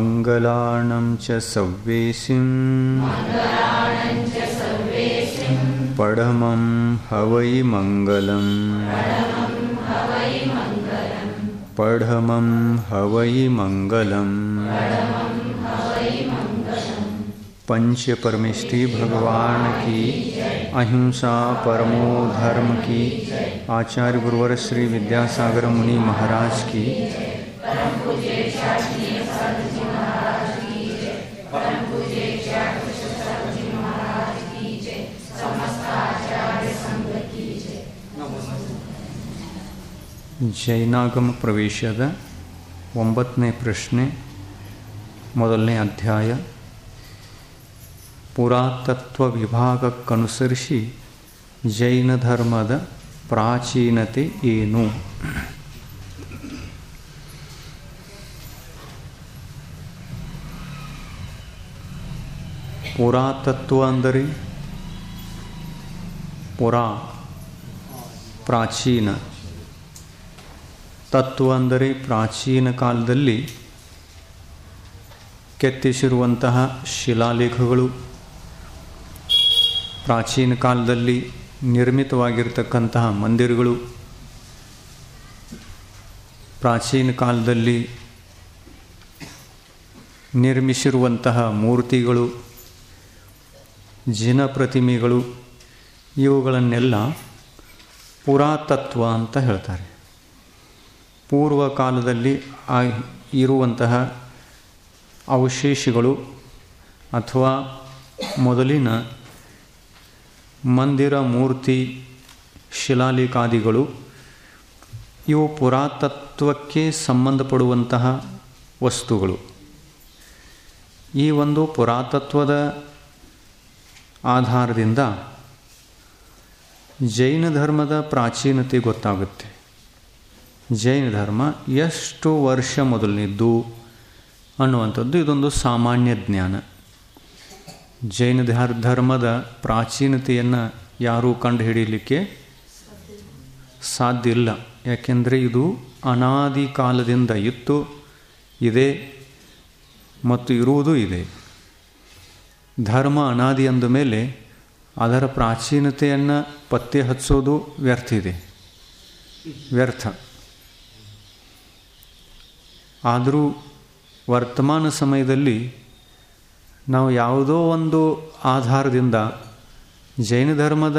मङ्गलाणं च सव्वेशिं पडमं हवै मङ्गलम् पढमं हवै मङ्गलम् पंच परमेष्ठी भगवान की अहिंसा परमो धर्म की आचार्य गुरुवर श्री विद्यासागर मुनि महाराज की ಜೈನಾಗಮ ಪ್ರವೇಶದ ಒಂಬತ್ತನೇ ಪ್ರಶ್ನೆ ಮೊದಲನೇ ಅಧ್ಯಾಯ ಪುರಾತತ್ವ ವಿಭಾಗಕ್ಕನುಸರಿಸಿ ಜೈನ ಧರ್ಮದ ಪ್ರಾಚೀನತೆ ಏನು ಪುರಾತತ್ವ ಅಂದರೆ ಪುರಾ ಪ್ರಾಚೀನ ತತ್ವ ಅಂದರೆ ಪ್ರಾಚೀನ ಕಾಲದಲ್ಲಿ ಕೆತ್ತಿಸಿರುವಂತಹ ಶಿಲಾಲೇಖಗಳು ಪ್ರಾಚೀನ ಕಾಲದಲ್ಲಿ ನಿರ್ಮಿತವಾಗಿರ್ತಕ್ಕಂತಹ ಮಂದಿರಗಳು ಪ್ರಾಚೀನ ಕಾಲದಲ್ಲಿ ನಿರ್ಮಿಸಿರುವಂತಹ ಮೂರ್ತಿಗಳು ಜಿನ ಪ್ರತಿಮೆಗಳು ಇವುಗಳನ್ನೆಲ್ಲ ಪುರಾತತ್ವ ಅಂತ ಹೇಳ್ತಾರೆ ಪೂರ್ವ ಕಾಲದಲ್ಲಿ ಆ ಇರುವಂತಹ ಅವಶೇಷಗಳು ಅಥವಾ ಮೊದಲಿನ ಮಂದಿರ ಮೂರ್ತಿ ಶಿಲಾಲೇಖಾದಿಗಳು ಇವು ಪುರಾತತ್ವಕ್ಕೆ ಸಂಬಂಧಪಡುವಂತಹ ವಸ್ತುಗಳು ಈ ಒಂದು ಪುರಾತತ್ವದ ಆಧಾರದಿಂದ ಜೈನ ಧರ್ಮದ ಪ್ರಾಚೀನತೆ ಗೊತ್ತಾಗುತ್ತೆ ಜೈನ ಧರ್ಮ ಎಷ್ಟು ವರ್ಷ ಮೊದಲನೇದ್ದು ಅನ್ನುವಂಥದ್ದು ಇದೊಂದು ಸಾಮಾನ್ಯ ಜ್ಞಾನ ಜೈನ ಧರ್ಮದ ಪ್ರಾಚೀನತೆಯನ್ನು ಯಾರೂ ಕಂಡು ಹಿಡಿಯಲಿಕ್ಕೆ ಸಾಧ್ಯ ಇಲ್ಲ ಯಾಕೆಂದರೆ ಇದು ಅನಾದಿ ಕಾಲದಿಂದ ಇತ್ತು ಇದೆ ಮತ್ತು ಇರುವುದೂ ಇದೆ ಧರ್ಮ ಅನಾದಿ ಅಂದ ಮೇಲೆ ಅದರ ಪ್ರಾಚೀನತೆಯನ್ನು ಪತ್ತೆ ಹಚ್ಚೋದು ವ್ಯರ್ಥ ಇದೆ ವ್ಯರ್ಥ ಆದರೂ ವರ್ತಮಾನ ಸಮಯದಲ್ಲಿ ನಾವು ಯಾವುದೋ ಒಂದು ಆಧಾರದಿಂದ ಜೈನ ಧರ್ಮದ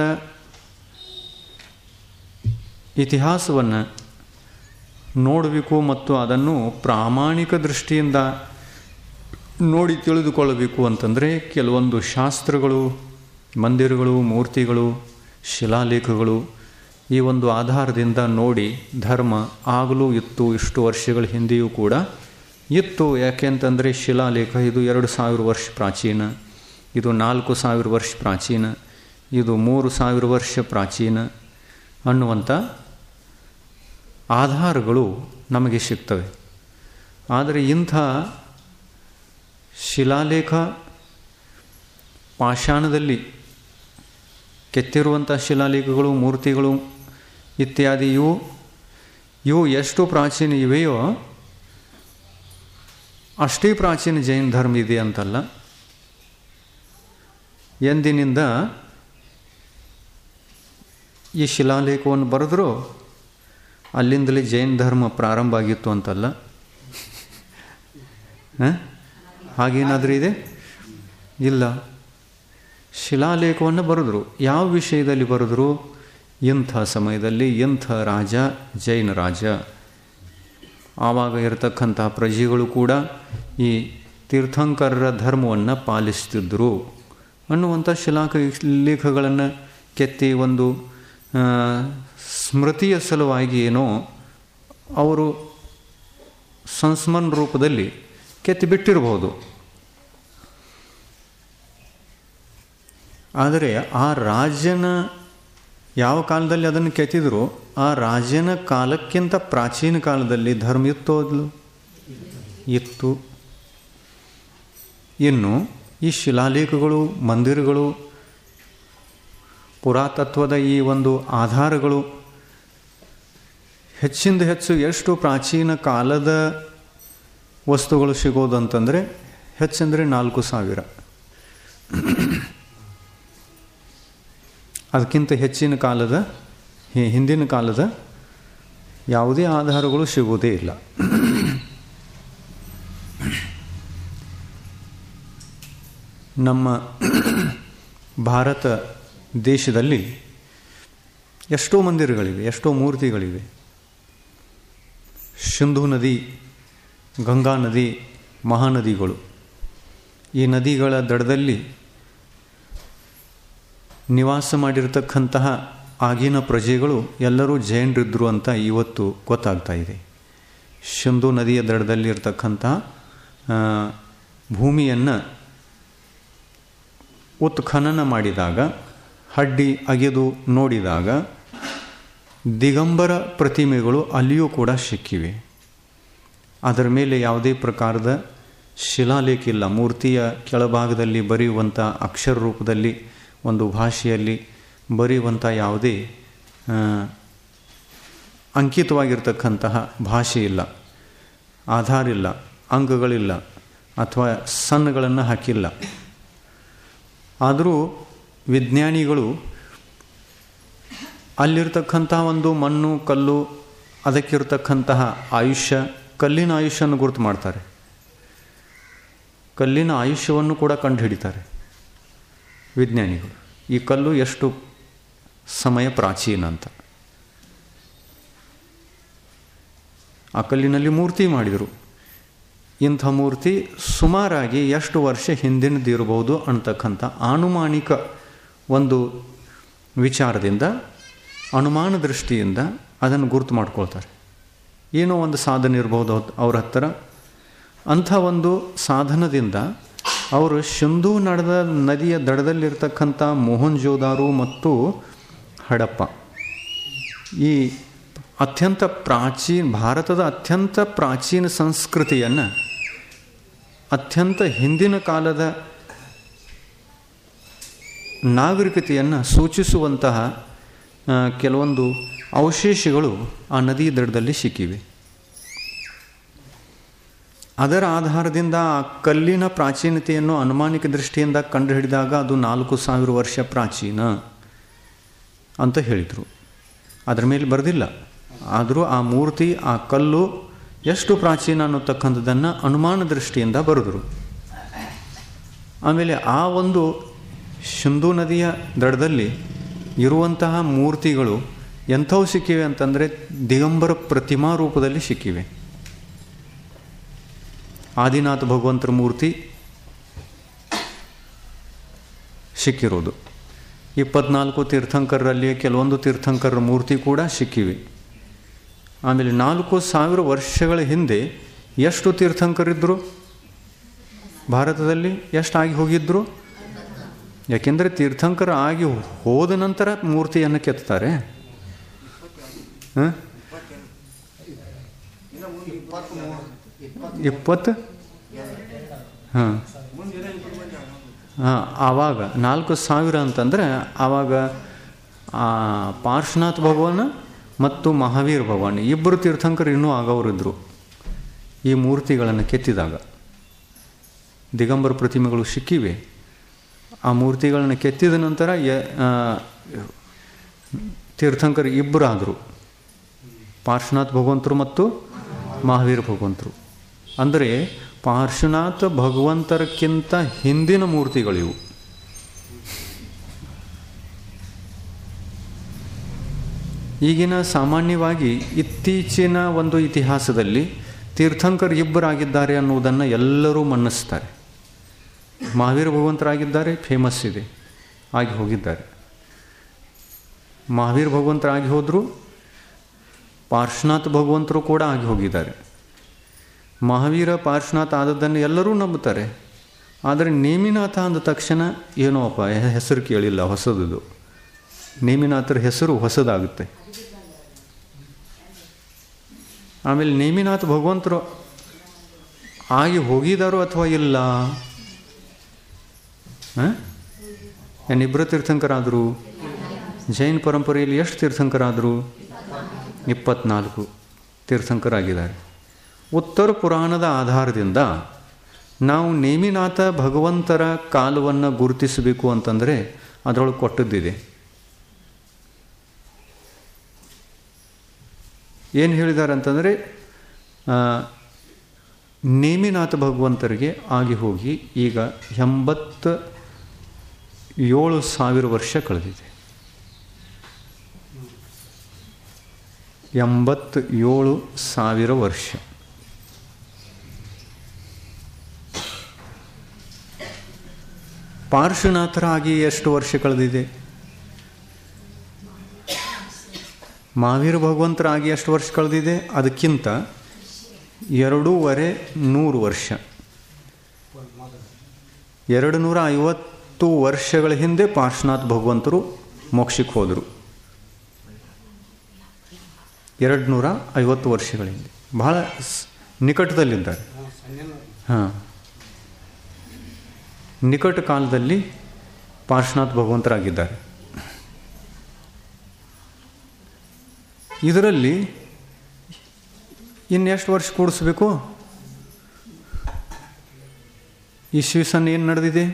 ಇತಿಹಾಸವನ್ನು ನೋಡಬೇಕು ಮತ್ತು ಅದನ್ನು ಪ್ರಾಮಾಣಿಕ ದೃಷ್ಟಿಯಿಂದ ನೋಡಿ ತಿಳಿದುಕೊಳ್ಳಬೇಕು ಅಂತಂದರೆ ಕೆಲವೊಂದು ಶಾಸ್ತ್ರಗಳು ಮಂದಿರಗಳು ಮೂರ್ತಿಗಳು ಶಿಲಾಲೇಖಗಳು ಈ ಒಂದು ಆಧಾರದಿಂದ ನೋಡಿ ಧರ್ಮ ಆಗಲೂ ಇತ್ತು ಇಷ್ಟು ವರ್ಷಗಳ ಹಿಂದೆಯೂ ಕೂಡ ಇತ್ತು ಯಾಕೆ ಅಂತಂದರೆ ಶಿಲಾಲೇಖ ಇದು ಎರಡು ಸಾವಿರ ವರ್ಷ ಪ್ರಾಚೀನ ಇದು ನಾಲ್ಕು ಸಾವಿರ ವರ್ಷ ಪ್ರಾಚೀನ ಇದು ಮೂರು ಸಾವಿರ ವರ್ಷ ಪ್ರಾಚೀನ ಅನ್ನುವಂಥ ಆಧಾರಗಳು ನಮಗೆ ಸಿಗ್ತವೆ ಆದರೆ ಇಂಥ ಶಿಲಾಲೇಖ ಪಾಷಾಣದಲ್ಲಿ ಕೆತ್ತಿರುವಂಥ ಶಿಲಾಲೇಖಗಳು ಮೂರ್ತಿಗಳು ಇತ್ಯಾದಿ ಇವು ಇವು ಎಷ್ಟು ಪ್ರಾಚೀನ ಇವೆಯೋ ಅಷ್ಟೇ ಪ್ರಾಚೀನ ಜೈನ ಧರ್ಮ ಇದೆ ಅಂತಲ್ಲ ಎಂದಿನಿಂದ ಈ ಶಿಲಾಲೇಖವನ್ನು ಬರೆದರೂ ಅಲ್ಲಿಂದಲೇ ಜೈನ ಧರ್ಮ ಪ್ರಾರಂಭ ಆಗಿತ್ತು ಅಂತಲ್ಲ ಹಾಗೇನಾದರೂ ಇದೆ ಇಲ್ಲ ಶಿಲಾಲೇಖವನ್ನು ಬರೆದ್ರು ಯಾವ ವಿಷಯದಲ್ಲಿ ಬರೆದ್ರು ಇಂಥ ಸಮಯದಲ್ಲಿ ಇಂಥ ರಾಜ ಜೈನ ರಾಜ ಆವಾಗ ಇರತಕ್ಕಂಥ ಪ್ರಜೆಗಳು ಕೂಡ ಈ ತೀರ್ಥಂಕರರ ಧರ್ಮವನ್ನು ಪಾಲಿಸ್ತಿದ್ದರು ಅನ್ನುವಂಥ ಶಿಲಾಕ ಲೇಖಗಳನ್ನು ಕೆತ್ತಿ ಒಂದು ಸ್ಮೃತಿಯ ಸಲುವಾಗಿ ಏನೋ ಅವರು ಸಂಸ್ಮರಣ ರೂಪದಲ್ಲಿ ಕೆತ್ತಿ ಬಿಟ್ಟಿರಬಹುದು ಆದರೆ ಆ ರಾಜನ ಯಾವ ಕಾಲದಲ್ಲಿ ಅದನ್ನು ಕೆತ್ತಿದ್ರು ಆ ರಾಜನ ಕಾಲಕ್ಕಿಂತ ಪ್ರಾಚೀನ ಕಾಲದಲ್ಲಿ ಧರ್ಮ ಇತ್ತು ಅದಲು ಇತ್ತು ಇನ್ನು ಈ ಶಿಲಾಲೇಖಗಳು ಮಂದಿರಗಳು ಪುರಾತತ್ವದ ಈ ಒಂದು ಆಧಾರಗಳು ಹೆಚ್ಚಿಂದ ಹೆಚ್ಚು ಎಷ್ಟು ಪ್ರಾಚೀನ ಕಾಲದ ವಸ್ತುಗಳು ಸಿಗೋದು ಅಂತಂದರೆ ಹೆಚ್ಚಂದರೆ ನಾಲ್ಕು ಸಾವಿರ ಅದಕ್ಕಿಂತ ಹೆಚ್ಚಿನ ಕಾಲದ ಹಿ- ಹಿಂದಿನ ಕಾಲದ ಯಾವುದೇ ಆಧಾರಗಳು ಸಿಗುವುದೇ ಇಲ್ಲ ನಮ್ಮ ಭಾರತ ದೇಶದಲ್ಲಿ ಎಷ್ಟೋ ಮಂದಿರಗಳಿವೆ ಎಷ್ಟೋ ಮೂರ್ತಿಗಳಿವೆ ಸಿಂಧು ನದಿ ಗಂಗಾ ನದಿ ಮಹಾನದಿಗಳು ಈ ನದಿಗಳ ದಡದಲ್ಲಿ ನಿವಾಸ ಮಾಡಿರತಕ್ಕಂತಹ ಆಗಿನ ಪ್ರಜೆಗಳು ಎಲ್ಲರೂ ಜೈನರಿದ್ದರು ಅಂತ ಇವತ್ತು ಗೊತ್ತಾಗ್ತಾ ಇದೆ ಸಿಂಧು ನದಿಯ ದಡದಲ್ಲಿ ಇರತಕ್ಕಂತಹ ಆ, ಭೂಮಿಯನ್ನು ಉತ್ಖನನ ಮಾಡಿದಾಗ ಹಡ್ಡಿ ಅಗೆದು ನೋಡಿದಾಗ ದಿಗಂಬರ ಪ್ರತಿಮೆಗಳು ಅಲ್ಲಿಯೂ ಕೂಡ ಸಿಕ್ಕಿವೆ ಅದರ ಮೇಲೆ ಯಾವುದೇ ಪ್ರಕಾರದ ಶಿಲಾಲೇಖ ಇಲ್ಲ ಮೂರ್ತಿಯ ಕೆಳಭಾಗದಲ್ಲಿ ಬರೆಯುವಂಥ ಅಕ್ಷರ ರೂಪದಲ್ಲಿ ಒಂದು ಭಾಷೆಯಲ್ಲಿ ಬರೆಯುವಂಥ ಯಾವುದೇ ಆ, ಅಂಕಿತವಾಗಿರ್ತಕ್ಕಂತಹ ಭಾಷೆ ಇಲ್ಲ ಆಧಾರ ಇಲ್ಲ ಅಂಗಗಳಿಲ್ಲ ಅಥವಾ ಸನ್ನುಗಳನ್ನು ಹಾಕಿಲ್ಲ ಆದರೂ ವಿಜ್ಞಾನಿಗಳು ಅಲ್ಲಿರ್ತಕ್ಕಂತಹ ಒಂದು ಮಣ್ಣು ಕಲ್ಲು ಅದಕ್ಕಿರ್ತಕ್ಕಂತಹ ಆಯುಷ್ಯ ಕಲ್ಲಿನ ಆಯುಷ್ಯವನ್ನು ಗುರುತು ಮಾಡ್ತಾರೆ ಕಲ್ಲಿನ ಆಯುಷ್ಯವನ್ನು ಕೂಡ ಕಂಡುಹಿಡಿತಾರೆ ವಿಜ್ಞಾನಿಗಳು ಈ ಕಲ್ಲು ಎಷ್ಟು ಸಮಯ ಪ್ರಾಚೀನ ಅಂತ ಆ ಕಲ್ಲಿನಲ್ಲಿ ಮೂರ್ತಿ ಮಾಡಿದರು ಇಂಥ ಮೂರ್ತಿ ಸುಮಾರಾಗಿ ಎಷ್ಟು ವರ್ಷ ಹಿಂದಿನದಿರಬಹುದು ಅಂತಕ್ಕಂಥ ಆನುಮಾನಿಕ ಒಂದು ವಿಚಾರದಿಂದ ಅನುಮಾನ ದೃಷ್ಟಿಯಿಂದ ಅದನ್ನು ಗುರುತು ಮಾಡ್ಕೊಳ್ತಾರೆ ಏನೋ ಒಂದು ಸಾಧನೆ ಇರ್ಬೋದು ಅವ್ರ- ಅವ್ರ ಹತ್ತಿರ ಅಂಥ ಒಂದು ಸಾಧನದಿಂದ ಅವರು ಸಿಂಧೂ ನಡೆದ ನದಿಯ ದಡದಲ್ಲಿರ್ತಕ್ಕಂಥ ಮೋಹನ್ ಜೋದಾರು ಮತ್ತು ಹಡಪ್ಪ ಈ ಅತ್ಯಂತ ಪ್ರಾಚೀನ ಭಾರತದ ಅತ್ಯಂತ ಪ್ರಾಚೀನ ಸಂಸ್ಕೃತಿಯನ್ನು ಅತ್ಯಂತ ಹಿಂದಿನ ಕಾಲದ ನಾಗರಿಕತೆಯನ್ನು ಸೂಚಿಸುವಂತಹ ಆ, ಕೆಲವೊಂದು ಅವಶೇಷಗಳು ಆ ನದಿ ದಡದಲ್ಲಿ ಸಿಕ್ಕಿವೆ ಅದರ ಆಧಾರದಿಂದ ಆ ಕಲ್ಲಿನ ಪ್ರಾಚೀನತೆಯನ್ನು ಅನುಮಾನಿಕ ದೃಷ್ಟಿಯಿಂದ ಕಂಡುಹಿಡಿದಾಗ ಅದು ನಾಲ್ಕು ಸಾವಿರ ವರ್ಷ ಪ್ರಾಚೀನ ಅಂತ ಹೇಳಿದರು ಅದರ ಮೇಲೆ ಬರೆದಿಲ್ಲ ಆದರೂ ಆ ಮೂರ್ತಿ ಆ ಕಲ್ಲು ಎಷ್ಟು ಪ್ರಾಚೀನ ಅನ್ನತಕ್ಕಂಥದ್ದನ್ನು ಅನುಮಾನ ದೃಷ್ಟಿಯಿಂದ ಬರೆದರು ಆಮೇಲೆ ಆ ಒಂದು ಸಿಂಧೂ ನದಿಯ ದಡದಲ್ಲಿ ಇರುವಂತಹ ಮೂರ್ತಿಗಳು ಎಂಥವು ಸಿಕ್ಕಿವೆ ಅಂತಂದರೆ ದಿಗಂಬರ ಪ್ರತಿಮಾ ರೂಪದಲ್ಲಿ ಸಿಕ್ಕಿವೆ ಆದಿನಾಥ ಭಗವಂತರ ಮೂರ್ತಿ ಸಿಕ್ಕಿರೋದು ಇಪ್ಪತ್ನಾಲ್ಕು ತೀರ್ಥಂಕರರಲ್ಲಿ ಕೆಲವೊಂದು ತೀರ್ಥಂಕರರ ಮೂರ್ತಿ ಕೂಡ ಸಿಕ್ಕಿವೆ ಆಮೇಲೆ ನಾಲ್ಕು ಸಾವಿರ ವರ್ಷಗಳ ಹಿಂದೆ ಎಷ್ಟು ತೀರ್ಥಂಕರಿದ್ದರು ಭಾರತದಲ್ಲಿ ಎಷ್ಟಾಗಿ ಹೋಗಿದ್ದರು ಯಾಕೆಂದರೆ ತೀರ್ಥಂಕರ ಆಗಿ ಹೋದ ನಂತರ ಮೂರ್ತಿಯನ್ನು ಕೆತ್ತಾರೆ ಹ? ಇಪ್ಪತ್ತು ಹಾಂ ಹಾಂ ಆವಾಗ ನಾಲ್ಕು ಸಾವಿರ ಅಂತಂದರೆ ಆವಾಗ ಆ ಪಾರ್ಶ್ವನಾಥ್ ಭಗವಾನ್ ಮತ್ತು ಮಹಾವೀರ್ ಭಗವಾನ್ ಇಬ್ಬರು ತೀರ್ಥಂಕರು ಇನ್ನೂ ಆಗವರಿದ್ದರು ಈ ಮೂರ್ತಿಗಳನ್ನು ಕೆತ್ತಿದಾಗ ದಿಗಂಬರ ಪ್ರತಿಮೆಗಳು ಸಿಕ್ಕಿವೆ ಆ ಮೂರ್ತಿಗಳನ್ನು ಕೆತ್ತಿದ ನಂತರ ಯ ಆ, ತೀರ್ಥಂಕರು ಇಬ್ಬರು ಆದರು ಪಾರ್ಶ್ವನಾಥ್ ಭಗವಂತರು ಮತ್ತು ಮಹಾವೀರ ಭಗವಂತರು ಅಂದರೆ ಪಾರ್ಶ್ವನಾಥ ಭಗವಂತರಕ್ಕಿಂತ ಹಿಂದಿನ ಮೂರ್ತಿಗಳಿವು ಈಗಿನ ಸಾಮಾನ್ಯವಾಗಿ ಇತ್ತೀಚಿನ ಒಂದು ಇತಿಹಾಸದಲ್ಲಿ ತೀರ್ಥಂಕರ್ ಇಬ್ಬರಾಗಿದ್ದಾರೆ ಅನ್ನುವುದನ್ನು ಎಲ್ಲರೂ ಮನ್ನಿಸ್ತಾರೆ ಮಹಾವೀರ ಭಗವಂತರಾಗಿದ್ದಾರೆ ಫೇಮಸ್ ಇದೆ ಆಗಿ ಹೋಗಿದ್ದಾರೆ ಮಹಾವೀರ ಭಗವಂತರಾಗಿ ಹೋದರು ಪಾರ್ಶ್ವನಾಥ ಭಗವಂತರು ಕೂಡ ಆಗಿ ಹೋಗಿದ್ದಾರೆ ಮಹಾವೀರ ಪಾರ್ಶ್ವನಾಥ ಆದದ್ದನ್ನು ಎಲ್ಲರೂ ನಂಬುತ್ತಾರೆ ಆದರೆ ನೇಮಿನಾಥ ಅಂದ ತಕ್ಷಣ ಏನೋ ಅಪ್ಪ ಹೆಸರು ಕೇಳಿಲ್ಲ ಹೊಸದು ನೇಮಿನಾಥರ ಹೆಸರು ಹೊಸದಾಗುತ್ತೆ ಆಮೇಲೆ ನೇಮಿನಾಥ ಭಗವಂತರು ಆಗಿ ಹೋಗಿದಾರೋ ಅಥವಾ ಇಲ್ಲ ಏನಿಬ್ಬರು ತೀರ್ಥಂಕರಾದರು ಜೈನ ಪರಂಪರೆಯಲ್ಲಿ ಎಷ್ಟು ತೀರ್ಥಂಕರಾದರು ಇಪ್ಪತ್ನಾಲ್ಕು ತೀರ್ಥಂಕರಾಗಿದ್ದಾರೆ ಉತ್ತರ ಪುರಾಣದ ಆಧಾರದಿಂದ ನಾವು ನೇಮಿನಾಥ ಭಗವಂತರ ಕಾಲವನ್ನು ಗುರುತಿಸಬೇಕು ಅಂತಂದರೆ ಅದರೊಳಗೆ ಕೊಟ್ಟದ್ದಿದೆ ಏನು ಹೇಳಿದ್ದಾರೆ ಅಂತಂದರೆ ನೇಮಿನಾಥ ಭಗವಂತರಿಗೆ ಆಗಿ ಹೋಗಿ ಈಗ ಎಂಬತ್ತ ಏಳು ಸಾವಿರ ವರ್ಷ ಕಳೆದಿದೆ ಎಂಬತ್ತೇಳು ಸಾವಿರ ವರ್ಷ ಪಾರ್ಶ್ವನಾಥರಾಗಿ ಎಷ್ಟು ವರ್ಷ ಕಳೆದಿದೆ ಮಹಾವೀರ ಭಗವಂತರಾಗಿ ಎಷ್ಟು ವರ್ಷ ಕಳೆದಿದೆ ಅದಕ್ಕಿಂತ ಎರಡೂವರೆ ನೂರು ವರ್ಷ ಎರಡು ನೂರ ಐವತ್ತು ವರ್ಷಗಳ ಹಿಂದೆ ಪಾರ್ಶ್ವನಾಥ್ ಭಗವಂತರು ಮೋಕ್ಷಕ್ಕೆ ಹೋದರು ಎರಡು ನೂರ ಐವತ್ತು ವರ್ಷಗಳ ಹಿಂದೆ ಬಹಳ ನಿಕಟದಲ್ಲಿದ್ದಾರೆ ಹಾಂ ನಿಕಟ ಕಾಲದಲ್ಲಿ ಪಾರ್ಶ್ವನಾಥ್ ಭಗವಂತರಾಗಿದ್ದಾರೆ ಇದರಲ್ಲಿ ಇನ್ನೆಷ್ಟು ವರ್ಷ ಕೂಡಿಸ್ಬೇಕು ಇಸ್ವಿಸನ್ ಏನು ನಡೆದಿದೆ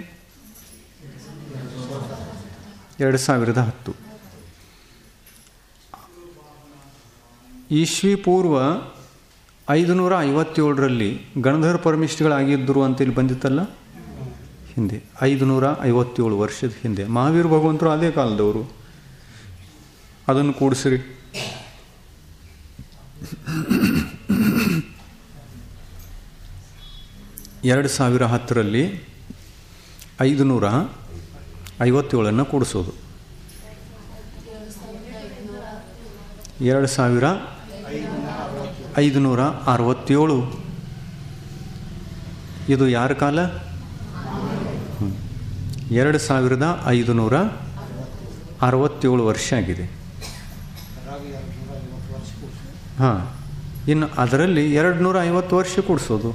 ಎರಡು ಸಾವಿರದ ಹತ್ತು ಈಶ್ವಿ ಪೂರ್ವ ಐದುನೂರ ಐವತ್ತೇಳರಲ್ಲಿ ಗಣಧರ್ ಪರಮಿಷ್ಠಗಳಾಗಿದ್ದರು ಅಂತ ಇಲ್ಲಿ ಬಂದಿತ್ತಲ್ಲ ಹಿಂದೆ ಐದುನೂರ ಐವತ್ತೇಳು ವರ್ಷದ ಹಿಂದೆ ಮಹಾವೀರ ಭಗವಂತರು ಅದೇ ಕಾಲದವರು ಅದನ್ನು ಕೂಡಿಸ್ರಿ ಎರಡು ಸಾವಿರ ಹತ್ತರಲ್ಲಿ ಐದು ನೂರ ಐವತ್ತೇಳನ್ನು ಕೂಡಿಸೋದು ಎರಡು ಸಾವಿರ ಐದುನೂರ ಅರವತ್ತೇಳು ಇದು ಯಾರ ಕಾಲ ಎರಡು ಸಾವಿರದ ಐದುನೂರ ಅರವತ್ತೇಳು ವರ್ಷ ಆಗಿದೆ ಹಾಂ ಇನ್ನು ಅದರಲ್ಲಿ ಎರಡು ನೂರ ಐವತ್ತು ವರ್ಷ ಕೂಡಿಸೋದು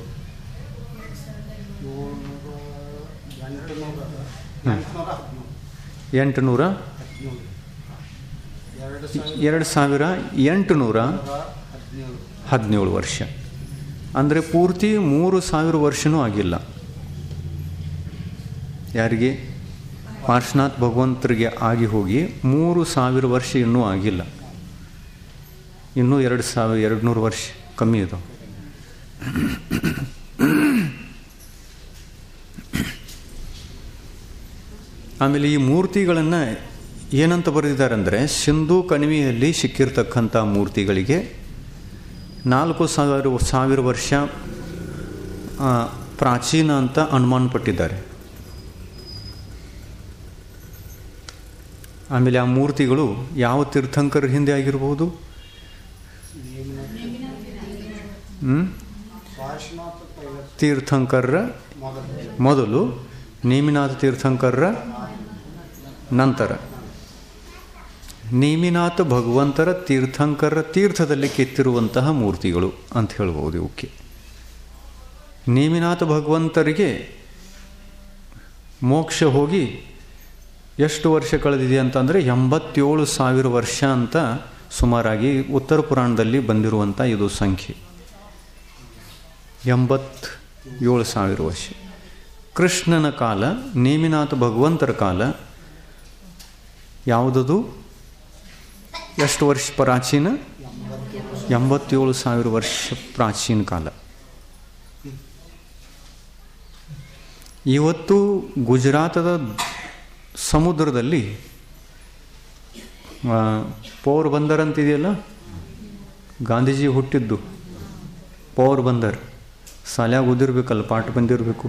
ಎಂಟುನೂರ ಎರಡು ಸಾವಿರ ಎಂಟುನೂರ ಹದಿನೇಳು ವರ್ಷ ಅಂದರೆ ಪೂರ್ತಿ ಮೂರು ಸಾವಿರ ವರ್ಷವೂ ಆಗಿಲ್ಲ ಯಾರಿಗೆ ಪಾರ್ಶ್ವನಾಥ್ ಭಗವಂತರಿಗೆ ಆಗಿ ಹೋಗಿ ಮೂರು ಸಾವಿರ ವರ್ಷ ಇನ್ನೂ ಆಗಿಲ್ಲ ಇನ್ನೂ ಎರಡು ಸಾವಿರ ಎರಡು ನೂರು ವರ್ಷ ಕಮ್ಮಿ ಇದಾವೆ ಆಮೇಲೆ ಈ ಮೂರ್ತಿಗಳನ್ನು ಏನಂತ ಬರೆದಿದ್ದಾರೆ ಅಂದರೆ ಸಿಂಧೂ ಕಣಿವೆಯಲ್ಲಿ ಸಿಕ್ಕಿರ್ತಕ್ಕಂಥ ಮೂರ್ತಿಗಳಿಗೆ ನಾಲ್ಕು ಸಾವಿರ ಸಾವಿರ ವರ್ಷ ಪ್ರಾಚೀನ ಅಂತ ಅನುಮಾನ ಪಟ್ಟಿದ್ದಾರೆ ಆಮೇಲೆ ಆ ಮೂರ್ತಿಗಳು ಯಾವ ತೀರ್ಥಂಕರ ಹಿಂದೆ ಆಗಿರಬಹುದು ತೀರ್ಥಂಕರರ ಮೊದಲು ನೇಮಿನಾಥ ತೀರ್ಥಂಕರರ ನಂತರ ನೇಮಿನಾಥ ಭಗವಂತರ ತೀರ್ಥಂಕರರ ತೀರ್ಥದಲ್ಲಿ ಕೆತ್ತಿರುವಂತಹ ಮೂರ್ತಿಗಳು ಅಂತ ಹೇಳ್ಬೋದು ಇವಕ್ಕೆ ನೇಮಿನಾಥ ಭಗವಂತರಿಗೆ ಮೋಕ್ಷ ಹೋಗಿ ಎಷ್ಟು ವರ್ಷ ಕಳೆದಿದೆ ಅಂತಂದರೆ ಎಂಬತ್ತೇಳು ಸಾವಿರ ವರ್ಷ ಅಂತ ಸುಮಾರಾಗಿ ಉತ್ತರ ಪುರಾಣದಲ್ಲಿ ಬಂದಿರುವಂಥ ಇದು ಸಂಖ್ಯೆ ಎಂಬತ್ತೇಳು ಸಾವಿರ ವರ್ಷ ಕೃಷ್ಣನ ಕಾಲ ನೇಮಿನಾಥ ಭಗವಂತರ ಕಾಲ ಯಾವುದದು ಎಷ್ಟು ವರ್ಷ ಪ್ರಾಚೀನ ಎಂಬತ್ತೇಳು ಸಾವಿರ ವರ್ಷ ಪ್ರಾಚೀನ ಕಾಲ ಇವತ್ತು ಗುಜರಾತದ ಸಮುದ್ರದಲ್ಲಿ ಪೋರ್ ಬಂದರ್ ಅಂತಿದೆಯಲ್ಲ ಗಾಂಧೀಜಿ ಹುಟ್ಟಿದ್ದು ಪೋರ್ ಬಂದರ್ ಸಾಲ್ಯಾಗ ಓದಿರ್ಬೇಕಲ್ಲ ಪಾಠ ಬಂದಿರಬೇಕು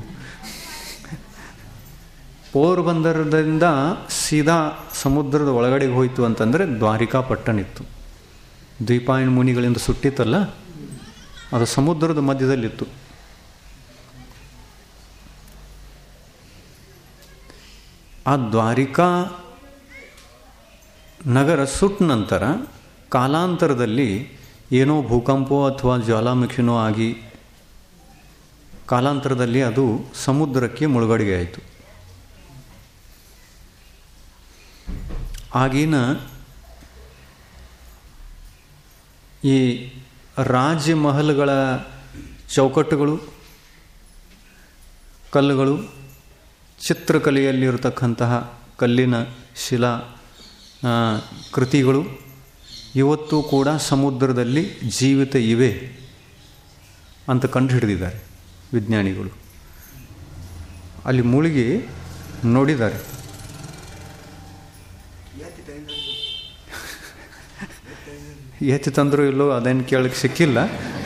ಪೋರ್ ಬಂದರದಿಂದ ಸೀದಾ ಸಮುದ್ರದ ಒಳಗಡೆಗೆ ಹೋಯಿತು ಅಂತಂದರೆ ದ್ವಾರಿಕಾ ಪಟ್ಟಣ ಇತ್ತು ದ್ವೀಪಾಯಣ ಮುನಿಗಳಿಂದ ಸುಟ್ಟಿತ್ತಲ್ಲ ಅದು ಸಮುದ್ರದ ಮಧ್ಯದಲ್ಲಿತ್ತು ಆ ದ್ವಾರಿಕಾ ನಗರ ಸುಟ್ಟ ನಂತರ ಕಾಲಾಂತರದಲ್ಲಿ ಏನೋ ಭೂಕಂಪೋ ಅಥವಾ ಜ್ವಾಲಾಮುಖಿನೋ ಆಗಿ ಕಾಲಾಂತರದಲ್ಲಿ ಅದು ಸಮುದ್ರಕ್ಕೆ ಮುಳುಗಡೆಗೆ ಆಯಿತು ಆಗಿನ ಈ ರಾಜ್ಯ ಮಹಲ್ಗಳ ಚೌಕಟ್ಟುಗಳು ಕಲ್ಲುಗಳು ಚಿತ್ರಕಲೆಯಲ್ಲಿರತಕ್ಕಂತಹ ಕಲ್ಲಿನ ಶಿಲಾ ಆ, ಕೃತಿಗಳು ಇವತ್ತು ಕೂಡ ಸಮುದ್ರದಲ್ಲಿ ಜೀವಿತ ಇವೆ ಅಂತ ಕಂಡು ಹಿಡಿದಿದ್ದಾರೆ ವಿಜ್ಞಾನಿಗಳು ಅಲ್ಲಿ ಮುಳುಗಿ ನೋಡಿದ್ದಾರೆ ಎತ್ತಿ ತಂದರೂ ಇಲ್ಲೋ ಅದೇನು ಕೇಳಕ್ಕೆ ಸಿಕ್ಕಿಲ್ಲ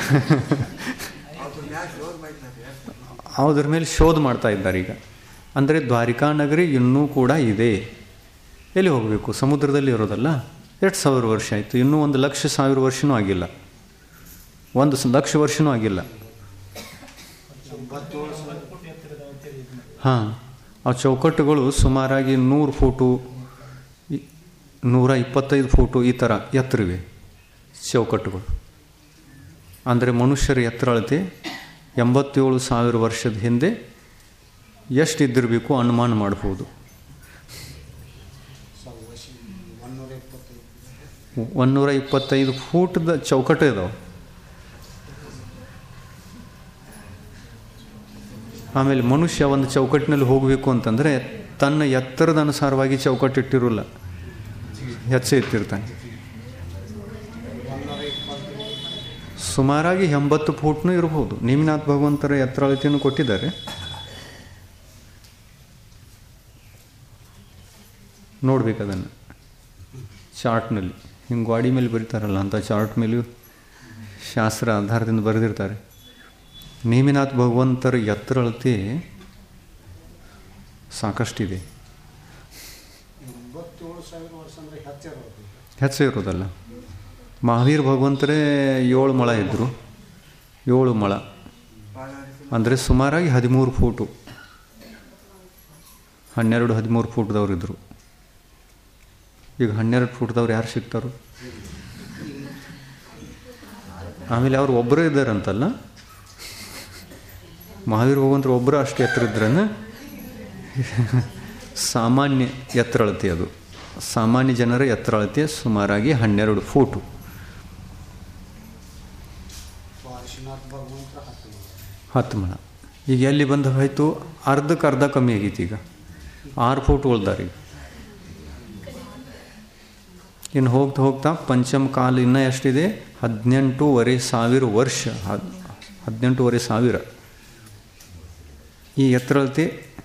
ಅದ್ರ ಮೇಲೆ ಶೋಧ ಮಾಡ್ತಾ ಇದ್ದಾರೆ ಈಗ ಅಂದರೆ ದ್ವಾರಿಕಾ ನಗರಿ ಇನ್ನೂ ಕೂಡ ಇದೆ ಎಲ್ಲಿ ಹೋಗಬೇಕು ಸಮುದ್ರದಲ್ಲಿ ಇರೋದಲ್ಲ ಎಷ್ಟು ಸಾವಿರ ವರ್ಷ ಆಯಿತು ಇನ್ನೂ ಒಂದು ಲಕ್ಷ ಸಾವಿರ ವರ್ಷನೂ ಆಗಿಲ್ಲ ಒಂದು ಸ- ಲಕ್ಷ ವರ್ಷನೂ ಆಗಿಲ್ಲ ಹಾಂ ಆ ಚೌಕಟ್ಟುಗಳು ಸುಮಾರಾಗಿ ನೂರು ಫೂಟು ಇ- ನೂರ ಇಪ್ಪತ್ತೈದು ಫೂಟು ಈ ಥರ ಎತ್ತರಿವೆ ಚೌಕಟ್ಟುಗಳು ಅಂದರೆ ಮನುಷ್ಯರ ಎತ್ತರ ಅಳತೆ ಎಂಬತ್ತೇಳು ಸಾವಿರ ವರ್ಷದ ಹಿಂದೆ ಎಷ್ಟು ಇದ್ದಿರಬೇಕು ಅನುಮಾನ ಮಾಡ್ಬೋದು ಒನ್ನೂರ ಇಪ್ಪತ್ತೈದು ಫೂಟ್ದ ಚೌಕಟ್ಟು ಇದಾವೆ ಆಮೇಲೆ ಮನುಷ್ಯ ಒಂದು ಚೌಕಟ್ಟಿನಲ್ಲಿ ಹೋಗಬೇಕು ಅಂತಂದರೆ ತನ್ನ ಎತ್ತರದ ಅನುಸಾರವಾಗಿ ಚೌಕಟ್ಟು ಇಟ್ಟಿರೋಲ್ಲ ಹೆಚ್ಚೆ ಇಟ್ಟಿರ್ತಾನೆ ಸುಮಾರಾಗಿ ಎಂಬತ್ತು ಫೂಟ್ನೂ ಇರಬಹುದು ನೇಮಿನಾಥ್ ಭಗವಂತರ ಎತ್ತರ ಅಳತೆಯನ್ನು ಕೊಟ್ಟಿದ್ದಾರೆ ನೋಡ್ಬೇಕು ಅದನ್ನು ಚಾರ್ಟ್ನಲ್ಲಿ ಹಿಂಗೆ ಗಾಡಿ ಮೇಲೆ ಬರೀತಾರಲ್ಲ ಅಂಥ ಚಾರ್ಟ್ ಮೇಲೂ ಶಾಸ್ತ್ರ ಆಧಾರದಿಂದ ಬರೆದಿರ್ತಾರೆ ನೇಮಿನಾಥ್ ಭಗವಂತರ ಎತ್ತರ ಅಳತೆ ಸಾಕಷ್ಟಿದೆ ಎಂಬತ್ತೇಳು ಸಾವಿರ ವರ್ಷ ಅಂದರೆ ಹೆಚ್ಚಿರೋದು ಹೆಚ್ಚು ಇರೋದಲ್ಲ ಮಹಾವೀರ್ ಭಗವಂತರೇ ಏಳು ಮೊಳ ಇದ್ದರು ಏಳು ಮೊಳ ಅಂದರೆ ಸುಮಾರಾಗಿ ಹದಿಮೂರು ಫೂಟು ಹನ್ನೆರಡು ಹದಿಮೂರು ಫೂಟ್ದವ್ರು ಇದ್ದರು ಈಗ ಹನ್ನೆರಡು ಫೂಟ್ದವ್ರು ಯಾರು ಸಿಗ್ತಾರೋ ಆಮೇಲೆ ಅವ್ರು ಒಬ್ಬರೇ ಇದ್ದಾರಂತಲ್ಲ ಮಹಾವೀರ್ ಭಗವಂತರು ಒಬ್ಬರು ಅಷ್ಟು ಎತ್ತರ ಇದ್ರನ್ನ ಸಾಮಾನ್ಯ ಎತ್ತರ ಅಳತೆ ಅದು ಸಾಮಾನ್ಯ ಜನರ ಎತ್ತರ ಅಳತೆ ಸುಮಾರಾಗಿ ಹನ್ನೆರಡು ಫೂಟು ವಾರ್ಷಿನಾಥ್ ಭಗವಂತರ ಹತ್ತು ಮಗ. ಹತ್ತು ಮೊಳ ಈಗ ಎಲ್ಲಿ ಬಂದು ಹೋಯ್ತು ಅರ್ಧಕ್ಕೆ ಅರ್ಧ ಕಮ್ಮಿ ಆಗೈತಿ ಈಗ ಆರು ಫೂಟ್ ಉಳ್ದಾರ ಈಗ ಇನ್ನು ಹೋಗ್ತಾ ಹೋಗ್ತಾ ಪಂಚಮ ಕಾಲ ಇನ್ನೂ ಎಷ್ಟಿದೆ ಹದಿನೆಂಟೂವರೆ ಸಾವಿರ ವರ್ಷ ಹದ್ ಹದಿನೆಂಟೂವರೆ ಸಾವಿರ ಈ ಎತ್ತರತೆ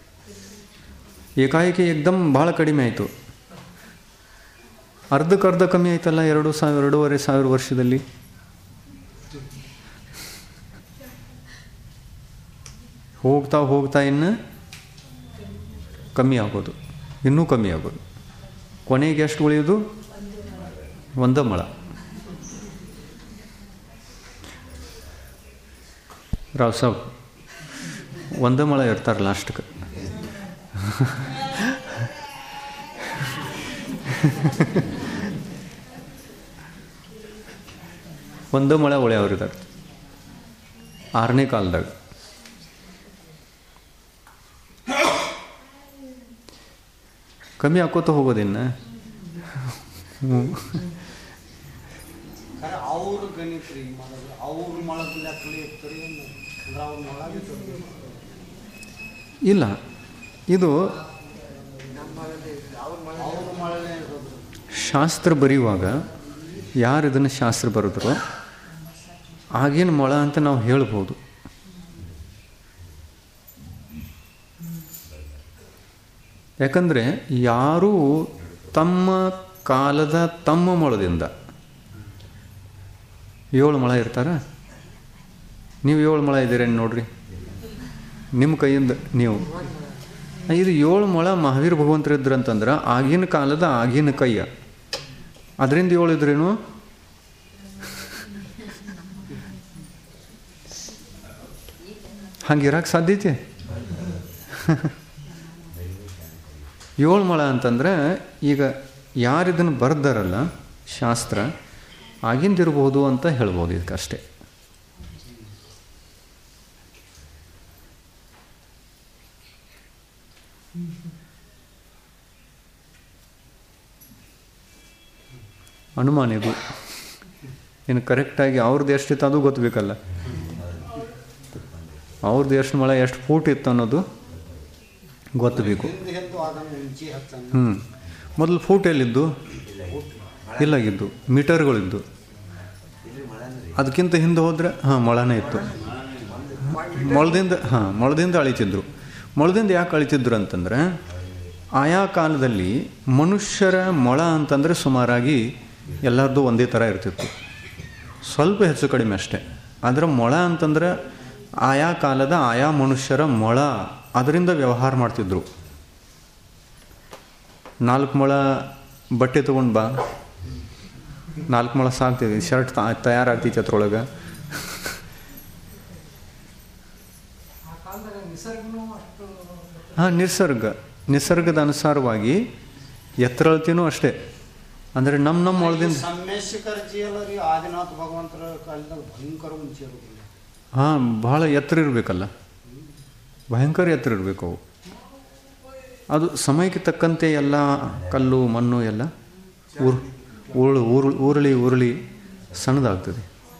ಏಕಾಏಕಿ ಏಕ್ದಮ್ ಭಾಳ ಕಡಿಮೆ ಆಯಿತು ಅರ್ಧಕ್ಕೆ ಅರ್ಧ ಕಮ್ಮಿ ಆಯ್ತಲ್ಲ ಎರಡು ಸಾವಿರ ಎರಡೂವರೆ ಸಾವಿರ ವರ್ಷದಲ್ಲಿ ಹೋಗ್ತಾ ಹೋಗ್ತಾ ಇನ್ನು ಕಮ್ಮಿ ಆಗೋದು ಇನ್ನೂ ಕಮ್ಮಿ ಆಗೋದು ಕೊನೆಗೆ ಎಷ್ಟು ಉಳಿಯೋದು ಒಂದ ಮಳ ರಾವ್ ಸಾಬ್ ಒಂದ ಮಳ ಇರ್ತಾರೆ ಲಾಸ್ಟ್ಗೆ ಒಂದು ಮಳೆ ಉಳಿಯವ್ರಿದ್ದಾರೆ ಆರನೇ ಕಾಲದಾಗ ಕಮ್ಮಿ ಹಾಕೋತ ಹೋಗೋದಿನ್ನ ಹ್ಞೂ ಖರೆ ಅವ್ರ ಗಣಿತ ರೀ ಮಾಡಿದ್ರೆ ಅವ್ರ ಮೊಳದ ಲೆಕ್ಕಲಿ ಇರ್ತಾರೆ ಅಂದ್ರೆ ಅವ್ರ ಮೊಳ ಬಿಟ್ಟು ಇಲ್ಲ ಇದು ಅವ್ರ ಮೊಳನೇ ಇರೋದು ಶಾಸ್ತ್ರ ಬರೆಯುವಾಗ ಯಾರು ಇದನ್ನು ಶಾಸ್ತ್ರ ಬರೆದ್ರೋ ಆಗಿನ ಮೊಳ ಅಂತ ನಾವು ಹೇಳ್ಬೋದು ಯಾಕಂದರೆ ಯಾರೂ ತಮ್ಮ ಕಾಲದ ತಮ್ಮ ಮೊಳದಿಂದ ಏಳು ಮೊಳ ಇರ್ತಾರ ನೀವು ಏಳು ಮೊಳ ಇದ್ದೀರೇನು ನೋಡ್ರಿ ನಿಮ್ಮ ಕೈಯಿಂದ ನೀವು ಇದು ಏಳು ಮೊಳ ಮಹಾವೀರ ಭಗವಂತರು ಇದ್ರು ಅಂತಂದ್ರೆ ಆಗಿನ ಕಾಲದ ಆಗಿನ ಕೈಯ ಅದರಿಂದ ಏಳು ಇದ್ರೇನು ಹಂಗಿರಕ್ಕೆ ಸಾಧ್ಯತೆ ಏಳು ಮೊಳ ಅಂತಂದ್ರೆ ಈಗ ಯಾರು ಇದನ್ನು ಬರ್ದಾರಲ್ಲ ಶಾಸ್ತ್ರ ಆಗಿಂದಿರ್ಬೋದು ಅಂತ ಹೇಳ್ಬೋದು ಇದಕ್ಕಷ್ಟೇ ಅನುಮಾನ ಇದು ಇನ್ನು ಕರೆಕ್ಟಾಗಿ ಅವ್ರದ್ದು ಎಷ್ಟಿತ್ತು ಅದು ಗೊತ್ತಬೇಕಲ್ಲ ಅವ್ರದ್ದು ಎಷ್ಟು ಮೊಳ ಎಷ್ಟು ಫೂಟ್ ಇತ್ತು ಅನ್ನೋದು ಗೊತ್ತಬೇಕು ಹಿಂದೆ ಹಿಂದೆ ಅದನ್ನು ಮುಂಚೆ ಹಚ್ಚಂಗ ಹ್ಞೂ ಮೊದಲು ಫೂಟ್ ಎಲ್ಲಿದ್ದು ಇಲ್ಲಾಗಿದ್ದು ಮೀಟರ್ಗಳಿದ್ದು ಅದಕ್ಕಿಂತ ಹಿಂದೆ ಹೋದರೆ ಹಾಂ ಮೊಳನೇ ಇತ್ತು ಮೊಳದಿಂದ ಹಾಂ ಮೊಳದಿಂದ ಅಳಿತಿದ್ರು ಮೊಳದಿಂದ ಯಾಕೆ ಅಳಿತಿದ್ರು ಅಂತಂದರೆ ಆಯಾ ಕಾಲದಲ್ಲಿ ಮನುಷ್ಯರ ಮೊಳ ಅಂತಂದರೆ ಸುಮಾರಾಗಿ ಎಲ್ಲರದ್ದು ಒಂದೇ ಥರ ಇರ್ತಿತ್ತು ಸ್ವಲ್ಪ ಹೆಚ್ಚು ಕಡಿಮೆ ಅಷ್ಟೇ ಆದರೆ ಮೊಳ ಅಂತಂದ್ರೆ ಆಯಾ ಕಾಲದ ಆಯಾ ಮನುಷ್ಯರ ಮೊಳ ಅದರಿಂದ ವ್ಯವಹಾರ ಮಾಡ್ತಿದ್ರು ನಾಲ್ಕು ಮೊಳ ಬಟ್ಟೆ ತೊಗೊಂಡು ಬಾ ನಾಲ್ಕು ಮೊಳ ಸಾಕ್ತಿದ್ವಿ ಶರ್ಟ್ ತಯಾರಾಗ್ತೈತಿ ಅದ್ರೊಳಗೆ ಆ ಕಾಲದಾಗ ನಿಸರ್ಗನೂ ಅಷ್ಟು ಹಾಂ ನಿಸರ್ಗ ನಿಸರ್ಗದ ಅನುಸಾರವಾಗಿ ಎತ್ತರ ಅಳ್ತೀನೂ ಅಷ್ಟೇ ಅಂದರೆ ನಮ್ಮ ನಮ್ಮ ಒಳದಿಂದ ಸಮ್ಮೇಶಕರ್ಜಿ ಅಲ್ಲ ರೀ ಆದಿನಾಥ ಭಗವಂತರ ಕಾಲದಾಗ ಭಯಂಕರ ಮುಂಚೆ ಇರೋದಿಲ್ಲ ಹಾಂ ಭಾಳ ಎತ್ತರ ಇರಬೇಕಲ್ಲ ಭಯಂಕರ ಎತ್ತರ ಇರಬೇಕು ಅವು ಅದು ಸಮಯಕ್ಕೆ ತಕ್ಕಂತೆ ಎಲ್ಲ ಕಲ್ಲು ಮಣ್ಣು ಎಲ್ಲ ಉರ್ ಉರುಳು ಉರುಳು ಉರುಳಿ ಉರುಳಿ ಸಣ್ಣದಾಗ್ತದೆ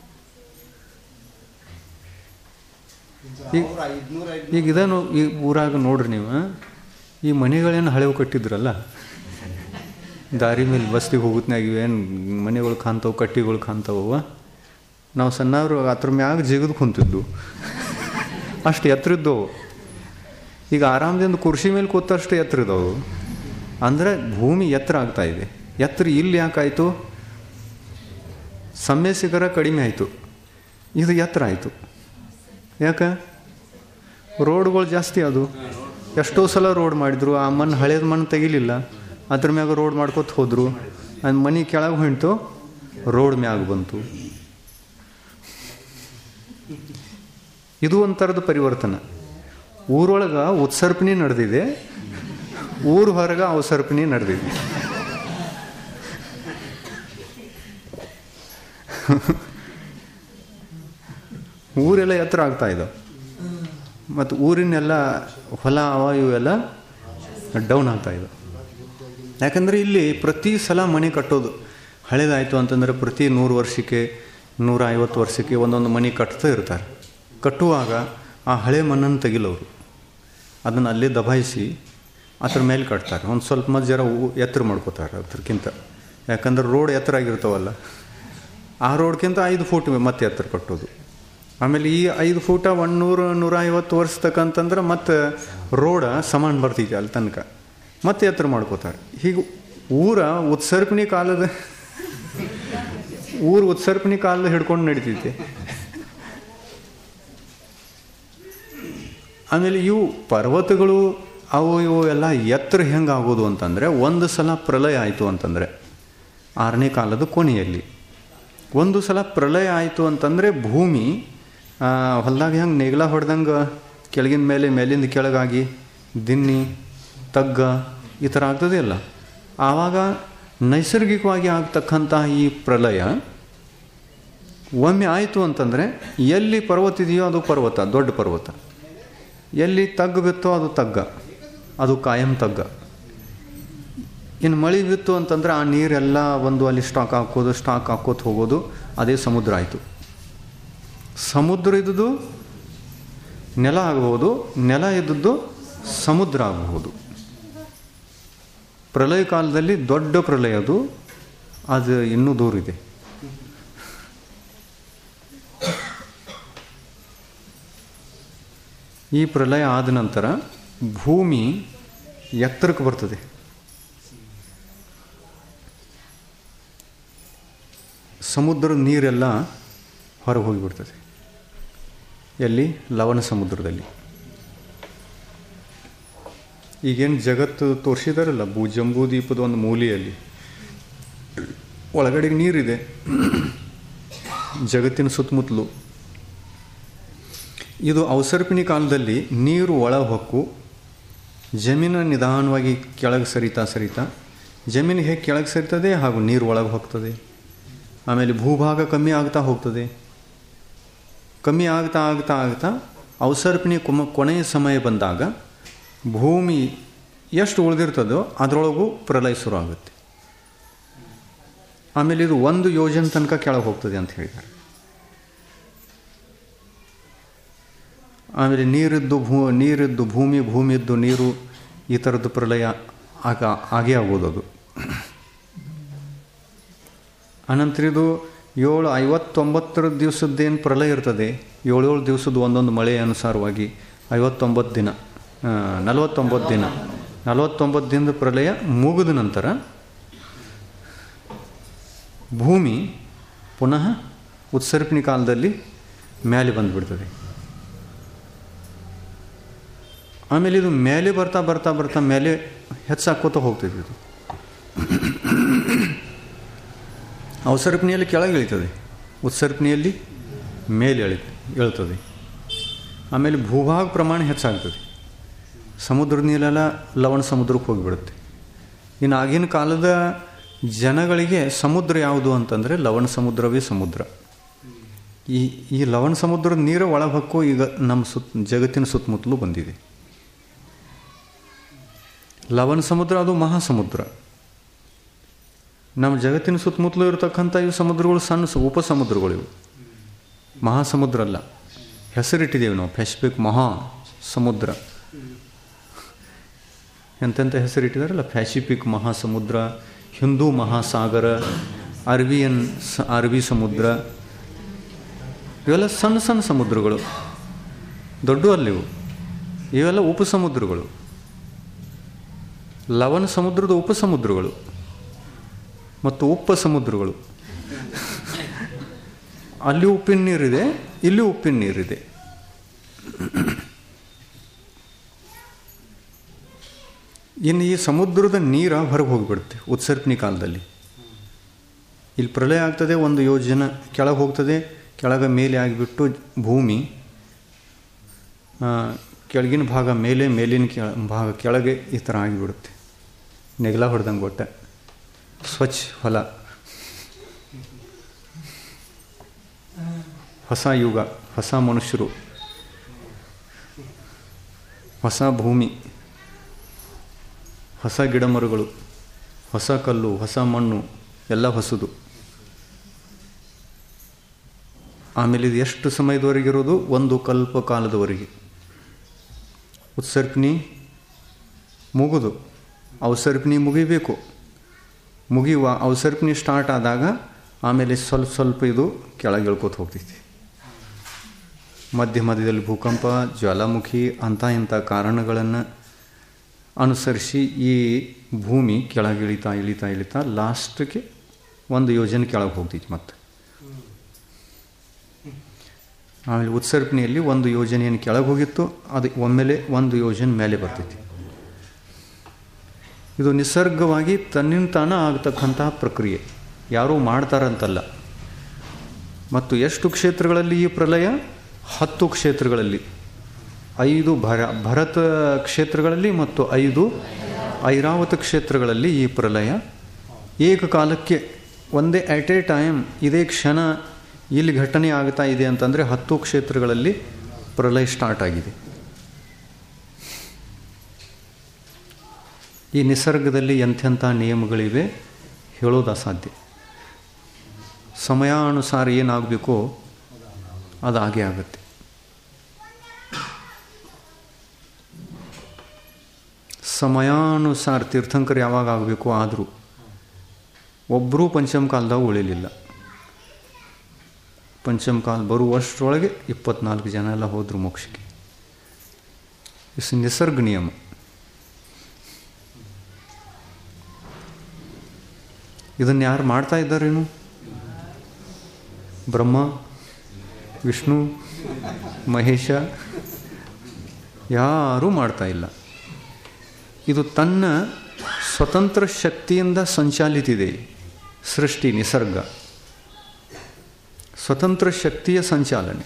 ಈಗ- ಅವ್ರು ಐದ್ನೂರ ಈಗ ಇದನ್ನು ಈ ಊರಾಗ ನೋಡ್ರಿ ನೀವು ಈ ಮನೆಗಳೇನು ಹಳೆವು ಕಟ್ಟಿದ್ರಲ್ಲ ದಾರಿ ಮೇಲೆ ಬಸ್ತಿಗೆ ಹೋಗುತ್ನಾಗ ಏನು ಮನೆಗಳು ಕಾಣ್ತಾವೆ ಕಟ್ಟಿಗಳು ಕಾಣ್ತಾವ ನಾವು ಸಣ್ಣವರು ಅದ್ರ ಮ್ಯಾಗ ಜಿಗದು ಕುಂತಿದ್ದು ಅಷ್ಟು ಎತ್ತರ ಇದ್ದವು ಈಗ ಆರಾಮದಿಂದ ಕುರ್ಚಿ ಮೇಲೆ ಕೂತಷ್ಟು ಎತ್ತರ ಇದ್ದವು ಅಂದರೆ ಭೂಮಿ ಎತ್ತರ ಆಗ್ತಾ ಇದೆ ಎತ್ತರ ಇಲ್ಲಿ ಯಾಕಾಯಿತು ಸಮ್ಮೇಸಿಗರ ಕಡಿಮೆ ಆಯಿತು ಇದು ಎತ್ತರ ಆಯಿತು ಯಾಕೆ ರೋಡ್ಗಳು ಜಾಸ್ತಿ ಅದು ಎಷ್ಟೋ ಸಲ ರೋಡ್ ಮಾಡಿದ್ರು ಆ ಮಣ್ಣು ಹಳೇದ ಮಣ್ಣು ತೆಗಿಲಿಲ್ಲ ಅದ್ರ ಮ್ಯಾಗ ರೋಡ್ ಮಾಡ್ಕೊತ ಹೋದ್ರು ಅದು ಮನೆ ಕೆಳಗೆ ಹೊಂಟು ರೋಡ್ ಮ್ಯಾಗ ಬಂತು ಇದು ಒಂಥರದ ಪರಿವರ್ತನೆ ಊರೊಳಗೆ ಉತ್ಸರ್ಪಣೆ ನಡೆದಿದೆ ಊರು ಹೊರಗೆ ಅವಸರ್ಪಣೆ ನಡೆದಿದೆ ಊರೆಲ್ಲ ಎತ್ತರ ಆಗ್ತಾ ಇದ್ದಾವೆ ಮತ್ತು ಊರಿನೆಲ್ಲ ಹೊಲ ಅವ ಇವೆಲ್ಲ ಡೌನ್ ಆಗ್ತಾ ಇದ್ದಾವೆ ಯಾಕಂದರೆ ಇಲ್ಲಿ ಪ್ರತಿ ಸಲ ಮನೆ ಕಟ್ಟೋದು ಹಳೇದಾಯಿತು ಅಂತಂದರೆ ಪ್ರತಿ ನೂರು ವರ್ಷಕ್ಕೆ ನೂರ ಐವತ್ತು ವರ್ಷಕ್ಕೆ ಒಂದೊಂದು ಮನೆ ಕಟ್ತಾ ಇರ್ತಾರೆ ಕಟ್ಟುವಾಗ ಆ ಹಳೆ ಮಣ್ಣನ್ನು ತೆಗಿಲವರು ಅದನ್ನು ಅಲ್ಲೇ ದಬಾಯಿಸಿ ಅದ್ರ ಮೇಲೆ ಕಟ್ತಾರೆ ಒಂದು ಸ್ವಲ್ಪ ಮದ್ದು ಜರ ಊ- ಎತ್ತರ ಮಾಡ್ಕೋತಾರೆ ಅದ್ರಕ್ಕಿಂತ ಯಾಕಂದ್ರೆ ರೋಡ್ ಎತ್ತರ ಆಗಿರ್ತಾವಲ್ಲ ಆ ರೋಡ್ಗಿಂತ ಐದು ಫೂಟ್ ಮತ್ತೆ ಎತ್ತರ ಕಟ್ಟೋದು ಆಮೇಲೆ ಈ ಐದು ಫೂಟ ಒಂದು ನೂರು ನೂರ ಐವತ್ತು ವರ್ಷ ತಕ್ಕಂತಂದ್ರೆ ಮತ್ತೆ ರೋಡ ಸಮಾನ ಬರ್ತೈತಿ ಅಲ್ಲಿ ತನಕ ಮತ್ತೆ ಎತ್ತರ ಮಾಡ್ಕೋತಾರೆ ಹೀಗೆ ಊರ ಉತ್ಸರ್ಪಣಿ ಕಾಲದ ಊರು ಉತ್ಸರ್ಪಣಿ ಕಾಲದ ಹಿಡ್ಕೊಂಡು ನಡಿತೈತಿ ಆಮೇಲೆ ಇವು ಪರ್ವತಗಳು ಅವು ಇವು ಎಲ್ಲ ಎತ್ತರ ಹೆಂಗೆ ಆಗೋದು ಅಂತಂದರೆ ಒಂದು ಸಲ ಪ್ರಳಯ ಆಯಿತು ಅಂತಂದರೆ ಆರನೇ ಕಾಲದ ಕೊನೆಯಲ್ಲಿ ಒಂದು ಸಲ ಪ್ರಳಯ ಆಯಿತು ಅಂತಂದರೆ ಭೂಮಿ ಆ, ಹೊಲ್ದಾಗ ಹೆಂಗೆ ನೇಗ್ಲ ಹೊಡೆದಂಗೆ ಕೆಳಗಿನ ಮೇಲೆ ಮೇಲಿಂದ ಕೆಳಗಾಗಿ ದಿನ್ನಿ ತಗ್ಗ ಈ ಥರ ಆಗ್ತದೆ ಅಲ್ಲ ಆವಾಗ ನೈಸರ್ಗಿಕವಾಗಿ ಆಗ್ತಕ್ಕಂಥ ಈ ಪ್ರಳಯ ಒಮ್ಮೆ ಆಯಿತು ಅಂತಂದರೆ ಎಲ್ಲಿ ಪರ್ವತ ಇದೆಯೋ ಅದು ಪರ್ವತ ದೊಡ್ಡ ಪರ್ವತ ಎಲ್ಲಿ ತಗ್ಗು ಬಿತ್ತೋ ಅದು ತಗ್ಗ ಅದು ಕಾಯಂ ತಗ್ಗ ಇನ್ನು ಮಳೆ ಬಿತ್ತು ಅಂತಂದ್ರೆ ಆ ನೀರೆಲ್ಲ ಒಂದು ಅಲ್ಲಿ ಸ್ಟಾಕ್ ಹಾಕೋದು ಸ್ಟಾಕ್ ಹಾಕೋತ ಹೋಗೋದು ಅದೇ ಸಮುದ್ರ ಆಯಿತು ಸಮುದ್ರ ಇದ್ದದ್ದು ನೆಲ ಆಗಬಹುದು ನೆಲ ಇದ್ದದ್ದು ಸಮುದ್ರ ಆಗಬಹುದು ಪ್ರಳಯ ಕಾಲದಲ್ಲಿ ದೊಡ್ಡ ಪ್ರಳಯ ಅದು ಅದು ಇನ್ನೂ ದೂರ ಇದೆ ಈ ಪ್ರಳಯ ಆದ ನಂತರ ಭೂಮಿ ಎತ್ತರಕ್ಕೆ ಬರ್ತದೆ ಸಮುದ್ರದ ನೀರೆಲ್ಲ ಹೊರಗೆ ಹೋಗಿಬಿಡ್ತದೆ ಎಲ್ಲಿ ಲವಣ ಸಮುದ್ರದಲ್ಲಿ ಈಗೇನು ಜಗತ್ತು ತೋರಿಸಿದಾರಲ್ಲ ಭೂ ಜಂಬೂ ದೀಪದ ಒಂದು ಮೂಲೆಯಲ್ಲಿ ಒಳಗಡೆ ನೀರಿದೆ ಜಗತ್ತಿನ ಸುತ್ತಮುತ್ತಲು ಇದು ಅವಸರ್ಪಿಣಿ ಕಾಲದಲ್ಲಿ ನೀರು ಒಳ ಹೊಕ್ಕು ಜಮೀನು ನಿಧಾನವಾಗಿ ಕೆಳಗೆ ಸರಿತಾ ಸರಿತಾ ಜಮೀನು ಹೇಗೆ ಕೆಳಗೆ ಸರಿತದೆ ಹಾಗೂ ನೀರು ಒಳಗೆ ಹೋಗ್ತದೆ ಆಮೇಲೆ ಭೂಭಾಗ ಕಮ್ಮಿ ಆಗ್ತಾ ಹೋಗ್ತದೆ ಕಮ್ಮಿ ಆಗ್ತಾ ಆಗ್ತಾ ಆಗ್ತಾ ಅವಸರ್ಪಣಿ ಕೊಮ ಕೊನೆಯ ಸಮಯ ಬಂದಾಗ ಭೂಮಿ ಎಷ್ಟು ಉಳಿದಿರ್ತದೋ ಅದರೊಳಗೂ ಪ್ರಲಯ ಶುರು ಆಗುತ್ತೆ ಆಮೇಲೆ ಇದು ಒಂದು ಯೋಜನೆ ತನಕ ಕೆಳಗೆ ಹೋಗ್ತದೆ ಅಂತ ಹೇಳಿದ್ದಾರೆ ಆಮೇಲೆ ನೀರಿದ್ದು ಭೂ ನೀರಿದ್ದು ಭೂಮಿ ಭೂಮಿ ಇದ್ದು ನೀರು ಈ ಥರದ್ದು ಪ್ರಳಯ ಆಗ ಆಗೇ ಆಗೋದು ಅದು ಅನಂತರ ಇದು ಏಳು ಐವತ್ತೊಂಬತ್ತರ ದಿವಸದ್ದೇನು ಪ್ರಳಯ ಇರ್ತದೆ ಏಳೇಳು ದಿವಸದ ಒಂದೊಂದು ಮಳೆ ಅನುಸಾರವಾಗಿ ಐವತ್ತೊಂಬತ್ತು ದಿನ ಆ, ನಲವತ್ತೊಂಬತ್ತು ದಿನ ನಲವತ್ತೊಂಬತ್ತು ದಿನದ ಪ್ರಳಯ ಮುಗಿದ ನಂತರ ಭೂಮಿ ಪುನಃ ಉತ್ಸರ್ಪಿಣಿ ಕಾಲದಲ್ಲಿ ಮೇಲೆ ಬಂದುಬಿಡ್ತದೆ ಆಮೇಲೆ ಇದು ಮೇಲೆ ಬರ್ತಾ ಬರ್ತಾ ಬರ್ತಾ ಮೇಲೆ ಹೆಚ್ಚಾಕೋತ ಹೋಗ್ತದೆ ಇದು ಅವಸರ್ಪಣಿಯಲ್ಲಿ ಕೆಳಗೆ ಇಳಿತದೆ ಉತ್ಸರ್ಪಣಿಯಲ್ಲಿ ಮೇಲೆ ಎಳಿ ಏಳ್ತದೆ ಆಮೇಲೆ ಭೂಭಾಗ ಪ್ರಮಾಣ ಹೆಚ್ಚಾಗ್ತದೆ ಸಮುದ್ರದ ನೀರೆಲ್ಲ ಲವಣ ಸಮುದ್ರಕ್ಕೆ ಹೋಗಿಬಿಡುತ್ತೆ ಇನ್ನು ಆಗಿನ ಕಾಲದ ಜನಗಳಿಗೆ ಸಮುದ್ರ ಯಾವುದು ಅಂತಂದರೆ ಲವಣ ಸಮುದ್ರವೇ ಸಮುದ್ರ ಈ ಈ ಲವಣ ಸಮುದ್ರದ ನೀರು ಒಳಹಕ್ಕು ಈಗ ನಮ್ಮ ಸುತ್ತ ಜಗತ್ತಿನ ಸುತ್ತಮುತ್ತಲೂ ಬಂದಿದೆ ಲವಣ ಸಮುದ್ರ ಅದು ಮಹಾಸಮುದ್ರ ನಮ್ಮ ಜಗತ್ತಿನ ಸುತ್ತಮುತ್ತಲೂ ಇರತಕ್ಕಂಥ ಇವು ಸಮುದ್ರಗಳು ಸಣ್ಣ ಸ- ಉಪ ಸಮುದ್ರಗಳು ಇವು ಮಹಾಸಮುದ್ರ ಅಲ್ಲ ಹೆಸರಿಟ್ಟಿದ್ದೇವೆ ನಾವು ಪೆಸಿಫಿಕ್ ಮಹಾ ಸಮುದ್ರ ಎಂತೆಂಥ ಹೆಸರಿಟ್ಟಿದಾರಲ್ಲ ಪ್ಯಾಸಿಫಿಕ್ ಮಹಾಸಮುದ್ರ ಹಿಂದೂ ಮಹಾಸಾಗರ ಅರಬಿಯನ್ ಸ ಅರಬ್ಬಿ ಸಮುದ್ರ ಇವೆಲ್ಲ ಸಣ್ಣ ಸಣ್ಣ ಸಮುದ್ರಗಳು ದೊಡ್ಡ ಅಲ್ಲಿವು ಇವೆಲ್ಲ ಉಪಸಮುದ್ರಗಳು ಲವಣ ಸಮುದ್ರದ ಉಪಸಮುದ್ರಗಳು ಮತ್ತು ಉಪ ಸಮುದ್ರಗಳು ಅಲ್ಲಿ ಉಪ್ಪಿನ ನೀರಿದೆ ಇಲ್ಲಿ ಉಪ್ಪಿನ ನೀರಿದೆ ಇನ್ನು ಈ ಸಮುದ್ರದ ನೀರ ಹೊರಗೆ ಹೋಗಿಬಿಡುತ್ತೆ ಉತ್ಸರ್ಪಣಿ ಕಾಲದಲ್ಲಿ ಇಲ್ಲಿ ಪ್ರಳಯ ಆಗ್ತದೆ ಒಂದು ಯೋಜನೆ ಕೆಳಗೆ ಹೋಗ್ತದೆ ಕೆಳಗೆ ಮೇಲೆ ಆಗಿಬಿಟ್ಟು ಭೂಮಿ ಆ, ಕೆಳಗಿನ ಭಾಗ ಮೇಲೆ ಮೇಲಿನ ಕೆಳ ಭಾಗ ಕೆಳಗೆ ಈ ಥರ ಆಗಿಬಿಡುತ್ತೆ ನೆಗಲ ಹೊಡೆದಂಗೆ ಒಟ್ಟೆ ಸ್ವಚ್ಛ ಹೊಲ ಹೊಸ ಯುಗ ಹೊಸ ಮನುಷ್ಯರು ಹೊಸ ಭೂಮಿ ಹೊಸ ಗಿಡಮರಗಳು ಹೊಸ ಕಲ್ಲು ಹೊಸ ಮಣ್ಣು ಎಲ್ಲ ಹೊಸದು ಆಮೇಲೆ ಇದು ಎಷ್ಟು ಸಮಯದವರೆಗಿರೋದು ಒಂದು ಕಲ್ಪ ಕಾಲದವರೆಗೆ ಉತ್ಸರ್ಪಣಿ ಮುಗಿದು ಅವಸರ್ಪಣಿ ಮುಗಿಬೇಕು ಮುಗಿಯುವ ಅವಸರ್ಪಣಿ ಸ್ಟಾರ್ಟ್ ಆದಾಗ ಆಮೇಲೆ ಸ್ವಲ್ಪ ಸ್ವಲ್ಪ ಇದು ಕೆಳಗೆ ಇಳ್ಕೋತ ಹೋಗ್ತೈತಿ ಮಧ್ಯ ಮಧ್ಯದಲ್ಲಿ ಭೂಕಂಪ ಜ್ವಾಲಾಮುಖಿ ಅಂಥ ಇಂಥ ಕಾರಣಗಳನ್ನು ಅನುಸರಿಸಿ ಈ ಭೂಮಿ ಕೆಳಗೆ ಇಳಿತಾ ಇಳಿತಾ ಇಳಿತಾ ಲಾಸ್ಟ್ಗೆ ಒಂದು ಯೋಜನೆ ಕೆಳಗೆ ಹೋಗ್ತೈತಿ ಮತ್ತೆ ಆಮೇಲೆ ಉತ್ಸರ್ಪಣೆಯಲ್ಲಿ ಒಂದು ಯೋಜನೆಯನ್ನು ಕೆಳಗೆ ಹೋಗಿತ್ತು ಅದು ಒಮ್ಮೆಲೆ ಒಂದು ಯೋಜನೆ ಮೇಲೆ ಬರ್ತೈತಿ ಇದು ನಿಸರ್ಗವಾಗಿ ತನ್ನಿಂದ ತಾನ ಆಗ್ತಕ್ಕಂತಹ ಪ್ರಕ್ರಿಯೆ ಯಾರೂ ಮಾಡ್ತಾರಂತಲ್ಲ ಮತ್ತು ಎಷ್ಟು ಕ್ಷೇತ್ರಗಳಲ್ಲಿ ಈ ಪ್ರಲಯ ಹತ್ತು ಕ್ಷೇತ್ರಗಳಲ್ಲಿ ಐದು ಭರ ಭರತ ಕ್ಷೇತ್ರಗಳಲ್ಲಿ ಮತ್ತು ಐದು ಐರಾವತ ಕ್ಷೇತ್ರಗಳಲ್ಲಿ ಈ ಪ್ರಲಯ ಏಕಕಾಲಕ್ಕೆ ಒಂದೇ ಅಟ್ ಎ ಟೈಮ್ ಇದೇ ಕ್ಷಣ ಇಲ್ಲಿ ಘಟನೆ ಆಗ್ತಾ ಇದೆ ಅಂತಂದರೆ ಹತ್ತು ಕ್ಷೇತ್ರಗಳಲ್ಲಿ ಪ್ರಲಯ ಸ್ಟಾರ್ಟ್ ಆಗಿದೆ ಈ ನಿಸರ್ಗದಲ್ಲಿ ಎಂಥೆಂಥ ನಿಯಮಗಳಿವೆ ಹೇಳೋದು ಅಸಾಧ್ಯ ಸಮಯಾನುಸಾರ ಏನಾಗಬೇಕೋ ಅದು ಹಾಗೆ ಆಗುತ್ತೆ ಸಮಯಾನುಸಾರ ತೀರ್ಥಂಕರು ಯಾವಾಗ ಆಗಬೇಕು ಆದರೂ ಒಬ್ಬರೂ ಪಂಚಮ ಕಾಲದಾಗ ಉಳಿಲಿಲ್ಲ ಪಂಚಮ ಕಾಲ ಬರುವಷ್ಟರೊಳಗೆ ಇಪ್ಪತ್ನಾಲ್ಕು ಜನ ಎಲ್ಲ ಹೋದರು ಮೋಕ್ಷಕ್ಕೆ ಇಸ್ ನಿಸರ್ಗ ನಿಯಮ ಇದನ್ನು ಯಾರು ಮಾಡ್ತಾ ಇದ್ದಾರೇನು ಬ್ರಹ್ಮ ವಿಷ್ಣು ಮಹೇಶ ಯಾರೂ ಮಾಡ್ತಾ ಇಲ್ಲ ಇದು ತನ್ನ ಸ್ವತಂತ್ರ ಶಕ್ತಿಯಿಂದ ಸಂಚಾಲಿತಿದೆ ಸೃಷ್ಟಿ ನಿಸರ್ಗ ಸ್ವತಂತ್ರ ಶಕ್ತಿಯ ಸಂಚಾಲನೆ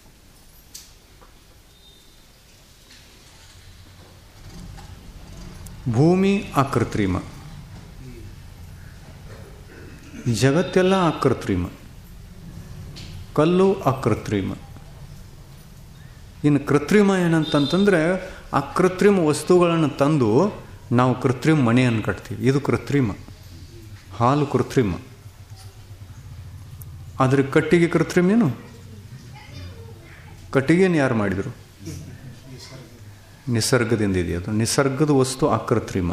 ಭೂಮಿ ಅಕೃತ್ರಿಮ ಜಗತ್ತೆಲ್ಲ ಅಕೃತ್ರಿಮ ಕಲ್ಲು ಅಕೃತ್ರಿಮ ಇನ್ನು ಕೃತ್ರಿಮ ಏನಂತಂತಂದರೆ ಅಕೃತ್ರಿಮ ವಸ್ತುಗಳನ್ನು ತಂದು ನಾವು ಕೃತ್ರಿಮ ಮನೆಯನ್ನು ಕಟ್ತೀವಿ ಇದು ಕೃತ್ರಿಮ ಹಾಲು ಕೃತ್ರಿಮ ಆದರೆ ಕಟ್ಟಿಗೆ ಕೃತ್ರಿಮ ಏನು ಕಟ್ಟಿಗೆನ ಯಾರು ಮಾಡಿದರು ನಿಸರ್ಗದಿಂದ ಇದೆ ಅದು ನಿಸರ್ಗದ ವಸ್ತು ಅಕೃತ್ರಿಮ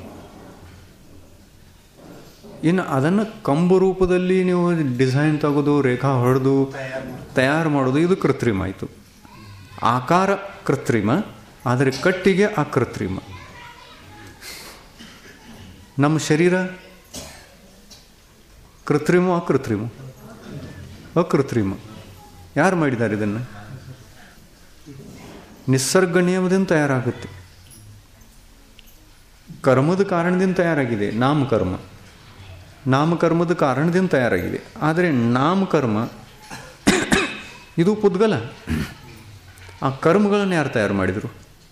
ಇನ್ನು ಅದನ್ನು ಕಂಬು ರೂಪದಲ್ಲಿ ನೀವು ಡಿಸೈನ್ ತೆಗೆದು ರೇಖಾ ಹೊಡೆದು ತಯಾರು ಮಾಡೋದು ಇದು ಕೃತ್ರಿಮ ಆಯಿತು ಆಕಾರ ಕೃತ್ರಿಮ ಆದರೆ ಕಟ್ಟಿಗೆ ಅಕೃತ್ರಿಮ ನಮ್ಮ ಶರೀರ ಕೃತ್ರಿಮ ಅಕೃತ್ರಿಮ ಅಕೃತ್ರಿಮ ಯಾರು ಮಾಡಿದ್ದಾರೆ ಇದನ್ನು ನಿಸರ್ಗ ನಿಯಮದಿಂದ ತಯಾರಾಗುತ್ತೆ ಕರ್ಮದ ಕಾರಣದಿಂದ ತಯಾರಾಗಿದೆ ನಾಮಕರ್ಮ ನಾಮಕರ್ಮದ ಕಾರಣದಿಂದ ತಯಾರಾಗಿದೆ ಆದರೆ ನಾಮಕರ್ಮ ಇದು ಪುದ್ಗಲ ಆ ಕರ್ಮಗಳನ್ನು ಯಾರು ತಯಾರು ಮಾಡಿದರು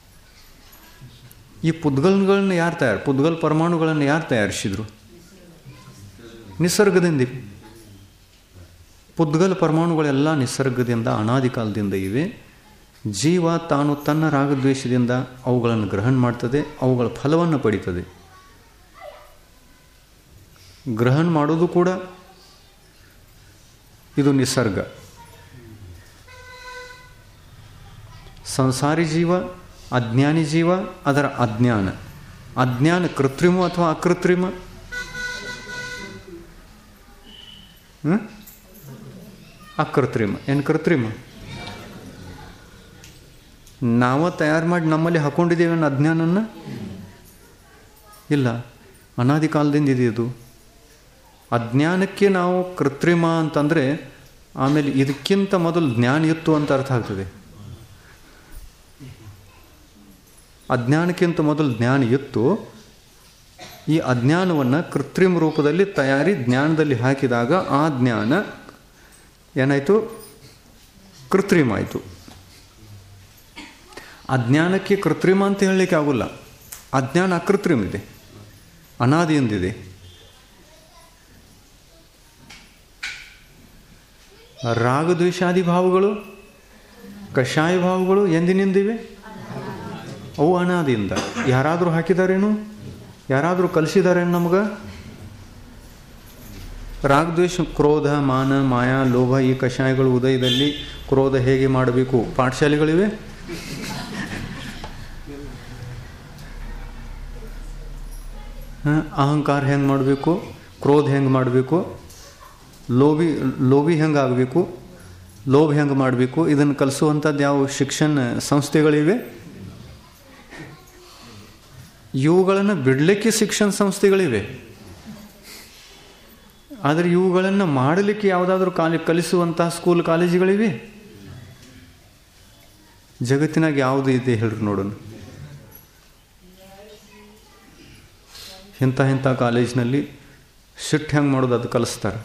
ಈ ಪುದ್ಗಲ್ಗಳನ್ನ ಯಾರು ತಯಾರು ಪುದ್ಗಲ್ ಪರಮಾಣುಗಳನ್ನು ಯಾರು ತಯಾರಿಸಿದರು ನಿಸರ್ಗದಿಂದ ಇವೆ ಪುದ್ಗಲ್ ಪರಮಾಣುಗಳೆಲ್ಲ ನಿಸರ್ಗದಿಂದ ಅನಾದಿ ಕಾಲದಿಂದ ಇವೆ ಜೀವ ತಾನು ತನ್ನ ರಾಗದ್ವೇಷದಿಂದ ಅವುಗಳನ್ನು ಗ್ರಹಣ ಮಾಡ್ತದೆ ಅವುಗಳ ಫಲವನ್ನು ಪಡೀತದೆ ಗ್ರಹಣ ಮಾಡೋದು ಕೂಡ ಇದು ನಿಸರ್ಗ ಸಂಸಾರಿ ಜೀವ ಅಜ್ಞಾನಿ ಜೀವ ಅದರ ಅಜ್ಞಾನ ಅಜ್ಞಾನ ಕೃತ್ರಿಮ ಅಥವಾ ಅಕೃತ್ರಿಮ ಹ್ಮ್? ಅಕೃತ್ರಿಮ ಏನು ಕೃತ್ರಿಮ ನಾವ ತಯಾರು ಮಾಡಿ ನಮ್ಮಲ್ಲಿ ಹಾಕೊಂಡಿದ್ದೇವೆ ಅನ್ನೋ ಅಜ್ಞಾನನ್ನ ಇಲ್ಲ ಅನಾದಿ ಕಾಲದಿಂದ ಇದೆ ಇದು ಅಜ್ಞಾನಕ್ಕೆ ನಾವು ಕೃತ್ರಿಮ ಅಂತಂದರೆ ಆಮೇಲೆ ಇದಕ್ಕಿಂತ ಮೊದಲು ಜ್ಞಾನ ಇತ್ತು ಅಂತ ಅರ್ಥ ಆಗ್ತದೆ ಅಜ್ಞಾನಕ್ಕಿಂತ ಮೊದಲು ಜ್ಞಾನ ಇತ್ತು ಈ ಅಜ್ಞಾನವನ್ನು ಕೃತ್ರಿಮ ರೂಪದಲ್ಲಿ ತಯಾರಿ ಜ್ಞಾನದಲ್ಲಿ ಹಾಕಿದಾಗ ಆ ಜ್ಞಾನ ಏನಾಯಿತು ಕೃತ್ರಿಮ ಆಯಿತು ಅಜ್ಞಾನಕ್ಕೆ ಕೃತ್ರಿಮ ಅಂತ ಹೇಳಲಿಕ್ಕೆ ಆಗೋಲ್ಲ ಅಜ್ಞಾನ ಅಕೃತ್ರಿಮ ಇದೆ ಅನಾದಿಯಿಂದಿದೆ ರಾಗದ್ವೇಷಾದಿ ಭಾವಗಳು ಕಷಾಯ ಭಾವಗಳು ಎಂದಿನಿಂದಿವೆ ಅವು ಅನಾದಿಯಿಂದ ಯಾರಾದರೂ ಹಾಕಿದಾರೇನು ಯಾರಾದರೂ ಕಲಿಸಿದಾರೇನು ನಮ್ಗೆ ರಾಗದ್ವೇಷ ಕ್ರೋಧ ಮಾನ ಮಾಯಾ ಲೋಭ ಈ ಕಷಾಯಗಳು ಉದಯದಲ್ಲಿ ಕ್ರೋಧ ಹೇಗೆ ಮಾಡಬೇಕು ಪಾಠಶಾಲೆಗಳಿವೆ ಹ, ಅಹಂಕಾರ ಹೆಂಗೆ ಮಾಡಬೇಕು ಕ್ರೋಧ ಹೆಂಗೆ ಮಾಡಬೇಕು ಲೋಭಿ ಲೋಭಿ ಹೆಂಗೆ ಆಗಬೇಕು ಲೋಭ ಹೆಂಗೆ ಮಾಡಬೇಕು ಇದನ್ನು ಕಲಿಸುವಂಥದ್ದು ಯಾವ ಶಿಕ್ಷಣ ಸಂಸ್ಥೆಗಳಿವೆ ಇವುಗಳನ್ನು ಬಿಡಲಿಕ್ಕೆ ಶಿಕ್ಷಣ ಸಂಸ್ಥೆಗಳಿವೆ ಆದರೆ ಇವುಗಳನ್ನು ಮಾಡಲಿಕ್ಕೆ ಯಾವುದಾದ್ರೂ ಕಾಲಿ ಕಲಿಸುವಂತಹ ಸ್ಕೂಲ್ ಕಾಲೇಜುಗಳಿವೆ ಜಗತ್ತಿನಾಗ ಯಾವುದು ಇದೆ ಹೇಳ್ರಿ ನೋಡೋಣ ಇಂಥ ಇಂಥ ಕಾಲೇಜಿನಲ್ಲಿ ಶಿಟ್ ಹೆಂಗೆ ಮಾಡೋದು ಅದು ಕಲಿಸ್ತಾರೆ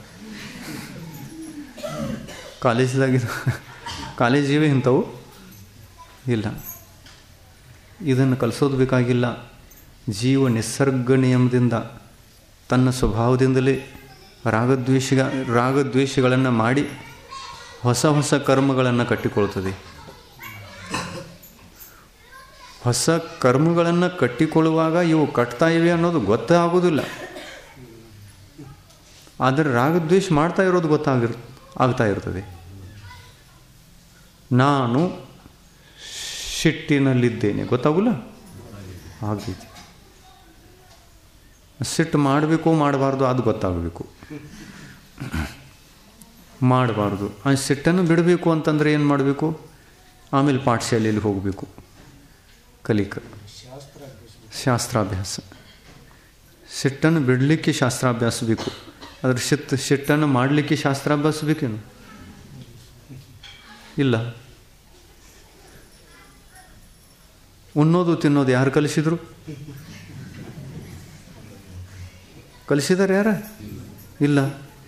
ಕಾಲೇಜ್ದಾಗಿದ್ದು ಕಾಲೇಜ್ ಇವೆ ಇಂಥವು ಇಲ್ಲ ಇದನ್ನು ಕಲಿಸೋದು ಬೇಕಾಗಿಲ್ಲ ಜೀವ ನಿಸರ್ಗ ನಿಯಮದಿಂದ ತನ್ನ ಸ್ವಭಾವದಿಂದಲೇ ರಾಗದ್ವೇಷ ರಾಗದ್ವೇಷಗಳನ್ನು ಮಾಡಿ ಹೊಸ ಹೊಸ ಕರ್ಮಗಳನ್ನು ಕಟ್ಟಿಕೊಳ್ತದೆ ಹೊಸ ಕರ್ಮಗಳನ್ನು ಕಟ್ಟಿಕೊಳ್ಳುವಾಗ ಇವು ಕಟ್ತಾ ಇವೆ ಅನ್ನೋದು ಗೊತ್ತಾಗೋದಿಲ್ಲ ಆದರೆ ರಾಗದ್ವೇಷ ಮಾಡ್ತಾ ಇರೋದು ಗೊತ್ತಾಗಿರ್ ಆಗ್ತಾ ಇರ್ತದೆ ನಾನು ಸಿಟ್ಟಿನಲ್ಲಿದ್ದೇನೆ ಗೊತ್ತಾಗಲ್ಲ ಆಗೈತಿ ಸಿಟ್ಟು ಮಾಡಬೇಕು ಮಾಡಬಾರ್ದು ಅದು ಗೊತ್ತಾಗಬೇಕು ಮಾಡಬಾರ್ದು ಆ ಸಿಟ್ಟನ್ನು ಬಿಡಬೇಕು ಅಂತಂದರೆ ಏನು ಮಾಡಬೇಕು ಆಮೇಲೆ ಪಾಠಶಾಲೆಯಲ್ಲಿ ಹೋಗಬೇಕು ಕಲಿಕ ಶಾಸ್ತ್ರಾಭ್ಯಾಸ ಸಿಟ್ಟನ್ನು ಬಿಡಲಿಕ್ಕೆ ಶಾಸ್ತ್ರಾಭ್ಯಾಸ ಬೇಕು ಅದ್ರ ಸಿಟ್ಟು ಸಿಟ್ಟನ್ನು ಮಾಡಲಿಕ್ಕೆ ಶಾಸ್ತ್ರಾಭ್ಯಾಸ ಬೇಕೇನು ಇಲ್ಲ ಉಣ್ಣೋದು ತಿನ್ನೋದು ಯಾರು ಕಲಿಸಿದ್ರು ಕಲಿಸಿದಾರೆ ಯಾರ ಇಲ್ಲ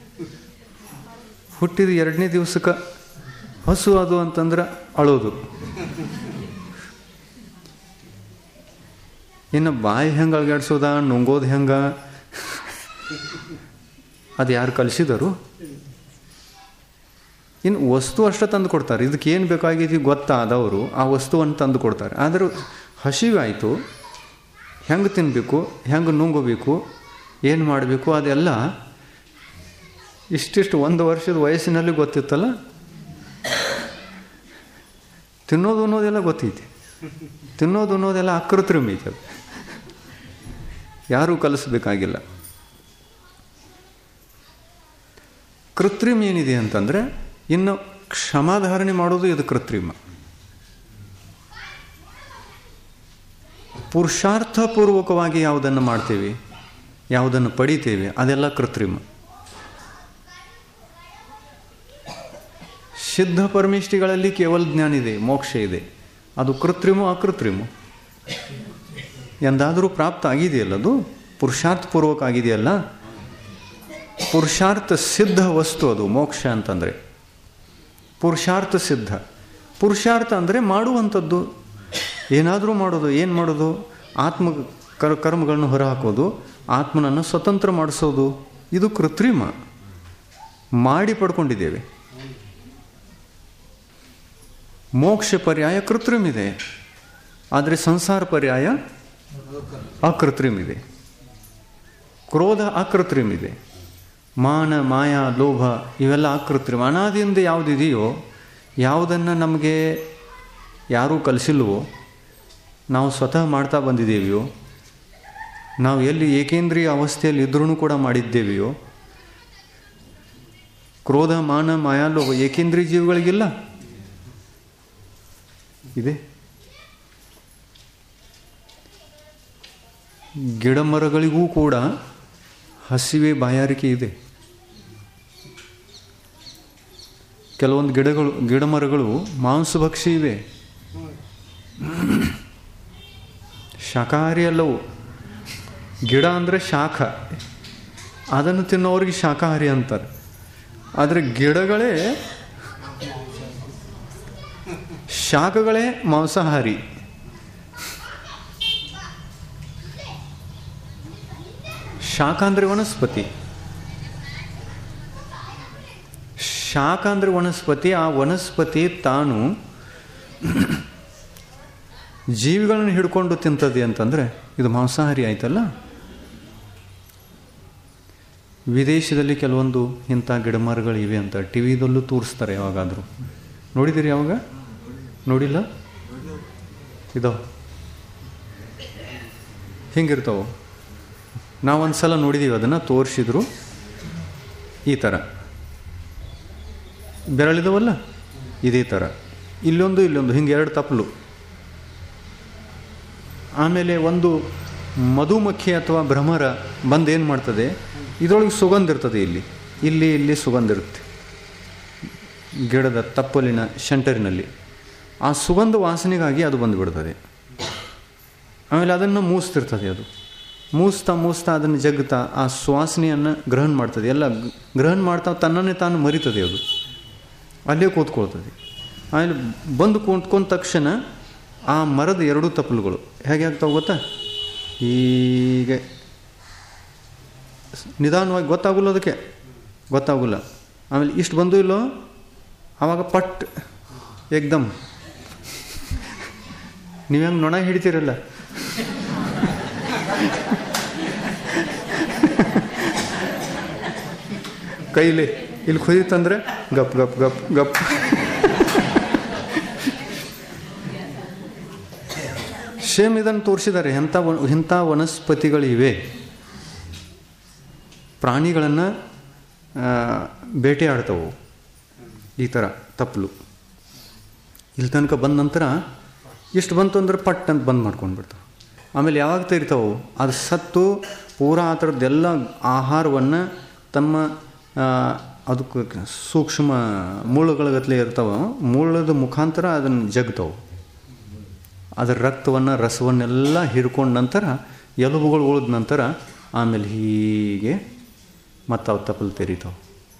ಹುಟ್ಟಿದ ಎರಡನೇ ದಿವಸಕ್ಕೆ ಹಸು ಅದು ಅಂತಂದ್ರೆ ಅಳೋದು ಇನ್ನು ಬಾಯಿ ಹೆಂಗೆ ಅಳ್ಗಾಡ್ಸೋದ ನುಂಗೋದು ಹೆಂಗೆ ಅದು ಯಾರು ಕಲಿಸಿದರು ಇನ್ನು ವಸ್ತು ಅಷ್ಟೇ ತಂದು ಕೊಡ್ತಾರೆ ಇದಕ್ಕೆ ಏನು ಬೇಕಾಗಿದೆ ಗೊತ್ತಾದವರು ಆ ವಸ್ತುವನ್ನು ತಂದು ಕೊಡ್ತಾರೆ ಆದರೂ ಹಸಿವಾಯಿತು ಹೆಂಗೆ ತಿನ್ನಬೇಕು ಹೆಂಗೆ ನುಂಗೋಬೇಕು ಏನು ಮಾಡಬೇಕು ಅದೆಲ್ಲ ಇಷ್ಟಿಷ್ಟು ಒಂದು ವರ್ಷದ ವಯಸ್ಸಿನಲ್ಲಿ ಗೊತ್ತಿತ್ತಲ್ಲ ತಿನ್ನೋದು ಅನ್ನೋದೆಲ್ಲ ಗೊತ್ತೈತಿ ತಿನ್ನೋದು ಅನ್ನೋದೆಲ್ಲ ಅಕೃತ್ರಿಮ ಐತೆ ಅದು ಯಾರೂ ಕಲಿಸ್ಬೇಕಾಗಿಲ್ಲ ಕೃತ್ರಿಮ ಏನಿದೆ ಅಂತಂದರೆ ಇನ್ನು ಕ್ಷಮಾಧಾರಣೆ ಮಾಡೋದು ಇದು ಕೃತ್ರಿಮ ಪುರುಷಾರ್ಥಪೂರ್ವಕವಾಗಿ ಯಾವುದನ್ನು ಮಾಡ್ತೇವೆ ಯಾವುದನ್ನು ಪಡಿತೇವೆ ಅದೆಲ್ಲ ಕೃತ್ರಿಮ ಸಿದ್ಧ ಪರಮಿಷ್ಠಿಗಳಲ್ಲಿ ಕೇವಲ ಜ್ಞಾನ ಇದೆ ಮೋಕ್ಷ ಇದೆ ಅದು ಕೃತ್ರಿಮ ಅಕೃತ್ರಿಮ ಎಂದಾದರೂ ಪ್ರಾಪ್ತ ಆಗಿದೆಯಲ್ಲ ಅದು ಪುರುಷಾರ್ಥಪೂರ್ವಕ ಆಗಿದೆಯಲ್ಲ ಪುರುಷಾರ್ಥ ಸಿದ್ಧ ವಸ್ತು ಅದು ಮೋಕ್ಷ ಅಂತಂದರೆ ಪುರುಷಾರ್ಥ ಸಿದ್ಧ ಪುರುಷಾರ್ಥ ಅಂದರೆ ಮಾಡುವಂಥದ್ದು ಏನಾದರೂ ಮಾಡೋದು ಏನು ಮಾಡೋದು ಆತ್ಮ ಕರ್ ಕರ್ಮಗಳನ್ನು ಹೊರಹಾಕೋದು ಆತ್ಮನನ್ನು ಸ್ವತಂತ್ರ ಮಾಡಿಸೋದು ಇದು ಕೃತ್ರಿಮ ಮಾಡಿ ಪಡ್ಕೊಂಡಿದ್ದೇವೆ ಮೋಕ್ಷ ಪರ್ಯಾಯ ಕೃತ್ರಿಮ ಇದೆ ಆದರೆ ಸಂಸಾರ ಪರ್ಯಾಯ ಅಕೃತ್ರಿಮ ಇದೆ ಕ್ರೋಧ ಅಕೃತ್ರಿಮ ಇದೆ ಮಾನ ಮಾಯ ಲೋಭ ಇವೆಲ್ಲ ಅಕೃತ್ರಿಮ ಅನಾದಿಯಿಂದ ಯಾವುದಿದೆಯೋ ಯಾವುದನ್ನು ನಮಗೆ ಯಾರೂ ಕಲಿಸಿಲ್ವೋ ನಾವು ಸ್ವತಃ ಮಾಡ್ತಾ ಬಂದಿದ್ದೇವೆಯೋ ನಾವು ಎಲ್ಲಿ ಏಕೇಂದ್ರೀಯ ಅವಸ್ಥೆಯಲ್ಲಿ ಇದ್ರೂ ಕೂಡ ಮಾಡಿದ್ದೇವೆಯೋ ಕ್ರೋಧ ಮಾನ ಮಾಯ ಲೋಭ ಏಕೇಂದ್ರೀಯ ಜೀವಿಗಳಿಗಿಲ್ಲ ಇದೆ ಗಿಡ ಮರಗಳಿಗೂ ಕೂಡ ಹಸಿವೆ ಬಾಯಾರಿಕೆ ಇದೆ ಕೆಲವೊಂದು ಗಿಡಗಳು ಗಿಡ ಮರಗಳು ಮಾಂಸಭಕ್ಷಿ ಇವೆ ಶಾಕಾಹಾರಿ ಅಲ್ಲವು ಗಿಡ ಅಂದರೆ ಶಾಖ ಅದನ್ನು ತಿನ್ನೋರಿಗೆ ಶಾಕಾಹಾರಿ ಅಂತಾರೆ ಆದರೆ ಗಿಡಗಳೇ ಶಾಖಗಳೇ ಮಾಂಸಾಹಾರಿ ಶಾಖ ಅಂದರೆ ವನಸ್ಪತಿ ಶಾಖ ಅಂದರೆ ವನಸ್ಪತಿ ಆ ವನಸ್ಪತಿ ತಾನು ಜೀವಿಗಳನ್ನು ಹಿಡ್ಕೊಂಡು ತಿಂತದೆ ಅಂತಂದರೆ ಇದು ಮಾಂಸಾಹಾರಿ ಆಯ್ತಲ್ಲ ವಿದೇಶದಲ್ಲಿ ಕೆಲವೊಂದು ಇಂಥ ಗಿಡಮರಗಳು ಇವೆ ಅಂತ ಟಿ ವಿದಲ್ಲೂ ತೋರಿಸ್ತಾರೆ ಯಾವಾಗಾದರೂ ನೋಡಿದ್ದೀರಿ ಯಾವಾಗ ನೋಡಿಲ್ಲ ಇದೋ ಹಿಂಗಿರ್ತಾವೆ ನಾವೊಂದು ಸಲ ನೋಡಿದ್ದೀವಿ ಅದನ್ನು ತೋರಿಸಿದ್ರು ಈ ಥರ ಬೆರಳಿದವಲ್ಲ ಇದೇ ಥರ ಇಲ್ಲೊಂದು ಇಲ್ಲೊಂದು ಹಿಂಗೆ ಎರಡು ತಪ್ಪಲು ಆಮೇಲೆ ಒಂದು ಮಧುಮಕ್ಕಿ ಅಥವಾ ಭ್ರಮರ ಬಂದು ಏನು ಮಾಡ್ತದೆ ಇದರೊಳಗೆ ಸುಗಂಧ ಇರ್ತದೆ ಇಲ್ಲಿ ಇಲ್ಲಿ ಇಲ್ಲಿ ಸುಗಂಧ ಇರುತ್ತೆ ಗಿಡದ ತಪ್ಪಲಿನ ಶೆಂಟರಿನಲ್ಲಿ ಆ ಸುಗಂಧ ವಾಸನೆಗಾಗಿ ಅದು ಬಂದುಬಿಡ್ತದೆ ಆಮೇಲೆ ಅದನ್ನು ಮೂಸ್ತಿರ್ತದೆ ಅದು ಮೂಸ್ತಾ ಮೂಸ್ತಾ ಅದನ್ನು ಜಗ್ತಾ ಆ ಸುವಾಸನೆಯನ್ನು ಗ್ರಹಣ ಮಾಡ್ತದೆ ಎಲ್ಲ ಗ್ರಹಣ ಮಾಡ್ತಾ ತನ್ನನ್ನೇ ತಾನು ಮರಿತದೆ ಅದು ಅಲ್ಲೇ ಕೂತ್ಕೊಳ್ತದೆ ಆಮೇಲೆ ಬಂದು ಕೂತ್ಕೊಂಡ ತಕ್ಷಣ ಆ ಮರದ ಎರಡೂ ತಪ್ಪಲುಗಳು ಹೇಗೆ ಆಗ್ತಾವೆ ಗೊತ್ತಾ ಹೀಗೆ ನಿಧಾನವಾಗಿ ಗೊತ್ತಾಗಲ್ಲ ಅದಕ್ಕೆ ಗೊತ್ತಾಗಲ್ಲ ಆಮೇಲೆ ಇಷ್ಟು ಬಂದು ಇಲ್ಲೋ ಆವಾಗ ಪಟ್ ಏಕ್ದಮ್ ನೀವು ಹೆಂಗೆ ನೊಣ ಹಿಡಿತೀರಲ್ಲ ಕೈಲಿ ಇಲ್ಲಿ ಕುದೀತಂದ್ರೆ ಗಪ್ ಗಪ್ ಗಪ್ ಗಪ್ ಸೇಮ್ ಇದನ್ನು ತೋರಿಸಿದ್ದಾರೆ ಎಂಥ ಇಂಥ ವನಸ್ಪತಿಗಳಿವೆ ಪ್ರಾಣಿಗಳನ್ನು ಬೇಟೆಯಾಡ್ತವು ಈ ಥರ ತಪ್ಪಲು ಇಲ್ಲಿ ತನಕ ಬಂದ ನಂತರ ಇಷ್ಟು ಬಂತು ಅಂದ್ರೆ ಪಟ್ ಅಂತ ಬಂದ್ ಮಾಡ್ಕೊಂಡು ಬಿಡ್ತಾವೆ ಆಮೇಲೆ ಯಾವಾಗ ತೆರಿತಾವೆ ಅದು ಸತ್ತು ಪೂರಾ ಆ ಥರದ್ದೆಲ್ಲ ಆಹಾರವನ್ನು ತಮ್ಮ ಅದಕ್ಕೆ ಸೂಕ್ಷ್ಮ ಮುಳ್ಳುಗಳಗತ್ಲೆ ಇರ್ತಾವೆ ಮುಳ್ಳದ ಮುಖಾಂತರ ಅದನ್ನು ಜಗ್ತಾವೆ ಅದರ ರಕ್ತವನ್ನು ರಸವನ್ನೆಲ್ಲ ಹಿಡ್ಕೊಂಡ ನಂತರ ಎಲುಬುಗಳು ಉಳಿದ ನಂತರ ಆಮೇಲೆ ಹೀಗೆ ಮತ್ತು ಅವು ತಪ್ಪಲು ತೆರಿತಾವೆ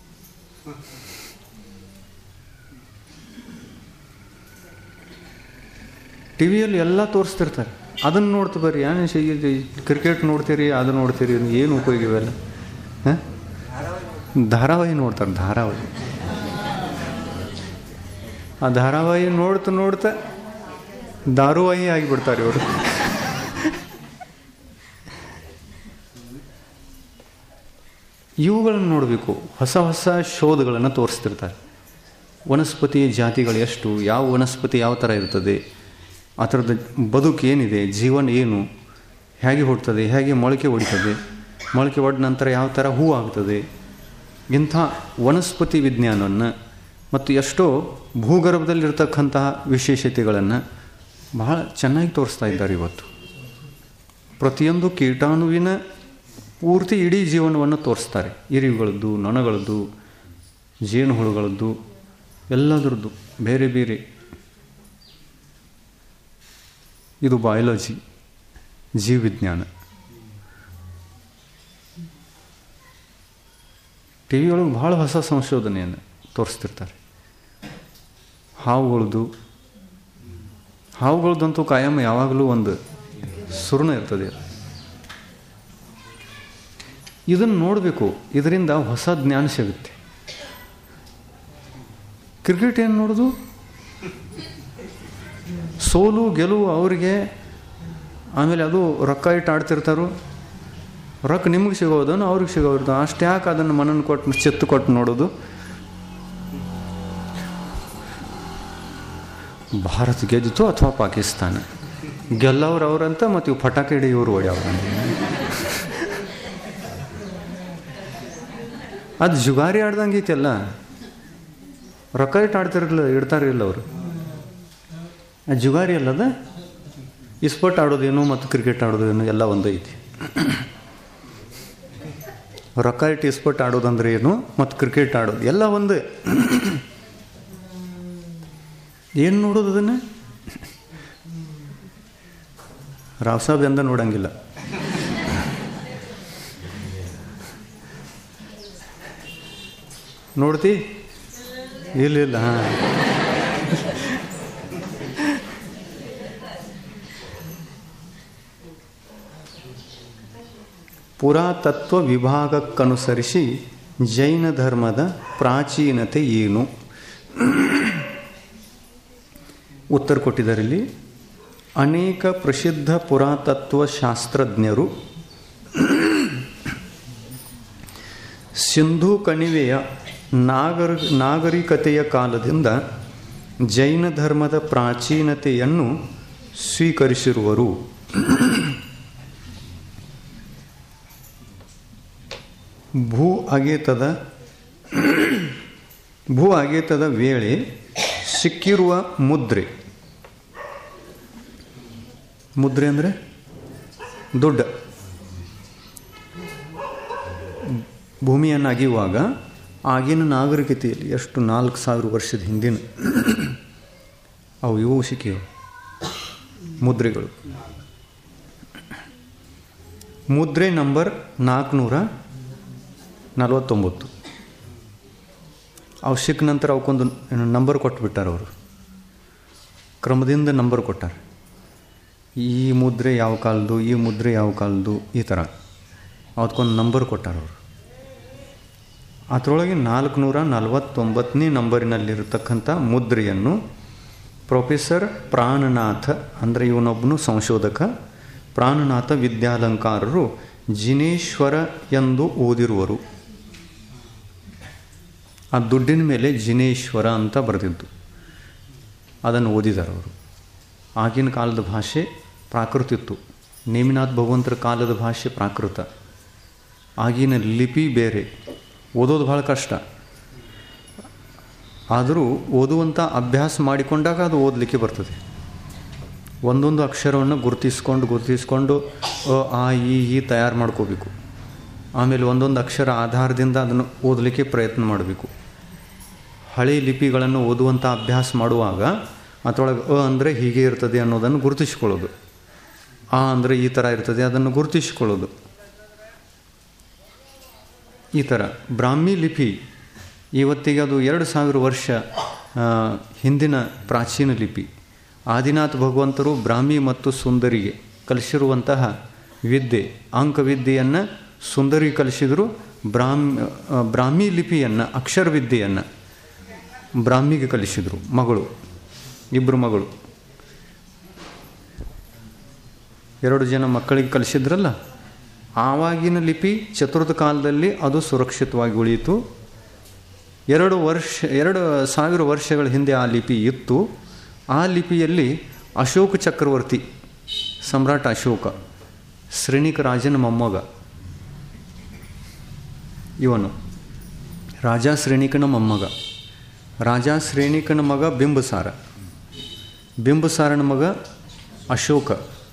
ಟಿ ವಿಯಲ್ಲಿ ಎಲ್ಲ ತೋರಿಸ್ತಿರ್ತಾರೆ ಅದನ್ನು ನೋಡ್ತಾ ಬರ್ರಿ ಏನು ಕ್ರಿಕೆಟ್ ನೋಡ್ತೀರಿ ಅದು ನೋಡ್ತೀರಿ ಏನು ಉಪಯೋಗ ಇವೆಲ್ಲ ಹಾಂ ಧಾರಾವಾಹಿ ನೋಡ್ತಾರೆ ಧಾರಾವಾಹಿ ಆ ಧಾರಾವಾಹಿ ನೋಡ್ತಾ ನೋಡ್ತಾ ದಾರುವಾಹಿ ಆಗಿಬಿಡ್ತಾರೆ ಇವರು ಇವುಗಳನ್ನು ನೋಡಬೇಕು ಹೊಸ ಹೊಸ ಶೋಧಗಳನ್ನು ತೋರಿಸ್ತಿರ್ತಾರೆ ವನಸ್ಪತಿ ಜಾತಿಗಳು ಎಷ್ಟು ಯಾವ ವನಸ್ಪತಿ ಯಾವ ಥರ ಇರ್ತದೆ ಆ ಥರದ ಬದುಕು ಏನಿದೆ ಜೀವನ ಏನು ಹೇಗೆ ಹುಡ್ತದೆ ಹೇಗೆ ಮೊಳಕೆ ಹೊಡಿತದೆ ಮೊಳಕೆ ಹೊಡೆದ ನಂತರ ಯಾವ ಥರ ಹೂ ಆಗ್ತದೆ ಇಂಥ ವನಸ್ಪತಿ ವಿಜ್ಞಾನವನ್ನು ಮತ್ತು ಎಷ್ಟೋ ಭೂಗರ್ಭದಲ್ಲಿರ್ತಕ್ಕಂತಹ ವಿಶೇಷತೆಗಳನ್ನು ಬಹಳ ಚೆನ್ನಾಗಿ ತೋರಿಸ್ತಾ ಇದ್ದಾರೆ ಇವತ್ತು ಪ್ರತಿಯೊಂದು ಕೀಟಾಣುವಿನ ಪೂರ್ತಿ ಇಡೀ ಜೀವನವನ್ನು ತೋರಿಸ್ತಾರೆ ಇರಿಗಳದ್ದು ನೊಣಗಳದ್ದು ಜೇನುಹುಳುಗಳದ್ದು ಎಲ್ಲದರದ್ದು ಬೇರೆ ಬೇರೆ ಇದು ಬಯಾಲಜಿ ಜೀವವಿಜ್ಞಾನ ಟಿ ವಿ ಒಳಗೆ ಭಾಳ ಹೊಸ ಸಂಶೋಧನೆಯನ್ನು ತೋರಿಸ್ತಿರ್ತಾರೆ ಹಾವುಗಳದ್ದು ಹಾವುಗಳದ್ದಂತೂ ಕಾಯಂ ಯಾವಾಗಲೂ ಒಂದು ಸುರ್ಣ ಇರ್ತದೆ ಇದನ್ನು ನೋಡಬೇಕು ಇದರಿಂದ ಹೊಸ ಜ್ಞಾನ ಸಿಗುತ್ತೆ ಕ್ರಿಕೆಟ್ ಏನು ನೋಡೋದು ಸೋಲು ಗೆಲುವು ಅವರಿಗೆ ಆಮೇಲೆ ಅದು ರೊಕ್ಕ ಇಟ್ಟು ಆಡ್ತಿರ್ತಾರೋ ರೊಕ್ಕ ನಿಮಗೆ ಸಿಗೋದನ್ನು ಅವ್ರಿಗೆ ಸಿಗೋದು ಅಷ್ಟು ಯಾಕೆ ಅದನ್ನು ಮನನ ಕೊಟ್ಟು ಚಿತ್ತು ಕೊಟ್ಟು ನೋಡೋದು ಭಾರತ ಗೆದ್ದಿತು ಅಥವಾ ಪಾಕಿಸ್ತಾನ ಗೆಲ್ಲವ್ರು ಅವರಂತ ಮತ್ತು ಇವು ಪಟಾಕಿ ಹಿಡಿ ಇವರು ಹೊಡ್ಯವ್ರಂತ ಅದು ಜುಗಾರಿ ಆಡ್ದಂಗೆ ಐತೆಲ್ಲ ರೊಕ್ಕ ಇಟ್ಟು ಆಡ್ತಿರಲಿಲ್ಲ ಇಡ್ತಾರಿಲ್ಲ ಅವರು ಅದು ಜುಗಾರಿ ಅಲ್ಲದ ಇಸ್ಪಟ್ ಆಡೋದೇನು ಮತ್ತು ಕ್ರಿಕೆಟ್ ಆಡೋದೇನು ಎಲ್ಲ ಒಂದೇ ಐತಿ ರೊಕ್ಕ ಇಟ್ಟು ಇಸ್ಪಟ್ ಆಡೋದಂದ್ರೆ ಏನು ಮತ್ತು ಕ್ರಿಕೆಟ್ ಆಡೋದು ಎಲ್ಲ ಒಂದೇ ಏನು ನೋಡೋದು ಅದನ್ನು ರಾವ್ ಸಾಬ್ ಎಂದ ನೋಡಂಗಿಲ್ಲ ನೋಡ್ತಿ ಇಲ್ಲ ಇಲ್ಲ ಹಾಂ ಪುರಾತತ್ವ ವಿಭಾಗಕ್ಕನುಸರಿಸಿ ಜೈನ ಧರ್ಮದ ಪ್ರಾಚೀನತೆ ಏನು ಉತ್ತರ ಕೊಟ್ಟಿದ್ದಾರೆ ಇಲ್ಲಿ ಅನೇಕ ಪ್ರಸಿದ್ಧ ಪುರಾತತ್ವ ಶಾಸ್ತ್ರಜ್ಞರು ಸಿಂಧೂ ಕಣಿವೆಯ ನಾಗರ ನಾಗರಿಕತೆಯ ಕಾಲದಿಂದ ಜೈನ ಧರ್ಮದ ಪ್ರಾಚೀನತೆಯನ್ನು ಸ್ವೀಕರಿಸಿರುವರು ಭೂ ಅಗೆತದ ಭೂ ಅಗೆತದ ವೇಳೆ ಸಿಕ್ಕಿರುವ ಮುದ್ರೆ ಮುದ್ರೆ ಅಂದರೆ ದುಡ್ಡು ಭೂಮಿಯನ್ನು ಅಗೆಯುವಾಗ ಆಗಿನ ನಾಗರಿಕತೆಯಲ್ಲಿ ಎಷ್ಟು ನಾಲ್ಕು ಸಾವಿರ ವರ್ಷದ ಹಿಂದಿನ ಅವು ಇವು ಸಿಕ್ಕಿವೆ ಮುದ್ರೆಗಳು ಮುದ್ರೆ ನಂಬರ್ ನಾಲ್ಕುನೂರ ನಲವತ್ತೊಂಬತ್ತು ಅವು ಸಿಕ್ಕ ನಂತರ ಅವಕ್ಕೊಂದು ನಂಬರ್ ಕೊಟ್ಬಿಟ್ಟಾರೆ ಅವರು ಕ್ರಮದಿಂದ ನಂಬರ್ ಕೊಟ್ಟಾರೆ ಈ ಮುದ್ರೆ ಯಾವ ಕಾಲದ್ದು ಈ ಮುದ್ರೆ ಯಾವ ಕಾಲದ್ದು ಈ ಥರ ಅದಕ್ಕೊಂದು ನಂಬರ್ ಕೊಟ್ಟಾರೆ ಅವರು ಅದರೊಳಗೆ ನಾಲ್ಕುನೂರ ನಲವತ್ತೊಂಬತ್ತನೇ ನಂಬರಿನಲ್ಲಿರತಕ್ಕಂಥ ಮುದ್ರೆಯನ್ನು ಪ್ರೊಫೆಸರ್ ಪ್ರಾಣನಾಥ ಅಂದರೆ ಇವನೊಬ್ಬನು ಸಂಶೋಧಕ ಪ್ರಾಣನಾಥ ವಿದ್ಯಾಲಂಕಾರರು ಜಿನೇಶ್ವರ ಎಂದು ಓದಿರುವರು ಆ ದುಡ್ಡಿನ ಮೇಲೆ ಜಿನೇಶ್ವರ ಅಂತ ಬರೆದಿದ್ದು ಅದನ್ನು ಓದಿದ್ದಾರೆ ಅವರು ಆಗಿನ ಕಾಲದ ಭಾಷೆ ಪ್ರಾಕೃತ ಇತ್ತು ನೇಮಿನಾಥ್ ಭಗವಂತರ ಕಾಲದ ಭಾಷೆ ಪ್ರಾಕೃತ ಆಗಿನ ಲಿಪಿ ಬೇರೆ ಓದೋದು ಭಾಳ ಕಷ್ಟ ಆದರೂ ಓದುವಂಥ ಅಭ್ಯಾಸ ಮಾಡಿಕೊಂಡಾಗ ಅದು ಓದಲಿಕ್ಕೆ ಬರ್ತದೆ ಒಂದೊಂದು ಅಕ್ಷರವನ್ನು ಗುರುತಿಸ್ಕೊಂಡು ಗುರುತಿಸ್ಕೊಂಡು ಅ ಆ ಈ ಈ ತಯಾರು ಮಾಡ್ಕೋಬೇಕು ಆಮೇಲೆ ಒಂದೊಂದು ಅಕ್ಷರ ಆಧಾರದಿಂದ ಅದನ್ನು ಓದಲಿಕ್ಕೆ ಪ್ರಯತ್ನ ಮಾಡಬೇಕು ಹಳೆ ಲಿಪಿಗಳನ್ನು ಓದುವಂಥ ಅಭ್ಯಾಸ ಮಾಡುವಾಗ ಅದರೊಳಗೆ ಅ ಅಂದರೆ ಹೀಗೆ ಇರ್ತದೆ ಅನ್ನೋದನ್ನು ಗುರುತಿಸ್ಕೊಳ್ಳೋದು ಆ ಅಂದರೆ ಈ ಥರ ಇರ್ತದೆ ಅದನ್ನು ಗುರುತಿಸ್ಕೊಳ್ಳೋದು ಈ ಥರ ಬ್ರಾಹ್ಮಿ ಲಿಪಿ ಇವತ್ತಿಗೆ ಅದು ಎರಡು ಸಾವಿರ ವರ್ಷ ಆ, ಹಿಂದಿನ ಪ್ರಾಚೀನ ಲಿಪಿ ಆದಿನಾಥ್ ಭಗವಂತರು ಬ್ರಾಹ್ಮಿ ಮತ್ತು ಸುಂದರಿಗೆ ಕಲಿಸಿರುವಂತಹ ವಿದ್ಯೆ ಅಂಕವಿದ್ಯೆಯನ್ನು ಸುಂದರಿ ಕಲಿಸಿದರು ಬ್ರಾಹ್ಮ ಆ, ಬ್ರಾಹ್ಮಿ ಲಿಪಿಯನ್ನು ಅಕ್ಷರ ವಿದ್ಯೆಯನ್ನು ಬ್ರಾಹ್ಮಿಗೆ ಕಲಿಸಿದರು ಮಗಳು ಇಬ್ಬರು ಮಗಳು ಎರಡು ಜನ ಮಕ್ಕಳಿಗೆ ಕಲಿಸಿದ್ರಲ್ಲ ಆವಾಗಿನ ಲಿಪಿ ಚತುರ್ಥ ಕಾಲದಲ್ಲಿ ಅದು ಸುರಕ್ಷಿತವಾಗಿ ಉಳಿಯಿತು ಎರಡು ವರ್ಷ ಎರಡು ಸಾವಿರ ವರ್ಷಗಳ ಹಿಂದೆ ಆ ಲಿಪಿ ಇತ್ತು ಆ ಲಿಪಿಯಲ್ಲಿ ಅಶೋಕ ಚಕ್ರವರ್ತಿ ಸಮ್ರಾಟ ಅಶೋಕ ಶ್ರೇಣಿಕ ರಾಜನ ಮೊಮ್ಮಗ ಇವನು ರಾಜ ಶ್ರೇಣಿಕನ ಮೊಮ್ಮಗ ರಾಜ ಶ್ರೇಣಿಕನ ಮಗ ಬಿಂಬಸಾರ ಬಿಂಬಸಾರನ ಮಗ ಅಶೋಕ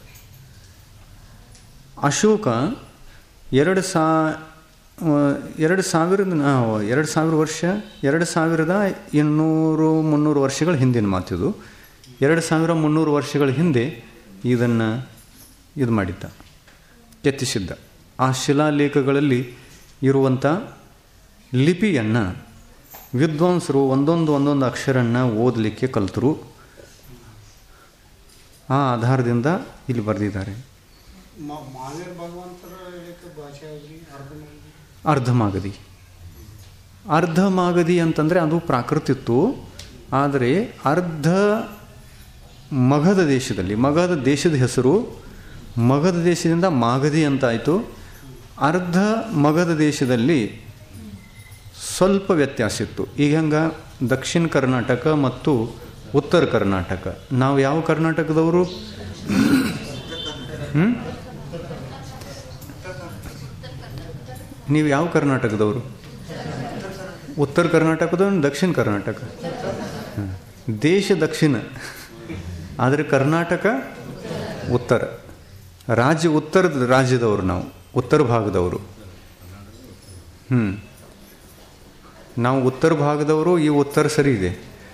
ಅಶೋಕ ಎರಡು ಸಾ ಎರಡು ಸಾವಿರದ ಆ, ಎರಡು ಸಾವಿರ ವರ್ಷ ಎರಡು ಸಾವಿರದ ಇನ್ನೂರು ಮುನ್ನೂರು ವರ್ಷಗಳ ಹಿಂದಿನ ಮಾತಿದು ಎರಡು ಸಾವಿರ ಮುನ್ನೂರು ವರ್ಷಗಳ ಹಿಂದೆ ಇದನ್ನು ಇದು ಮಾಡಿದ್ದ ಕೆತ್ತಿಸಿದ್ದ ಆ ಶಿಲಾಲೇಖಗಳಲ್ಲಿ ಇರುವಂಥ ಲಿಪಿಯನ್ನು ವಿದ್ವಾಂಸರು ಒಂದೊಂದು ಒಂದೊಂದು ಅಕ್ಷರನ್ನು ಓದಲಿಕ್ಕೆ ಕಲಿತರು ಆ ಆಧಾರದಿಂದ ಇಲ್ಲಿ ಬರೆದಿದ್ದಾರೆ ಮ- ಮಹಾವೀರ ಭಗವಂತರ ಹೇಳಿಕೆ ಭಾಷೆ ಯಾವ್ದ್ರಿ ಅರ್ಧ ಮಂದಿ ಅರ್ಧಮಾಗದಿ ಅರ್ಧಮಾಗದಿ ಅಂತಂದರೆ ಅದು ಪ್ರಾಕೃತಿತ್ತು ಆದರೆ ಅರ್ಧ ಮಗಧ ದೇಶದಲ್ಲಿ ಮಗಧ ದೇಶದ ಹೆಸರು ಮಗಧ ದೇಶದಿಂದ ಮಾಗದಿ ಅಂತಾಯಿತು ಅರ್ಧ ಮಗಧ ದೇಶದಲ್ಲಿ ಸ್ವಲ್ಪ ವ್ಯತ್ಯಾಸ ಇತ್ತು ಈಗ ಹಂಗೆ ದಕ್ಷಿಣ ಕರ್ನಾಟಕ ಮತ್ತು ಉತ್ತರ ಕರ್ನಾಟಕ ನಾವು ಯಾವ ಕರ್ನಾಟಕದವರು ಹ್ಞೂ ನೀವು ಯಾವ ಕರ್ನಾಟಕದವರು ಉತ್ತರ ಕರ್ನಾಟಕದವರು ದಕ್ಷಿಣ ಕರ್ನಾಟಕ ಹ್ಮ್. ದೇಶ ದಕ್ಷಿಣ ಆದರೆ ಕರ್ನಾಟಕ ಉತ್ತರ ರಾಜ್ಯ ಉತ್ತರದ ರಾಜ್ಯದವರು ನಾವು ಉತ್ತರ ಭಾಗದವರು ಹ್ಞೂ ನಾವು ಉತ್ತರ ಭಾಗದವರು ಈ ಉತ್ತರ ಸರಿ ಇದೆ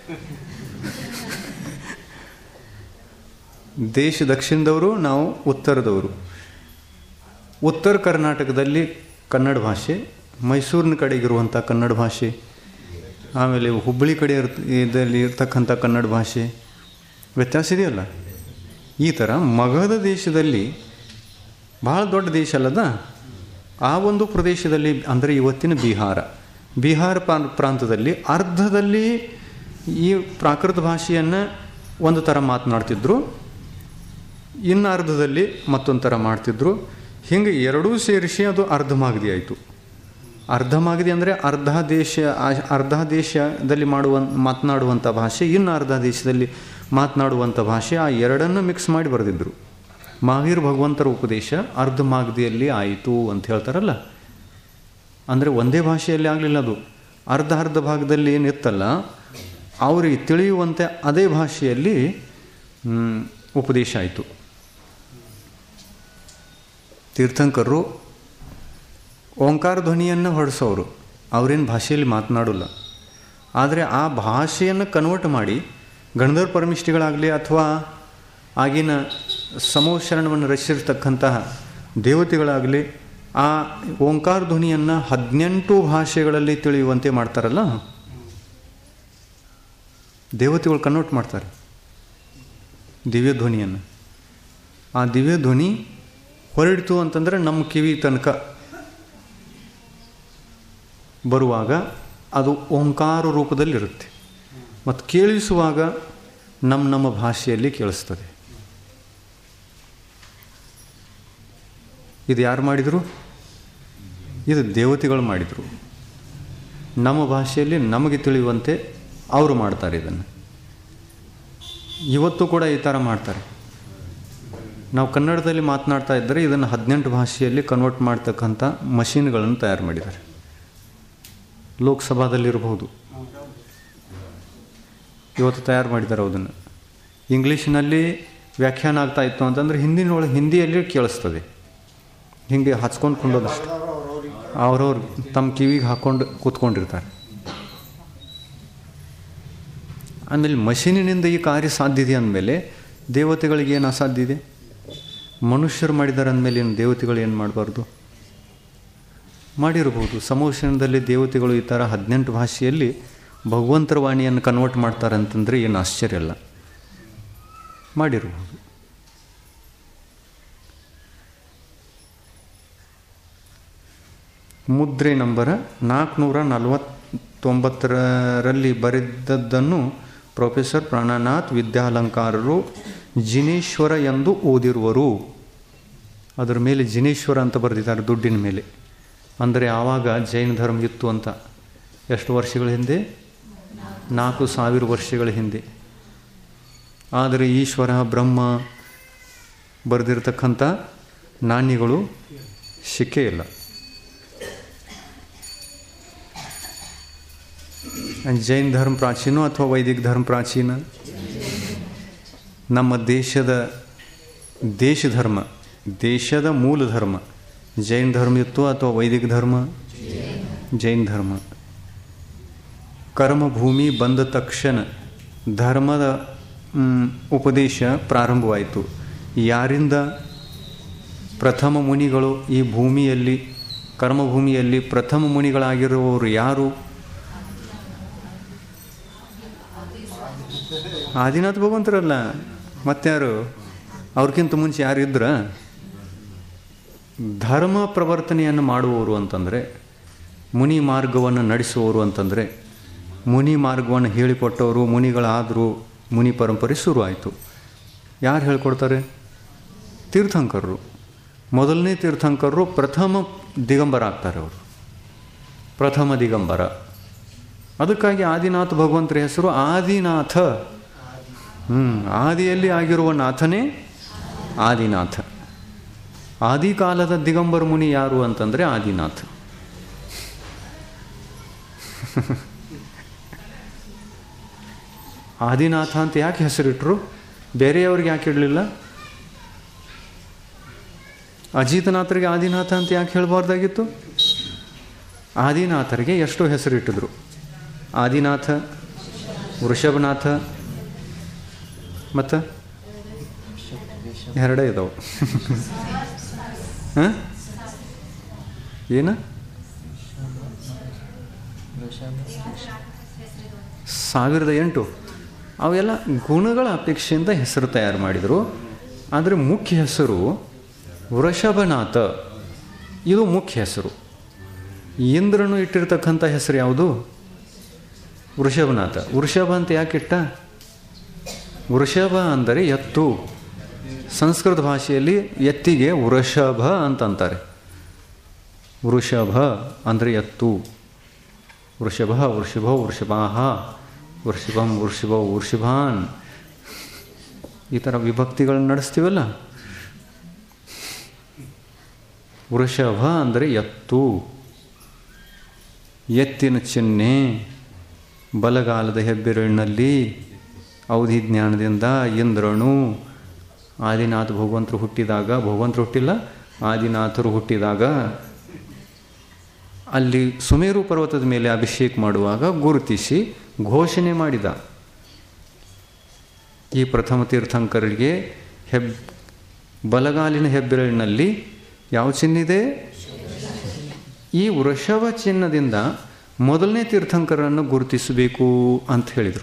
ದೇಶ ದಕ್ಷಿಣದವರು ನಾವು ಉತ್ತರದವರು ಉತ್ತರ ಕರ್ನಾಟಕದಲ್ಲಿ ಕನ್ನಡ ಭಾಷೆ ಮೈಸೂರಿನ ಕಡೆಗಿರುವಂಥ ಕನ್ನಡ ಭಾಷೆ ಆಮೇಲೆ ಹುಬ್ಬಳ್ಳಿ ಕಡೆ ಇರ್ತ ಇದರಲ್ಲಿ ಇರ್ತಕ್ಕಂಥ ಕನ್ನಡ ಭಾಷೆ ವ್ಯತ್ಯಾಸ ಇದೆಯಲ್ಲ ಈ ಥರ ಮಗಧ ದೇಶದಲ್ಲಿ ಭಾಳ ದೊಡ್ಡ ದೇಶ ಅಲ್ಲದ ಆ ಒಂದು ಪ್ರದೇಶದಲ್ಲಿ ಅಂದರೆ ಇವತ್ತಿನ ಬಿಹಾರ ಬಿಹಾರ ಪ್ರಾಂ- ಪ್ರಾಂತದಲ್ಲಿ ಅರ್ಧದಲ್ಲಿ ಈ ಪ್ರಾಕೃತ ಭಾಷೆಯನ್ನು ಒಂದು ಥರ ಮಾತನಾಡ್ತಿದ್ರು ಇನ್ನು ಅರ್ಧದಲ್ಲಿ ಮತ್ತೊಂದು ಥರ ಮಾಡ್ತಿದ್ರು ಹಿಂಗೆ ಎರಡೂ ಸೇರಿಸಿ ಅದು ಅರ್ಧ ಮಾಗದಿ ಆಯಿತು ಅರ್ಧ ಮಾಗದಿ ಅಂದರೆ ಅರ್ಧ ದೇಶ ಆ- ಅರ್ಧ ದೇಶದಲ್ಲಿ ಮಾಡುವ ಮಾತನಾಡುವಂಥ ಭಾಷೆ ಇನ್ನು ಅರ್ಧ ದೇಶದಲ್ಲಿ ಮಾತನಾಡುವಂಥ ಭಾಷೆ ಆ ಎರಡನ್ನು ಮಿಕ್ಸ್ ಮಾಡಿ ಬರೆದಿದ್ರು ಮಹಾವೀರ್ ಭಗವಂತರ ಉಪದೇಶ ಅರ್ಧ ಮಾಗದಿಯಲ್ಲಿ ಆಯಿತು ಅಂತ ಹೇಳ್ತಾರಲ್ಲ ಅಂದರೆ ಒಂದೇ ಭಾಷೆಯಲ್ಲಿ ಆಗಲಿಲ್ಲ ಅದು ಅರ್ಧ ಅರ್ಧ ಭಾಗದಲ್ಲಿ ಏನಿತ್ತಲ್ಲ ಅವರಿಗೆ ತಿಳಿಯುವಂತೆ ಅದೇ ಭಾಷೆಯಲ್ಲಿ ಮ್, ಉಪದೇಶ ಆಯಿತು ತೀರ್ಥಂಕರರು ಓಂಕಾರ ಧ್ವನಿಯನ್ನು ಹೊರಡಿಸೋರು ಅವರೇನು ಭಾಷೆಯಲ್ಲಿ ಮಾತನಾಡೋಲ್ಲ ಆದರೆ ಆ ಭಾಷೆಯನ್ನು ಕನ್ವರ್ಟ್ ಮಾಡಿ ಗಣಧರ್ ಪರಮಿಷ್ಠಿಗಳಾಗಲಿ ಅಥವಾ ಆಗಿನ ಸಮೋಶರಣವನ್ನು ರಚಿಸಿರ್ತಕ್ಕಂತಹ ದೇವತೆಗಳಾಗಲಿ ಆ ಓಂಕಾರ ಧ್ವನಿಯನ್ನು ಹದಿನೆಂಟು ಭಾಷೆಗಳಲ್ಲಿ ತಿಳಿಯುವಂತೆ ಮಾಡ್ತಾರಲ್ಲ ದೇವತೆಗಳು ಕನ್ವರ್ಟ್ ಮಾಡ್ತಾರೆ ದಿವ್ಯ ಧ್ವನಿಯನ್ನು ಆ ದಿವ್ಯ ಧ್ವನಿ ಹೊರಡಿತು ಅಂತಂದರೆ ನಮ್ಮ ಕಿವಿ ತನಕ ಬರುವಾಗ ಅದು ಓಂಕಾರ ರೂಪದಲ್ಲಿರುತ್ತೆ ಮತ್ತು ಕೇಳಿಸುವಾಗ ನಮ್ಮ ನಮ್ಮ ಭಾಷೆಯಲ್ಲಿ ಕೇಳಿಸ್ತದೆ ಇದು ಯಾರು ಮಾಡಿದರು ಇದು ದೇವತೆಗಳು ಮಾಡಿದರು ನಮ್ಮ ಭಾಷೆಯಲ್ಲಿ ನಮಗೆ ತಿಳಿಯುವಂತೆ ಅವರು ಮಾಡ್ತಾರೆ ಇದನ್ನು ಇವತ್ತು ಕೂಡ ಈ ಥರ ಮಾಡ್ತಾರೆ ನಾವು ಕನ್ನಡದಲ್ಲಿ ಮಾತನಾಡ್ತಾ ಇದ್ದರೆ ಇದನ್ನು ಹದಿನೆಂಟು ಭಾಷೆಯಲ್ಲಿ ಕನ್ವರ್ಟ್ ಮಾಡ್ತಕ್ಕಂಥ ಮಷೀನ್ಗಳನ್ನು ತಯಾರು ಮಾಡಿದ್ದಾರೆ ಲೋಕಸಭಾದಲ್ಲಿರಬಹುದು ಇವತ್ತು ತಯಾರು ಮಾಡಿದ್ದಾರೆ ಅದನ್ನು ಇಂಗ್ಲೀಷಿನಲ್ಲಿ ವ್ಯಾಖ್ಯಾನ ಆಗ್ತಾ ಇತ್ತು ಅಂತಂದರೆ ಹಿಂದಿನೊಳಗೆ ಹಿಂದಿಯಲ್ಲಿ ಕೇಳಿಸ್ತದೆ ಹಿಂಗೆ ಹಚ್ಕೊಂಡು ಕೊಂಡೋದಷ್ಟು ಅವ್ರವ್ರು ತಮ್ಮ ಕಿವಿಗೆ ಹಾಕ್ಕೊಂಡು ಕೂತ್ಕೊಂಡಿರ್ತಾರೆ ಆಮೇಲೆ ಮಷೀನಿನಿಂದ ಈ ಕಾರ್ಯ ಸಾಧ್ಯ ಇದೆ ಅಂದಮೇಲೆ ದೇವತೆಗಳಿಗೆ ಏನು ಅಸಾಧ್ಯ ಇದೆ ಮನುಷ್ಯರು ಮಾಡಿದ್ದಾರೆ ಅಂದಮೇಲೆ ಏನು ದೇವತೆಗಳು ಏನು ಮಾಡಬಾರ್ದು ಮಾಡಿರ್ಬೋದು ಸಮೋಷಣದಲ್ಲಿ ದೇವತೆಗಳು ಈ ಥರ ಹದಿನೆಂಟು ಭಾಷೆಯಲ್ಲಿ ಭಗವಂತರ ವಾಣಿಯನ್ನು ಕನ್ವರ್ಟ್ ಮಾಡ್ತಾರೆ ಅಂತಂದರೆ ಏನು ಆಶ್ಚರ್ಯ ಅಲ್ಲ ಮಾಡಿರ್ಬೋದು ಮುದ್ರೆ ನಂಬರ ನಾಲ್ಕುನೂರ ನಲವತ್ತೊಂಬತ್ತರಲ್ಲಿ ಬರೆದದ್ದನ್ನು ಪ್ರೊಫೆಸರ್ ಪ್ರಾಣನಾಥ್ ವಿದ್ಯಾಲಂಕಾರರು ಜಿನೇಶ್ವರ ಎಂದು ಓದಿರುವರು ಅದರ ಮೇಲೆ ಜಿನೇಶ್ವರ ಅಂತ ಬರೆದಿದ್ದಾರೆ ದುಡ್ಡಿನ ಮೇಲೆ ಅಂದರೆ ಆವಾಗ ಜೈನ ಧರ್ಮ ಇತ್ತು ಅಂತ ಎಷ್ಟು ವರ್ಷಗಳ ಹಿಂದೆ ನಾಲ್ಕು ಸಾವಿರ ವರ್ಷಗಳ ಹಿಂದೆ ಆದರೆ ಈಶ್ವರ ಬ್ರಹ್ಮ ಬರೆದಿರ್ತಕ್ಕಂಥ ನಾಣ್ಯಗಳು ಸಿಕ್ಕೇ ಇಲ್ಲ ಜೈನ್ ಧರ್ಮ ಪ್ರಾಚೀನ ಅಥವಾ ವೈದಿಕ ಧರ್ಮ ಪ್ರಾಚೀನ ನಮ್ಮ ದೇಶದ ದೇಶ ಧರ್ಮ ದೇಶದ ಮೂಲ ಧರ್ಮ ಜೈನ್ ಧರ್ಮ ಇತ್ತು ಅಥವಾ ವೈದಿಕ ಧರ್ಮ ಜೈನ್ ಧರ್ಮ ಕರ್ಮಭೂಮಿ ಬಂದ ತಕ್ಷಣ ಧರ್ಮದ ಮ್, ಉಪದೇಶ ಪ್ರಾರಂಭವಾಯಿತು ಯಾರಿಂದ ಪ್ರಥಮ ಮುನಿಗಳು ಈ ಭೂಮಿಯಲ್ಲಿ ಕರ್ಮಭೂಮಿಯಲ್ಲಿ ಪ್ರಥಮ ಮುನಿಗಳಾಗಿರುವವರು ಯಾರು ಆದಿನಾಥ್ ಭಗವಂತರಲ್ಲ ಮತ್ತಾರು ಅವ್ರಿಗಿಂತ ಮುಂಚೆ ಯಾರು ಇದ್ರ ಧರ್ಮ ಪ್ರವರ್ತನೆಯನ್ನು ಮಾಡುವವರು ಅಂತಂದರೆ ಮುನಿ ಮಾರ್ಗವನ್ನು ನಡೆಸುವವರು ಅಂತಂದರೆ ಮುನಿ ಮಾರ್ಗವನ್ನು ಹೇಳಿಕೊಟ್ಟವರು ಮುನಿಗಳಾದರೂ ಮುನಿ ಪರಂಪರೆ ಶುರುವಾಯಿತು ಯಾರು ಹೇಳ್ಕೊಡ್ತಾರೆ ತೀರ್ಥಂಕರರು ಮೊದಲನೇ ತೀರ್ಥಂಕರರು ಪ್ರಥಮ ದಿಗಂಬರ ಆಗ್ತಾರೆ ಅವರು ಪ್ರಥಮ ದಿಗಂಬರ ಅದಕ್ಕಾಗಿ ಆದಿನಾಥ ಭಗವಂತರ ಹೆಸರು ಆದಿನಾಥ ಹ್ಞೂ ಆದಿಯಲ್ಲಿ ಆಗಿರುವ ನಾಥನೇ ಆದಿನಾಥ ಆದಿಕಾಲದ ದಿಗಂಬರ ಮುನಿ ಯಾರು ಅಂತಂದರೆ ಆದಿನಾಥ ಆದಿನಾಥ ಅಂತ ಯಾಕೆ ಹೆಸರಿಟ್ರು ಬೇರೆಯವ್ರಿಗೆ ಯಾಕೆ ಇಡಲಿಲ್ಲ ಅಜಿತನಾಥರಿಗೆ ಆದಿನಾಥ ಅಂತ ಯಾಕೆ ಹೇಳಬಾರ್ದಾಗಿತ್ತು ಆದಿನಾಥರಿಗೆ ಎಷ್ಟೋ ಹೆಸರಿಟ್ಟಿದ್ರು ಆದಿನಾಥ ವೃಷಭನಾಥ ಮತ್ತು ಎರಡೇ ಇದಾವೆ ಹಾಂ ಏನು ಸಾವಿರದ ಎಂಟು ಅವೆಲ್ಲ ಗುಣಗಳ ಅಪೇಕ್ಷೆಯಿಂದ ಹೆಸರು ತಯಾರು ಮಾಡಿದರು ಆದರೆ ಮುಖ್ಯ ಹೆಸರು ವೃಷಭನಾಥ ಇದು ಮುಖ್ಯ ಹೆಸರು ಇಂದ್ರನು ಇಟ್ಟಿರ್ತಕ್ಕಂಥ ಹೆಸರು ಯಾವುದು ವೃಷಭನಾಥ ವೃಷಭ ಅಂತ ಯಾಕಿಟ್ಟ ವೃಷಭ ಅಂದರೆ ಎತ್ತು ಸಂಸ್ಕೃತ ಭಾಷೆಯಲ್ಲಿ ಎತ್ತಿಗೆ ವೃಷಭ ಅಂತಂತಾರೆ ವೃಷಭ ಅಂದರೆ ಎತ್ತು ವೃಷಭ ವೃಷಭ ವೃಷಭಾಹ ವೃಷಭಂ ವೃಷಭ ವೃಷಭಾನ್ ಈ ಥರ ವಿಭಕ್ತಿಗಳನ್ನು ನಡೆಸ್ತೀವಲ್ಲ ವೃಷಭ ಅಂದರೆ ಎತ್ತು ಎತ್ತಿನ ಚಿಹ್ನೆ ಬಲಗಾಲದ ಹೆಬ್ಬೆರಳಿನಲ್ಲಿ ಅವಧಿ ಜ್ಞಾನದಿಂದ ಇಂದ್ರನು ಆದಿನಾಥ ಭಗವಂತರು ಹುಟ್ಟಿದಾಗ ಭಗವಂತರು ಹುಟ್ಟಿಲ್ಲ ಆದಿನಾಥರು ಹುಟ್ಟಿದಾಗ ಅಲ್ಲಿ ಸುಮೇರು ಪರ್ವತದ ಮೇಲೆ ಅಭಿಷೇಕ ಮಾಡುವಾಗ ಗುರುತಿಸಿ ಘೋಷಣೆ ಮಾಡಿದ ಈ ಪ್ರಥಮ ತೀರ್ಥಂಕರಿಗೆ ಹೆಬ್ ಬಲಗಾಲಿನ ಹೆಬ್ಬೆರಳಿನಲ್ಲಿ ಯಾವ ಚಿಹ್ನೆ ಇದೆ ಈ ವೃಷಭ ಚಿಹ್ನದಿಂದ ಮೊದಲನೇ ತೀರ್ಥಂಕರನ್ನು ಗುರುತಿಸಬೇಕು ಅಂತ ಹೇಳಿದರು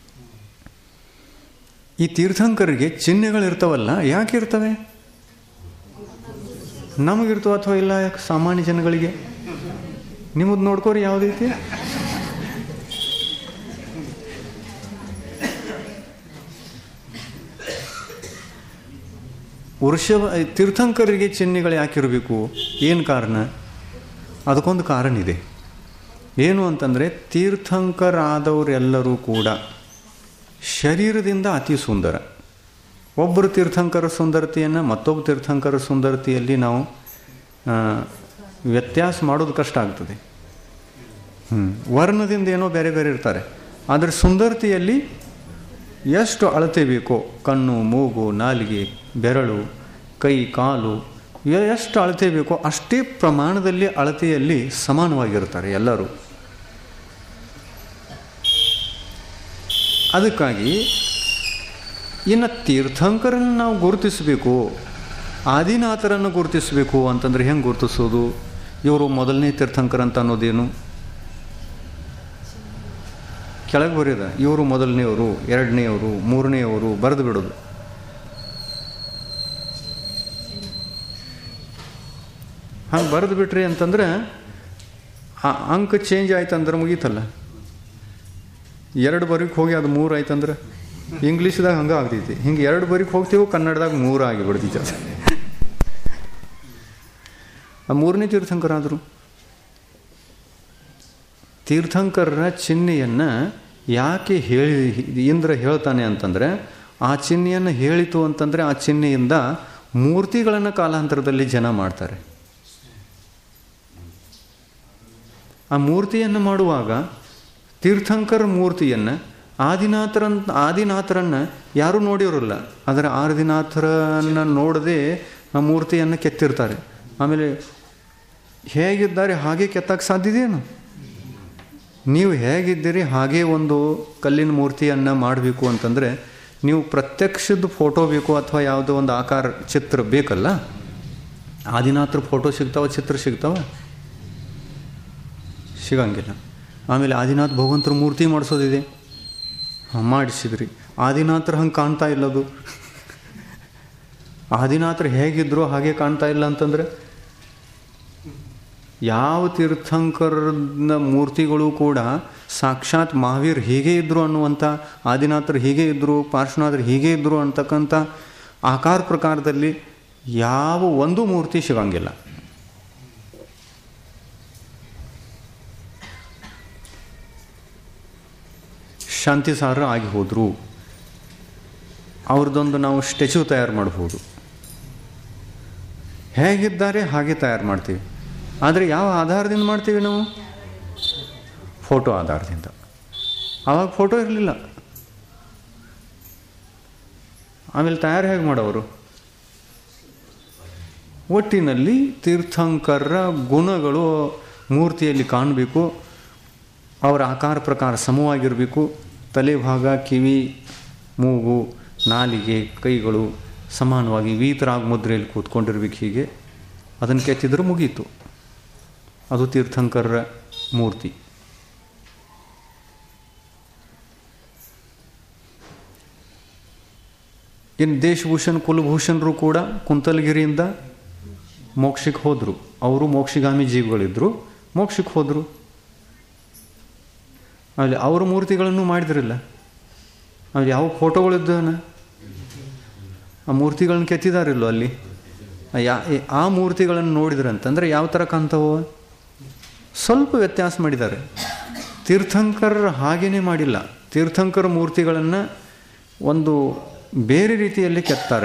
ಈ ತೀರ್ಥಂಕರಿಗೆ ಚಿಹ್ನೆಗಳಿರ್ತಾವಲ್ಲ ಯಾಕೆ ಇರ್ತವೆ ನಮಗಿರ್ತವ ಅಥವಾ ಇಲ್ಲ ಯಾಕೆ ಸಾಮಾನ್ಯ ಜನಗಳಿಗೆ ನಿಮ್ಮದು ನೋಡ್ಕೋರಿ ಯಾವುದೈತಿ ವೃಷಭ ತೀರ್ಥಂಕರಿಗೆ ಚಿಹ್ನೆಗಳು ಯಾಕಿರಬೇಕು ಏನು ಕಾರಣ ಅದಕ್ಕೊಂದು ಕಾರಣ ಇದೆ ಏನು ಅಂತಂದರೆ ತೀರ್ಥಂಕರಾದವರೆಲ್ಲರೂ ಕೂಡ ಶರೀರದಿಂದ ಅತಿ ಸುಂದರ ಒಬ್ಬರು ತೀರ್ಥಂಕರ ಸುಂದರತೆಯನ್ನು ಮತ್ತೊಬ್ಬ ತೀರ್ಥಂಕರ ಸುಂದರತೆಯಲ್ಲಿ ನಾವು ಆ, ವ್ಯತ್ಯಾಸ ಮಾಡೋದು ಕಷ್ಟ ಆಗ್ತದೆ ಹ್ಞೂ ವರ್ಣದಿಂದ ಏನೋ ಬೇರೆ ಬೇರೆ ಇರ್ತಾರೆ ಆದರೆ ಸುಂದರತೆಯಲ್ಲಿ ಎಷ್ಟು ಅಳತೆ ಬೇಕೋ ಕಣ್ಣು ಮೂಗು ನಾಲಿಗೆ ಬೆರಳು ಕೈ ಕಾಲು ಇವೆ ಎಷ್ಟು ಅಳತೆ ಬೇಕೋ ಅಷ್ಟೇ ಪ್ರಮಾಣದಲ್ಲಿ ಅಳತೆಯಲ್ಲಿ ಸಮಾನವಾಗಿರ್ತಾರೆ ಎಲ್ಲರೂ ಅದಕ್ಕಾಗಿ ಇನ್ನು ತೀರ್ಥಂಕರನ್ನು ನಾವು ಗುರುತಿಸಬೇಕು ಆದಿನಾಥರನ್ನು ಗುರುತಿಸಬೇಕು ಅಂತಂದ್ರೆ ಹೆಂಗೆ ಗುರುತಿಸೋದು ಇವರು ಮೊದಲನೇ ತೀರ್ಥಂಕರ ಅಂತ ಅನ್ನೋದೇನು ಕೆಳಗೆ ಬರೆಯದ ಇವರು ಮೊದಲನೆಯವರು ಎರಡನೆಯವರು ಮೂರನೆಯವರು ಬರೆದು ಬಿಡೋದು ಹಂಗೆ ಬರೆದು ಬಿಟ್ರಿ ಅಂತಂದ್ರೆ ಆ ಅಂಕ ಚೇಂಜ್ ಆಯ್ತು ಅಂದ್ರೆ ಮುಗೀತಲ್ಲ ಎರಡು ಬರೀಕ್ ಹೋಗಿ ಅದು ಮೂರು ಆಯ್ತಂದ್ರೆ ಇಂಗ್ಲೀಷ್ದಾಗ ಹಂಗೆ ಆಗ್ತೈತಿ ಹಿಂಗೆ ಎರಡು ಬರೀಕ್ ಹೋಗ್ತೀವಿ ಕನ್ನಡದಾಗ ಮೂರು ಆಗಿಬಿಡ್ತೈತಿ ಅದು ಆ ಮೂರನೇ ತೀರ್ಥಂಕರಾದರು ತೀರ್ಥಂಕರರ ಚಿಹ್ನೆಯನ್ನು ಯಾಕೆ ಹೇಳಿ ಇಂದ್ರ ಹೇಳ್ತಾನೆ ಅಂತಂದರೆ ಆ ಚಿಹ್ನೆಯನ್ನು ಹೇಳಿತು ಅಂತಂದರೆ ಆ ಚಿಹ್ನೆಯಿಂದ ಮೂರ್ತಿಗಳನ್ನು ಕಾಲಾಂತರದಲ್ಲಿ ಜನ ಮಾಡ್ತಾರೆ ಆ ಮೂರ್ತಿಯನ್ನು ಮಾಡುವಾಗ ತೀರ್ಥಂಕರ ಮೂರ್ತಿಯನ್ನು ಆದಿನಾಥರ ಆದಿನಾಥರನ್ನು ಯಾರೂ ನೋಡಿರೋಲ್ಲ ಆದರೆ ಆದಿನಾಥರನ್ನು ನೋಡದೆ ಆ ಮೂರ್ತಿಯನ್ನು ಕೆತ್ತಿರ್ತಾರೆ ಆಮೇಲೆ ಹೇಗಿದ್ದಾರೆ ಹಾಗೆ ಕೆತ್ತಕ್ಕೆ ಸಾಧ್ಯದೇನು ನೀವು ಹೇಗಿದ್ದೀರಿ ಹಾಗೆ ಒಂದು ಕಲ್ಲಿನ ಮೂರ್ತಿಯನ್ನು ಮಾಡಬೇಕು ಅಂತಂದರೆ ನೀವು ಪ್ರತ್ಯಕ್ಷದ ಫೋಟೋ ಬೇಕು ಅಥವಾ ಯಾವುದೋ ಒಂದು ಆಕಾರ ಚಿತ್ರ ಬೇಕಲ್ಲ ಆದಿನಾಥರ ಫೋಟೋ ಸಿಗ್ತಾವ ಚಿತ್ರ ಸಿಗ್ತಾವ ಸಿಗಂಗಿಲ್ಲ ಆಮೇಲೆ ಆದಿನಾಥ್ ಭಗವಂತರ ಮೂರ್ತಿ ಮಾಡಿಸೋದಿದೆ ಹಾಂ ಮಾಡಿಸಿದ್ರಿ ಆದಿನಾಥರು ಹಂಗೆ ಕಾಣ್ತಾ ಇಲ್ಲದು ಆದಿನಾಥರು ಹೇಗಿದ್ರು ಹಾಗೆ ಕಾಣ್ತಾ ಇಲ್ಲ ಅಂತಂದರೆ ಯಾವ ತೀರ್ಥಂಕರನ ಮೂರ್ತಿಗಳು ಕೂಡ ಸಾಕ್ಷಾತ್ ಮಹಾವೀರ್ ಹೀಗೆ ಇದ್ದರು ಅನ್ನುವಂಥ ಆದಿನಾಥರು ಹೀಗೆ ಇದ್ದರು ಪಾರ್ಶ್ವನಾಥರು ಹೀಗೆ ಇದ್ದರು ಅಂತಕ್ಕಂಥ ಆಕಾರ ಪ್ರಕಾರದಲ್ಲಿ ಯಾವ ಒಂದು ಮೂರ್ತಿ ಸಿಗಂಗಿಲ್ಲ ಶಾಂತಿಸಾರ ಆಗಿ ಹೋದರು ಅವ್ರದ್ದೊಂದು ನಾವು ಸ್ಟ್ಯಾಚ್ಯೂ ತಯಾರು ಮಾಡ್ಬೋದು ಹೇಗಿದ್ದಾರೆ ಹಾಗೆ ತಯಾರು ಮಾಡ್ತೀವಿ ಆದರೆ ಯಾವ ಆಧಾರದಿಂದ ಮಾಡ್ತೀವಿ ನಾವು ಫೋಟೋ ಆಧಾರದಿಂದ ಆವಾಗ ಫೋಟೋ ಇರಲಿಲ್ಲ ಆಮೇಲೆ ತಯಾರು ಹೇಗೆ ಮಾಡೋರು ಒಟ್ಟಿನಲ್ಲಿ ತೀರ್ಥಂಕರರ ಗುಣಗಳು ಮೂರ್ತಿಯಲ್ಲಿ ಕಾಣಬೇಕು ಅವರ ಆಕಾರ ಪ್ರಕಾರ ಸಮವಾಗಿರಬೇಕು ತಲೆ ಭಾಗ ಕಿವಿ ಮೂಗು ನಾಲಿಗೆ ಕೈಗಳು ಸಮಾನವಾಗಿ ವೀತರಾಗ ಮುದ್ರೆಯಲ್ಲಿ ಕೂತ್ಕೊಂಡಿರ್ಬೇಕು ಹೀಗೆ ಅದನ್ನು ಕೆತ್ತಿದ್ರೆ ಮುಗೀತು ಅದು ತೀರ್ಥಂಕರರ ಮೂರ್ತಿ ಇನ್ನು ದೇಶಭೂಷಣ್ ಕುಲಭೂಷಣರು ಕೂಡ ಕುಂತಲಗಿರಿಯಿಂದ ಮೋಕ್ಷಕ್ಕೆ ಹೋದರು ಅವರು ಮೋಕ್ಷಗಾಮಿ ಜೀವಿಗಳಿದ್ದರು ಮೋಕ್ಷಕ್ಕೆ ಹೋದರು ಆಮೇಲೆ ಅವರ ಮೂರ್ತಿಗಳನ್ನು ಮಾಡಿದ್ರಲ್ಲ ಆಮೇಲೆ ಯಾವ ಫೋಟೋಗಳಿದ್ದವನ ಆ ಮೂರ್ತಿಗಳನ್ನ ಕೆತ್ತಿದಾರಿಲ್ಲೋ ಅಲ್ಲಿ ಆ ಯಾ ಆ ಮೂರ್ತಿಗಳನ್ನು ನೋಡಿದ್ರಂತಂದ್ರೆ ಯಾವ ಥರ ಕಾಣ್ತಾವ ಸ್ವಲ್ಪ ವ್ಯತ್ಯಾಸ ಮಾಡಿದ್ದಾರೆ ತೀರ್ಥಂಕರರು ಹಾಗೇನೇ ಮಾಡಿಲ್ಲ ತೀರ್ಥಂಕರ ಮೂರ್ತಿಗಳನ್ನು ಒಂದು ಬೇರೆ ರೀತಿಯಲ್ಲಿ ಕೆತ್ತಾರೆ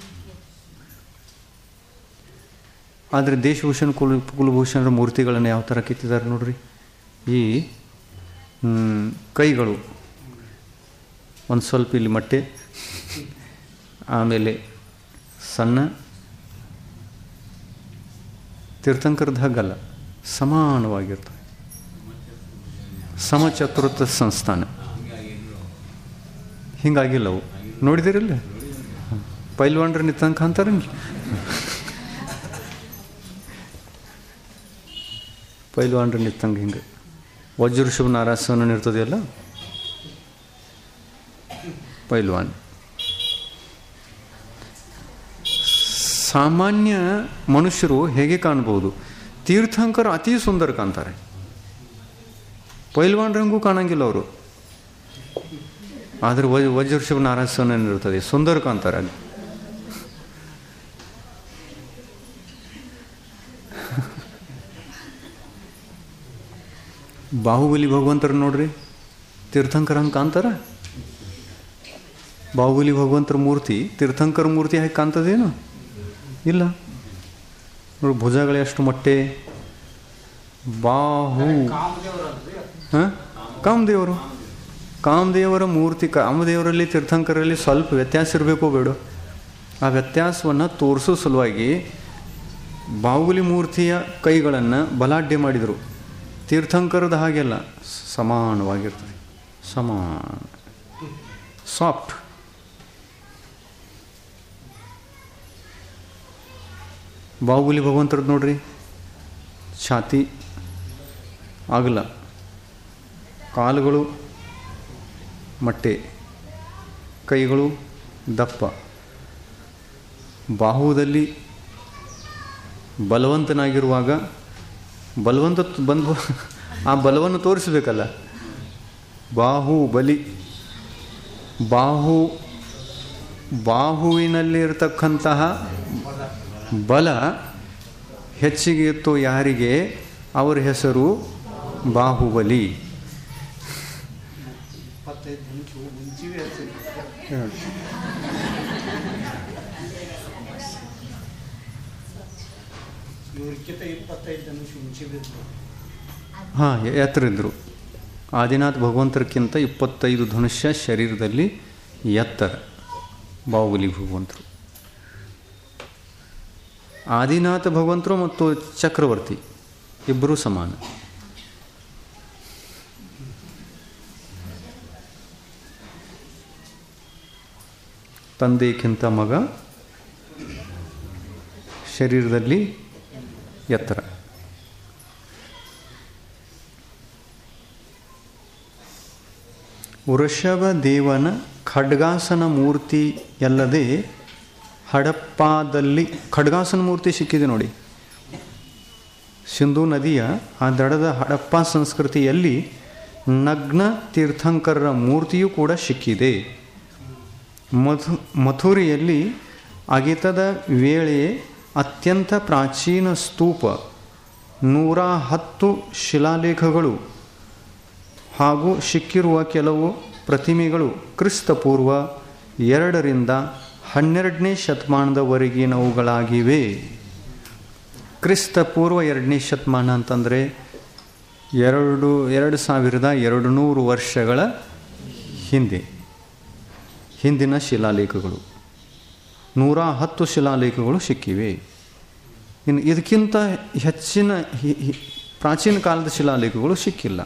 ಆದರೆ ದೇಶಭೂಷಣ್ ಕುಲ ಕುಲಭೂಷಣರ ಮೂರ್ತಿಗಳನ್ನು ಯಾವ ಥರ ಕೆತ್ತಿದ್ದಾರೆ ನೋಡ್ರಿ ಈ ಹ್ಮ್, ಕೈಗಳು ಒಂದು ಸ್ವಲ್ಪ ಇಲ್ಲಿ ಮಟ್ಟೆ ಆಮೇಲೆ ಸಣ್ಣ ತೀರ್ಥಂಕರದ ಹಾಗಲ್ಲ ಸಮಾನವಾಗಿರ್ತವೆ ಸಮಚತುರ್ಥ ಸಂಸ್ಥಾನ ಹಿಂಗಾಗಿಲ್ಲ ಅವು ನೋಡಿದಿರಲ್ಲ ಪೈಲ್ವಾನ್ರ ನಿತ್ತಂಕ ಅಂತಾರಂಗಿ ಪೈಲ್ವಾನ್ರ ನಿತ್ತಂಗ ಹಿಂಗೆ ವಜ್ರಷಭ ನಾರಾಸನ ಇರ್ತದೆಯಲ್ಲ ಪೈಲ್ವಾನ್ ಸಾಮಾನ್ಯ ಮನುಷ್ಯರು ಹೇಗೆ ಕಾಣ್ಬೋದು ತೀರ್ಥಂಕರ ಅತಿ ಸುಂದರ ಕಾಣ್ತಾರೆ ಪೈಲ್ವಾನ್ರಂಗೂ ಕಾಣಂಗಿಲ್ಲ ಅವರು ಆದರೆ ವಜ್ ವಜ್ರಷಭ ನಾರಾಸನ ಇರ್ತದೆ ಸುಂದರ ಕಾಣ್ತಾರೆ ಅಲ್ಲಿ ಬಾಹುಬಲಿ ಭಗವಂತರ ನೋಡ್ರಿ ತೀರ್ಥಂಕರ ಹಂಗೆ ಕಾಣ್ತಾರ ಬಾಹುಬಲಿ ಭಗವಂತರ ಮೂರ್ತಿ ತೀರ್ಥಂಕರ ಮೂರ್ತಿ ಹೇಗೆ ಕಾಣ್ತದೇನು ಇಲ್ಲ ನೋಡಿ ಭುಜಗಳು ಎಷ್ಟು ಮೊಟ್ಟೆ ಬಾಹು ಕಾಮದೇವರಲ್ರಿ ಹಾಂ ಕಾಮದೇವರು ಕಾಮದೇವರ ಮೂರ್ತಿ ಕಾಮದೇವರಲ್ಲಿ ತೀರ್ಥಂಕರಲ್ಲಿ ಸ್ವಲ್ಪ ವ್ಯತ್ಯಾಸ ಇರಬೇಕೋ ಬೇಡ ಆ ವ್ಯತ್ಯಾಸವನ್ನು ತೋರಿಸೋ ಸಲುವಾಗಿ ಬಾಹುಬಲಿ ಮೂರ್ತಿಯ ಕೈಗಳನ್ನು ಬಲಾಢ್ಯ ಮಾಡಿದರು ತೀರ್ಥಂಕರದ ಹಾಗೆಲ್ಲ ಸಮಾನವಾಗಿರ್ತದೆ ಸಮಾನ ಸಾಫ್ಟ್ ಬಾಹುಬಲಿ ಭಗವಂತರದ್ದು ನೋಡ್ರಿ ಛಾತಿ ಆಗಲ್ಲ ಕಾಲುಗಳು ಮಟ್ಟೆ ಕೈಗಳು ದಪ್ಪ ಬಾಹುದಲ್ಲಿ ಬಲವಂತನಾಗಿರುವಾಗ ಬಲವಂತ ಬಂದು ಆ ಬಲವನ್ನು ತೋರಿಸಬೇಕಲ್ಲ ಬಾಹು ಬಲಿ ಬಾಹು ಬಾಹುವಿನಲ್ಲಿರ್ತಕ್ಕಂತಹ ಬಲ ಹೆಚ್ಚಿಗೆ ಇತ್ತು ಯಾರಿಗೆ ಅವರ ಹೆಸರು ಬಾಹುಬಲಿ ಇಪ್ಪತ್ತೈದು ಮುಂಚು ಮುಂಚಿವೆ ಹಚ್ಚಿದ್ರು ಇವ್ರಿಗಿಂತ ಇಪ್ಪತ್ತೈದು ಧನುಷ್ ಮುಂಚೆ ಬಿದ್ದು ಹಾಂ ಎತ್ತರ ಇದ್ದರು ಆದಿನಾಥ್ ಭಗವಂತರಕ್ಕಿಂತ ಇಪ್ಪತ್ತೈದು ಧನುಷ್ಯ ಶರೀರದಲ್ಲಿ ಎತ್ತರ ಬಾಹುಬಲಿ ಭಗವಂತರು ಆದಿನಾಥ ಭಗವಂತರು ಮತ್ತು ಚಕ್ರವರ್ತಿ ಇಬ್ಬರೂ ಸಮಾನ ತಂದೆಗಿಂತ ಮಗ ಶರೀರದಲ್ಲಿ ಎತ್ತರ ವೃಷಭ ದೇವನ ಖಡ್ಗಾಸನ ಮೂರ್ತಿಯಲ್ಲದೆ ಹಡಪ್ಪಾದಲ್ಲಿ ಖಡ್ಗಾಸನ ಮೂರ್ತಿ ಸಿಕ್ಕಿದೆ ನೋಡಿ ಸಿಂಧೂ ನದಿಯ ಆ ದಡದ ಹಡಪ್ಪ ಸಂಸ್ಕೃತಿಯಲ್ಲಿ ನಗ್ನ ತೀರ್ಥಂಕರರ ಮೂರ್ತಿಯೂ ಕೂಡ ಸಿಕ್ಕಿದೆ ಮಧು ಮಥುರೆಯಲ್ಲಿ ಅಗಿತದ ವೇಳೆಯೇ ಅತ್ಯಂತ ಪ್ರಾಚೀನ ಸ್ತೂಪ ನೂರ ಹತ್ತು ಶಿಲಾಲೇಖಗಳು ಹಾಗೂ ಸಿಕ್ಕಿರುವ ಕೆಲವು ಪ್ರತಿಮೆಗಳು ಕ್ರಿಸ್ತಪೂರ್ವ ಎರಡರಿಂದ ಹನ್ನೆರಡನೇ ಶತಮಾನದವರೆಗಿನವುಗಳಾಗಿವೆ ಕ್ರಿಸ್ತಪೂರ್ವ ಎರಡನೇ ಶತಮಾನ ಅಂತಂದರೆ ಎರಡು ಎರಡು ಸಾವಿರದ ಎರಡು ನೂರು ವರ್ಷಗಳ ಹಿಂದೆ ಹಿಂದಿನ ಶಿಲಾಲೇಖಗಳು ನೂರ ಹತ್ತು ಶಿಲಾಲೇಖಗಳು ಸಿಕ್ಕಿವೆ ಇನ್ನು ಇದಕ್ಕಿಂತ ಹೆಚ್ಚಿನ ಹಿ- ಹಿ- ಪ್ರಾಚೀನ ಕಾಲದ ಶಿಲಾಲೇಖಗಳು ಸಿಕ್ಕಿಲ್ಲ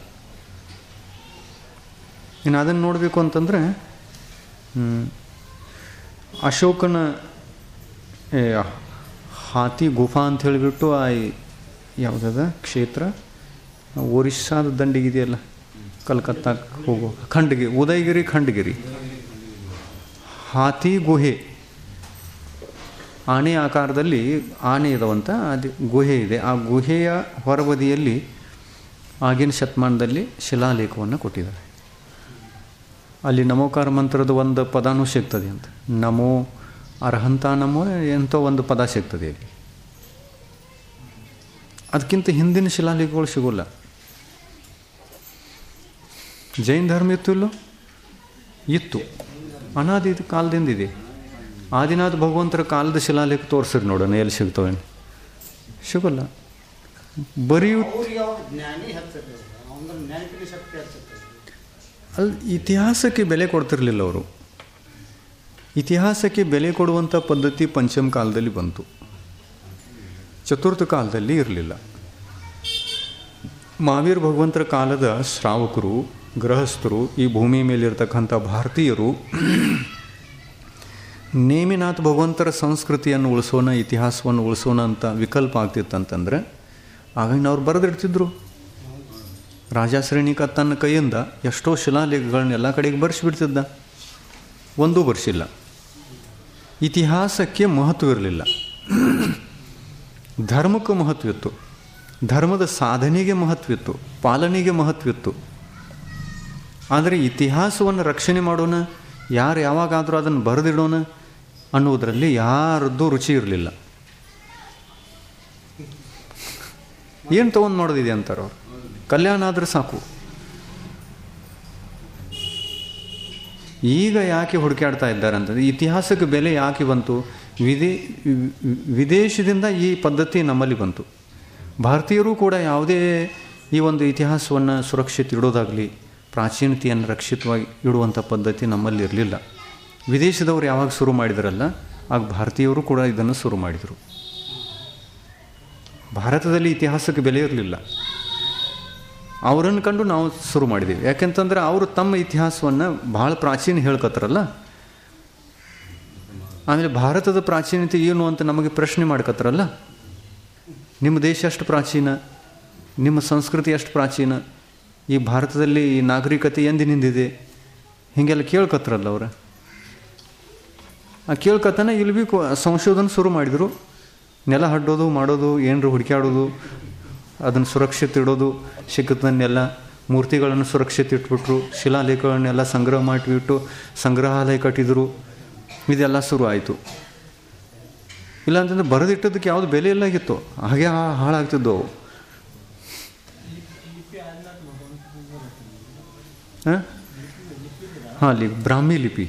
ಇನ್ನು ಅದನ್ನು ನೋಡಬೇಕು ಅಂತಂದರೆ ಹ್ಮ್, ಅಶೋಕನ ಏ, ಹಾತಿ ಗುಫಾ ಅಂತ ಹೇಳಿಬಿಟ್ಟು ಆ ಯಾವುದದ ಕ್ಷೇತ್ರ ಒರಿಸ್ಸಾದ ದಂಡಿಗಿದೆಯಲ್ಲ ಕಲ್ಕತ್ತಾಕ್ಕೆ ಹೋಗೋ ಖಂಡಗಿರಿ ಉದಯಗಿರಿ ಖಂಡಗಿರಿ ಹಾತಿ ಗುಹೆ ಆನೆ ಆಕಾರದಲ್ಲಿ ಆನೆ ಇದಾವಂತ ಅದು ಗುಹೆ ಇದೆ ಆ ಗುಹೆಯ ಹೊರಬದಿಯಲ್ಲಿ ಆಗಿನ ಶತಮಾನದಲ್ಲಿ ಶಿಲಾಲೇಖವನ್ನು ಕೊಟ್ಟಿದ್ದಾರೆ ಅಲ್ಲಿ ನಮೋಕಾರ ಮಂತ್ರದ ಒಂದು ಪದಾನೂ ಸಿಗ್ತದೆ ಅಂತ ನಮೋ ಅರ್ಹಂತ ನಮೋ ಎಂಥೋ ಒಂದು ಪದ ಸಿಗ್ತದೆ ಅಲ್ಲಿ ಅದಕ್ಕಿಂತ ಹಿಂದಿನ ಶಿಲಾಲೇಖಗಳು ಸಿಗೋಲ್ಲ ಜೈನ್ ಧರ್ಮ ಇತ್ತು ಇಲ್ಲೋ ಇತ್ತು ಅನಾದಿ ಕಾಲದಿಂದ ಇದೆ ಆದಿನಾಥ ಭಗವಂತರ ಕಾಲದ ಶಿಲಾಲೇಖ ತೋರಿಸ್ರಿ ನೋಡೋಣ ಎಲ್ಲಿ ಸಿಗ್ತವೆ ಸಿಗೋಲ್ಲ ಬರೆಯು ಅವ್ರಿಗೆ ಅವ್ರು ಜ್ಞಾನಿ ಹೆಚ್ಚಿರ್ತದೆ ಅಂದ್ರೆ ನೆನಪಿನ ಶಕ್ತಿ ಹೆಚ್ಚಿರ್ತದೆ ಅಲ್ಲಿ ಇತಿಹಾಸಕ್ಕೆ ಬೆಲೆ ಕೊಡ್ತಿರ್ಲಿಲ್ಲ ಅವರು ಇತಿಹಾಸಕ್ಕೆ ಬೆಲೆ ಕೊಡುವಂಥ ಪದ್ಧತಿ ಪಂಚಮ ಕಾಲದಲ್ಲಿ ಬಂತು ಚತುರ್ಥ ಕಾಲದಲ್ಲಿ ಇರಲಿಲ್ಲ ಮಾವೀರ್ ಭಗವಂತರ ಕಾಲದ ಶ್ರಾವಕರು ಗೃಹಸ್ಥರು ಈ ಭೂಮಿ ಮೇಲಿರ್ತಕ್ಕಂಥ ಭಾರತೀಯರು ನೇಮಿನಾಥ್ ಭಗವಂತರ ಸಂಸ್ಕೃತಿಯನ್ನು ಉಳಿಸೋಣ ಇತಿಹಾಸವನ್ನು ಉಳಿಸೋಣ ಅಂತ ವಿಕಲ್ಪ ಆಗ್ತಿತ್ತಂತಂದ್ರೆ ಆಗಿನವ್ರು ಬರೆದಿಡ್ತಿದ್ರು ರಾಜಾಶ್ರೇಣಿಕ ತನ್ನ ಕೈಯಿಂದ ಎಷ್ಟೋ ಶಿಲಾಲೇಖಗಳನ್ನ ಎಲ್ಲ ಕಡೆಗೆ ಬರೆಸಿಬಿಡ್ತಿದ್ದ ಒಂದೂ ಬರ್ಸಿಲ್ಲ ಇತಿಹಾಸಕ್ಕೆ ಮಹತ್ವ ಇರಲಿಲ್ಲ ಧರ್ಮಕ್ಕೆ ಮಹತ್ವ ಇತ್ತು ಧರ್ಮದ ಸಾಧನೆಗೆ ಮಹತ್ವ ಇತ್ತು ಪಾಲನೆಗೆ ಮಹತ್ವ ಇತ್ತು ಆದರೆ ಇತಿಹಾಸವನ್ನು ರಕ್ಷಣೆ ಮಾಡೋಣ ಯಾರು ಯಾವಾಗಾದರೂ ಅದನ್ನು ಬರೆದಿಡೋಣ ಅನ್ನೋದರಲ್ಲಿ ಯಾರದ್ದು ರುಚಿ ಇರಲಿಲ್ಲ ಏನು ತೊಗೊಂಡು ಮಾಡೋದಿದೆ ಅಂತಾರೆ ಅವ್ರು ಕಲ್ಯಾಣ ಆದರೆ ಸಾಕು ಈಗ ಯಾಕೆ ಹುಡುಕಾಡ್ತಾ ಇದ್ದಾರೆ ಅಂತಂದರೆ ಇತಿಹಾಸಕ್ಕೆ ಬೆಲೆ ಯಾಕೆ ಬಂತು ವಿದೇ ವಿ- ವಿದೇಶದಿಂದ ಈ ಪದ್ಧತಿ ನಮ್ಮಲ್ಲಿ ಬಂತು ಭಾರತೀಯರು ಕೂಡ ಯಾವುದೇ ಈ ಒಂದು ಇತಿಹಾಸವನ್ನು ಸುರಕ್ಷಿತ ಇಡೋದಾಗಲಿ ಪ್ರಾಚೀನತೆಯನ್ನು ರಕ್ಷಿತವಾಗಿ ಇಡುವಂಥ ಪದ್ಧತಿ ನಮ್ಮಲ್ಲಿ ಇರಲಿಲ್ಲ ವಿದೇಶದವರು ಯಾವಾಗ ಶುರು ಮಾಡಿದರಲ್ಲ ಆಗ ಭಾರತೀಯರು ಕೂಡ ಇದನ್ನು ಶುರು ಮಾಡಿದರು ಭಾರತದಲ್ಲಿ ಇತಿಹಾಸಕ್ಕೆ ಬೆಲೆ ಇರಲಿಲ್ಲ ಅವರನ್ನು ಕಂಡು ನಾವು ಶುರು ಮಾಡಿದ್ದೀವಿ ಯಾಕೆಂತಂದ್ರೆ ಅವರು ತಮ್ಮ ಇತಿಹಾಸವನ್ನು ಭಾಳ ಪ್ರಾಚೀನ ಹೇಳ್ಕತ್ತಾರಲ್ಲ ಆಮೇಲೆ ಭಾರತದ ಪ್ರಾಚೀನತೆ ಏನು ಅಂತ ನಮಗೆ ಪ್ರಶ್ನೆ ಮಾಡ್ಕತ್ತಾರಲ್ಲ ನಿಮ್ಮ ದೇಶ ಅಷ್ಟು ಪ್ರಾಚೀನ ನಿಮ್ಮ ಸಂಸ್ಕೃತಿ ಅಷ್ಟು ಪ್ರಾಚೀನ ಈ ಭಾರತದಲ್ಲಿ ಈ ನಾಗರಿಕತೆ ಎಂದಿನಿಂದಿದೆ ಹೀಗೆಲ್ಲ ಕೇಳ್ಕತ್ತಾರಲ್ಲ ಅವರು ಆ ಕೇಳ್ಕತ್ತಾನೆ ಇಲ್ಲಿ ಬಿ ಕೊ- ಸಂಶೋಧನೆ ಶುರು ಮಾಡಿದರು ನೆಲ ಹಡ್ಡೋದು ಮಾಡೋದು ಏನರು ಹುಡುಕ್ಯಾಡೋದು ಅದನ್ನು ಸುರಕ್ಷಿತ ಇಡೋದು ಸಿಕ್ಕದನ್ನೆಲ್ಲ ಮೂರ್ತಿಗಳನ್ನು ಸುರಕ್ಷಿತ ಇಟ್ಬಿಟ್ರು ಶಿಲಾಲೇಖಗಳನ್ನೆಲ್ಲ ಸಂಗ್ರಹ ಮಾಡಿಬಿಟ್ಟು ಸಂಗ್ರಹಾಲಯ ಕಟ್ಟಿದರು ಇದೆಲ್ಲ ಶುರು ಆಯಿತು ಇಲ್ಲಾಂತಂದ್ರೆ ಬರೆದಿಟ್ಟದಕ್ಕೆ ಯಾವುದು ಬೆಲೆ ಇಲ್ಲ ಆಗಿತ್ತು ಹಾಗೆ ಹಾ- ಹಾಳಾಗ್ತಿದ್ದವು ಅವು ಹಾಂ ಹಾಂ ಲಿ ಬ್ರಾಹ್ಮಿ ಲಿಪಿ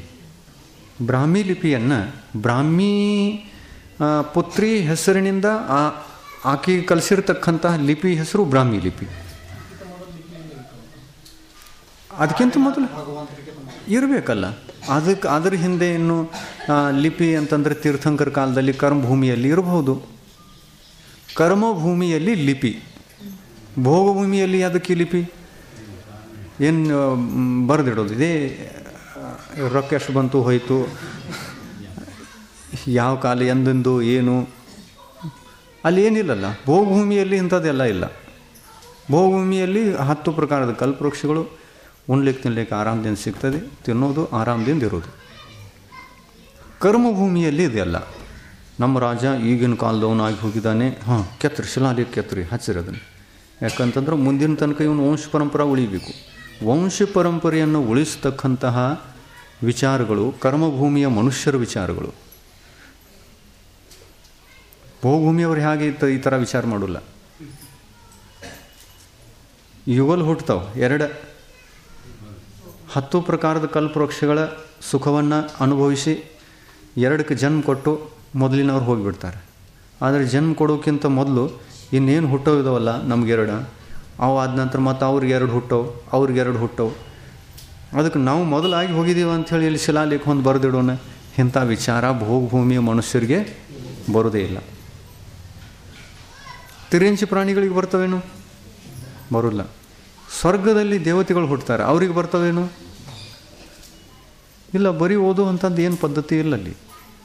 ಬ್ರಾಹ್ಮಿ ಲಿಪಿಯನ್ನು ಬ್ರಾಹ್ಮಿ ಆ, ಪುತ್ರಿ ಹೆಸರಿನಿಂದ ಆ ಆಕೆಗೆ ಕಲಿಸಿರ್ತಕ್ಕಂತಹ ಲಿಪಿ ಹೆಸರು ಬ್ರಾಹ್ಮಿ ಲಿಪಿ ಅದಕ್ಕಿಂತ ಮೊದಲು ಭಗವಂತರಿಗೆ ನಮ್ಮ ಇರಬೇಕಲ್ಲ ಅದಕ್ಕೆ ಅದರ ಹಿಂದೆ ಇನ್ನು ಆ, ಲಿಪಿ ಅಂತಂದರೆ ತೀರ್ಥಂಕರ ಕಾಲದಲ್ಲಿ ಕರ್ಮಭೂಮಿಯಲ್ಲಿ ಇರಬಹುದು ಕರ್ಮಭೂಮಿಯಲ್ಲಿ ಲಿಪಿ ಭೋಗಭೂಮಿಯಲ್ಲಿ ಅದಕ್ಕೆ ಲಿಪಿ ಏನು ಬರೆದಿಡೋದು ಇದೇ ಆ, ರೊಕ್ಕ ಎಷ್ಟು ಬಂತು ಹೋಯಿತು ಯಾವ ಕಾಲ ಎಂದೆಂದು ಏನು ಅಲ್ಲಿ ಏನಿಲ್ಲಲ್ಲ ಭೋಗಭೂಮಿಯಲ್ಲಿ ಇಂಥದ್ದೆಲ್ಲ ಇಲ್ಲ ಭೋಗಭೂಮಿಯಲ್ಲಿ ಹತ್ತು ಪ್ರಕಾರದ ಕಲ್ಪವೃಕ್ಷಗಳು ಉಣ್ಲಿಕ್ಕೆ ತಿನ್ಲಿಕ್ಕೆ ಆರಾಮದಿಂದ ಸಿಗ್ತದೆ ತಿನ್ನೋದು ಆರಾಮದಿಂದ ಇರೋದು ಕರ್ಮಭೂಮಿಯಲ್ಲಿ ಇದೆಲ್ಲ ನಮ್ಮ ರಾಜ ಈಗಿನ ಕಾಲದವನು ಆಗಿ ಹೋಗಿದ್ದಾನೆ ಹಾಂ ಕೆತ್ತರಿ ಶಿಲಾಲೇಖ ಕೆತ್ತರಿ ಹಚ್ಚಿರಿ ಅದನ್ನು ಯಾಕಂತಂದ್ರೆ ಮುಂದಿನ ತನಕ ಇವನು ವಂಶ ಪರಂಪರೆ ಉಳಿಬೇಕು ವಂಶ ಪರಂಪರೆಯನ್ನು ಉಳಿಸ್ತಕ್ಕಂತಹ ವಿಚಾರಗಳು ಕರ್ಮಭೂಮಿಯ ಮನುಷ್ಯರ ವಿಚಾರಗಳು ಭೋಗಭೂಮಿಯವರು ಹೇಗೆ ಇತ್ತ ಈ ಥರ ವಿಚಾರ ಮಾಡೋಲ್ಲ ಯುಗಲ್ ಹುಟ್ಟತಾವೆ ಎರಡು ಹತ್ತು ಪ್ರಕಾರದ ಕಲ್ಪವೃಕ್ಷಗಳ ಸುಖವನ್ನು ಅನುಭವಿಸಿ ಎರಡಕ್ಕೆ ಜನ್ಮ ಕೊಟ್ಟು ಮೊದಲಿನವ್ರು ಹೋಗಿಬಿಡ್ತಾರೆ ಆದರೆ ಜನ್ಮ ಕೊಡೋಕ್ಕಿಂತ ಮೊದಲು ಇನ್ನೇನು ಹುಟ್ಟೋವು ಇದಾವಲ್ಲ ನಮಗೆರಡು ಅವು ಆದ ನಂತರ ಮತ್ತು ಅವ್ರಿಗೆ ಎರಡು ಹುಟ್ಟವು ಅವ್ರಿಗೆ ಎರಡು ಹುಟ್ಟವು ಅದಕ್ಕೆ ನಾವು ಮೊದಲಾಗಿ ಹೋಗಿದ್ದೀವಿ ಅಂಥೇಳಿ ಇಲ್ಲಿ ಶಿಲಾಲೇಖ ಒಂದು ಬರೆದಿಡೋಣ ಇಂಥ ವಿಚಾರ ಭೋಗಭೂಮಿಯ ಮನುಷ್ಯರಿಗೆ ಬರೋದೇ ಇಲ್ಲ ತಿರಿಂಚಿ ಪ್ರಾಣಿಗಳಿಗೆ ಬರ್ತವೇನು ಬರೋಲ್ಲ ಸ್ವರ್ಗದಲ್ಲಿ ದೇವತೆಗಳು ಹುಟ್ಟುತ್ತಾರೆ ಅವ್ರಿಗೆ ಬರ್ತವೇನು ಇಲ್ಲ ಬರೀ ಓದುವಂಥದ್ದು ಏನು ಪದ್ಧತಿ ಇಲ್ಲ ಅಲ್ಲಿ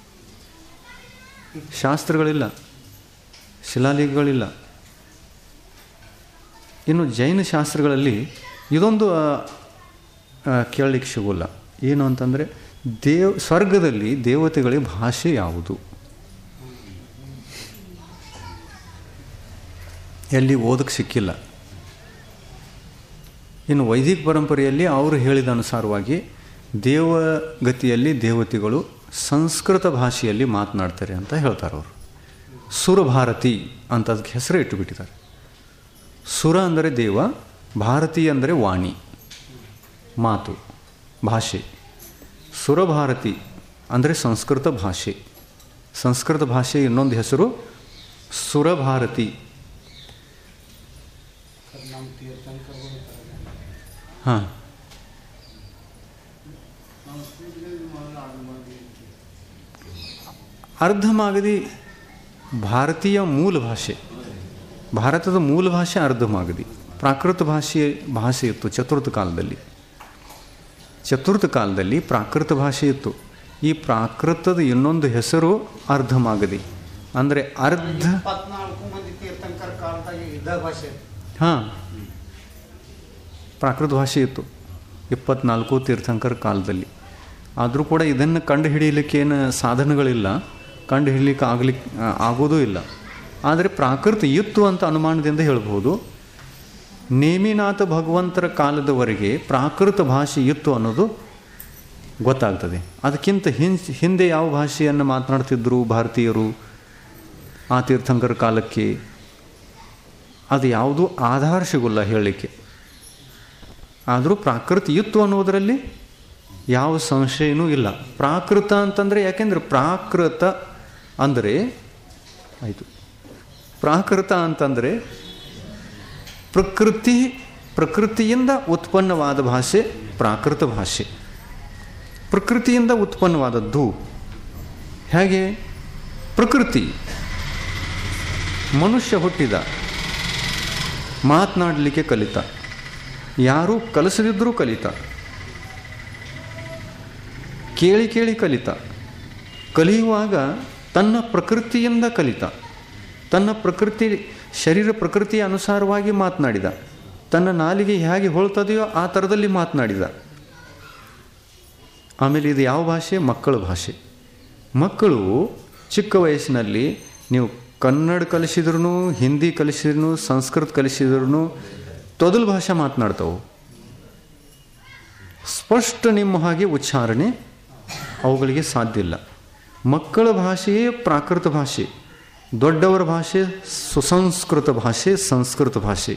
ಶಾಸ್ತ್ರಗಳಿಲ್ಲ ಶಿಲಾಲೇಖಗಳಿಲ್ಲ ಇನ್ನು ಜೈನ ಶಾಸ್ತ್ರಗಳಲ್ಲಿ ಇದೊಂದು ಆ, ಆ, ಕೇಳಲಿಕ್ಕೆ ಸಿಗೋಲ್ಲ ಏನು ಅಂತಂದರೆ ದೇವ್ ಸ್ವರ್ಗದಲ್ಲಿ ದೇವತೆಗಳಿಗೆ ಭಾಷೆ ಯಾವುದು ಎಲ್ಲಿ ಓದಕ್ಕೆ ಸಿಕ್ಕಿಲ್ಲ ಇನ್ನು ವೈದಿಕ ಪರಂಪರೆಯಲ್ಲಿ ಅವರು ಹೇಳಿದ ಅನುಸಾರವಾಗಿ ದೇವಗತಿಯಲ್ಲಿ ದೇವತೆಗಳು ಸಂಸ್ಕೃತ ಭಾಷೆಯಲ್ಲಿ ಮಾತನಾಡ್ತಾರೆ ಅಂತ ಹೇಳ್ತಾರೆ ಅವರು ಸುರಭಾರತಿ ಅಂತ ಅದಕ್ಕೆ ಹೆಸರು ಇಟ್ಟುಬಿಟ್ಟಿದ್ದಾರೆ ಸುರ ಅಂದರೆ ದೇವ ಭಾರತಿ ಅಂದರೆ ವಾಣಿ ಮಾತು ಭಾಷೆ ಸುರಭಾರತಿ ಅಂದರೆ ಸಂಸ್ಕೃತ ಭಾಷೆ ಸಂಸ್ಕೃತ ಭಾಷೆ ಇನ್ನೊಂದು ಹೆಸರು ಸುರಭಾರತಿ ನಮ್ಮ ತೀರ್ಥಂಕರಗಳು ಇರ್ತಾರೆ. ಹಾಂ ಅರ್ಧಮಾಗದಿ ಭಾರತೀಯ ಮೂಲ ಭಾಷೆ ಭಾರತದ ಮೂಲ ಭಾಷೆ ಅರ್ಧಮಾಗದಿ ಪ್ರಾಕೃತ ಭಾಷೆ ಭಾಷೆ ಇತ್ತು ಚತುರ್ಥ ಕಾಲದಲ್ಲಿ ಚತುರ್ಥ ಕಾಲದಲ್ಲಿ ಪ್ರಾಕೃತ ಭಾಷೆ ಇತ್ತು ಈ ಪ್ರಾಕೃತದ ಇನ್ನೊಂದು ಹೆಸರು ಅರ್ಧಮಾಗದಿ ಅಂದರೆ ಅರ್ಧ ಇಪ್ಪತ್ನಾಲ್ಕು ಮಂದಿ ತೀರ್ಥಂಕರ ಕಾಲದಾಗ ಇದ್ದ ಭಾಷೆ ಹಾಂ ಪ್ರಾಕೃತ ಭಾಷೆ ಇತ್ತು ಇಪ್ಪತ್ನಾಲ್ಕು ತೀರ್ಥಂಕರ ಕಾಲದಲ್ಲಿ ಆದರೂ ಕೂಡ ಇದನ್ನು ಕಂಡು ಹಿಡಿಯಲಿಕ್ಕೆ ಏನು ಸಾಧನಗಳಿಲ್ಲ ಕಂಡು ಹಿಡಿಲಿಕ್ಕೆ ಆಗ್ಲಿಕ್ಕೆ ಆಗೋದೂ ಇಲ್ಲ ಆದರೆ ಪ್ರಾಕೃತ ಇತ್ತು ಅಂತ ಅನುಮಾನದಿಂದ ಹೇಳ್ಬೋದು ನೇಮಿನಾಥ ಭಗವಂತರ ಕಾಲದವರೆಗೆ ಪ್ರಾಕೃತ ಭಾಷೆ ಇತ್ತು ಅನ್ನೋದು ಗೊತ್ತಾಗ್ತದೆ ಅದಕ್ಕಿಂತ ಹಿನ್ ಹಿಂದೆ ಯಾವ ಭಾಷೆಯನ್ನು ಮಾತನಾಡ್ತಿದ್ರು ಭಾರತೀಯರು ಆ ತೀರ್ಥಂಕರ ಕಾಲಕ್ಕೆ ಅದು ಯಾವುದೂ ಆಧಾರ ಸಿಗೋಲ್ಲ ಹೇಳಲಿಕ್ಕೆ ಆದರೂ ಪ್ರಾಕೃತ ಇತ್ತು ಅನ್ನೋದರಲ್ಲಿ ಯಾವ ಸಂಶಯನೂ ಇಲ್ಲ ಪ್ರಾಕೃತ ಅಂತಂದರೆ ಯಾಕೆಂದರೆ ಪ್ರಾಕೃತ ಅಂದರೆ ಆಯಿತು ಪ್ರಾಕೃತ ಅಂತಂದರೆ ಪ್ರಕೃತಿ ಪ್ರಕೃತಿಯಿಂದ ಉತ್ಪನ್ನವಾದ ಭಾಷೆ ಪ್ರಾಕೃತ ಭಾಷೆ ಪ್ರಕೃತಿಯಿಂದ ಉತ್ಪನ್ನವಾದದ್ದು ಹೇಗೆ ಪ್ರಕೃತಿ ಮನುಷ್ಯ ಹುಟ್ಟಿದ ಮಾತನಾಡಲಿಕ್ಕೆ ಕಲಿತ ಯಾರೂ ಕಲಿಸದಿದ್ದರೂ ಕಲಿತ ಕೇಳಿ ಕೇಳಿ ಕಲಿತ ಕಲಿಯುವಾಗ ತನ್ನ ಪ್ರಕೃತಿಯಿಂದ ಕಲಿತ ತನ್ನ ಪ್ರಕೃತಿ ಶರೀರ ಪ್ರಕೃತಿಯ ಅನುಸಾರವಾಗಿ ಮಾತನಾಡಿದ ತನ್ನ ನಾಲಿಗೆ ಹೇಗೆ ಹೊಳ್ತದೆಯೋ ಆ ಥರದಲ್ಲಿ ಮಾತನಾಡಿದ ಆಮೇಲೆ ಇದು ಯಾವ ಭಾಷೆ ಮಕ್ಕಳ ಭಾಷೆ ಮಕ್ಕಳು ಚಿಕ್ಕ ವಯಸ್ಸಿನಲ್ಲಿ ನೀವು ಕನ್ನಡ ಕಲಿಸಿದ್ರು ಹಿಂದಿ ಕಲಿಸಿದ್ರು ಸಂಸ್ಕೃತ ಕಲಿಸಿದ್ರು ತೊದಲು ಭಾಷೆ ಮಾತನಾಡ್ತಾವೆ ಸ್ಪಷ್ಟ ನಿಮ್ಮ ಹಾಗೆ ಉಚ್ಚಾರಣೆ ಅವುಗಳಿಗೆ ಸಾಧ್ಯ ಇಲ್ಲ ಮಕ್ಕಳ ಭಾಷೆಯೇ ಪ್ರಾಕೃತ ಭಾಷೆ ದೊಡ್ಡವರ ಭಾಷೆ ಸುಸಂಸ್ಕೃತ ಭಾಷೆ ಸಂಸ್ಕೃತ ಭಾಷೆ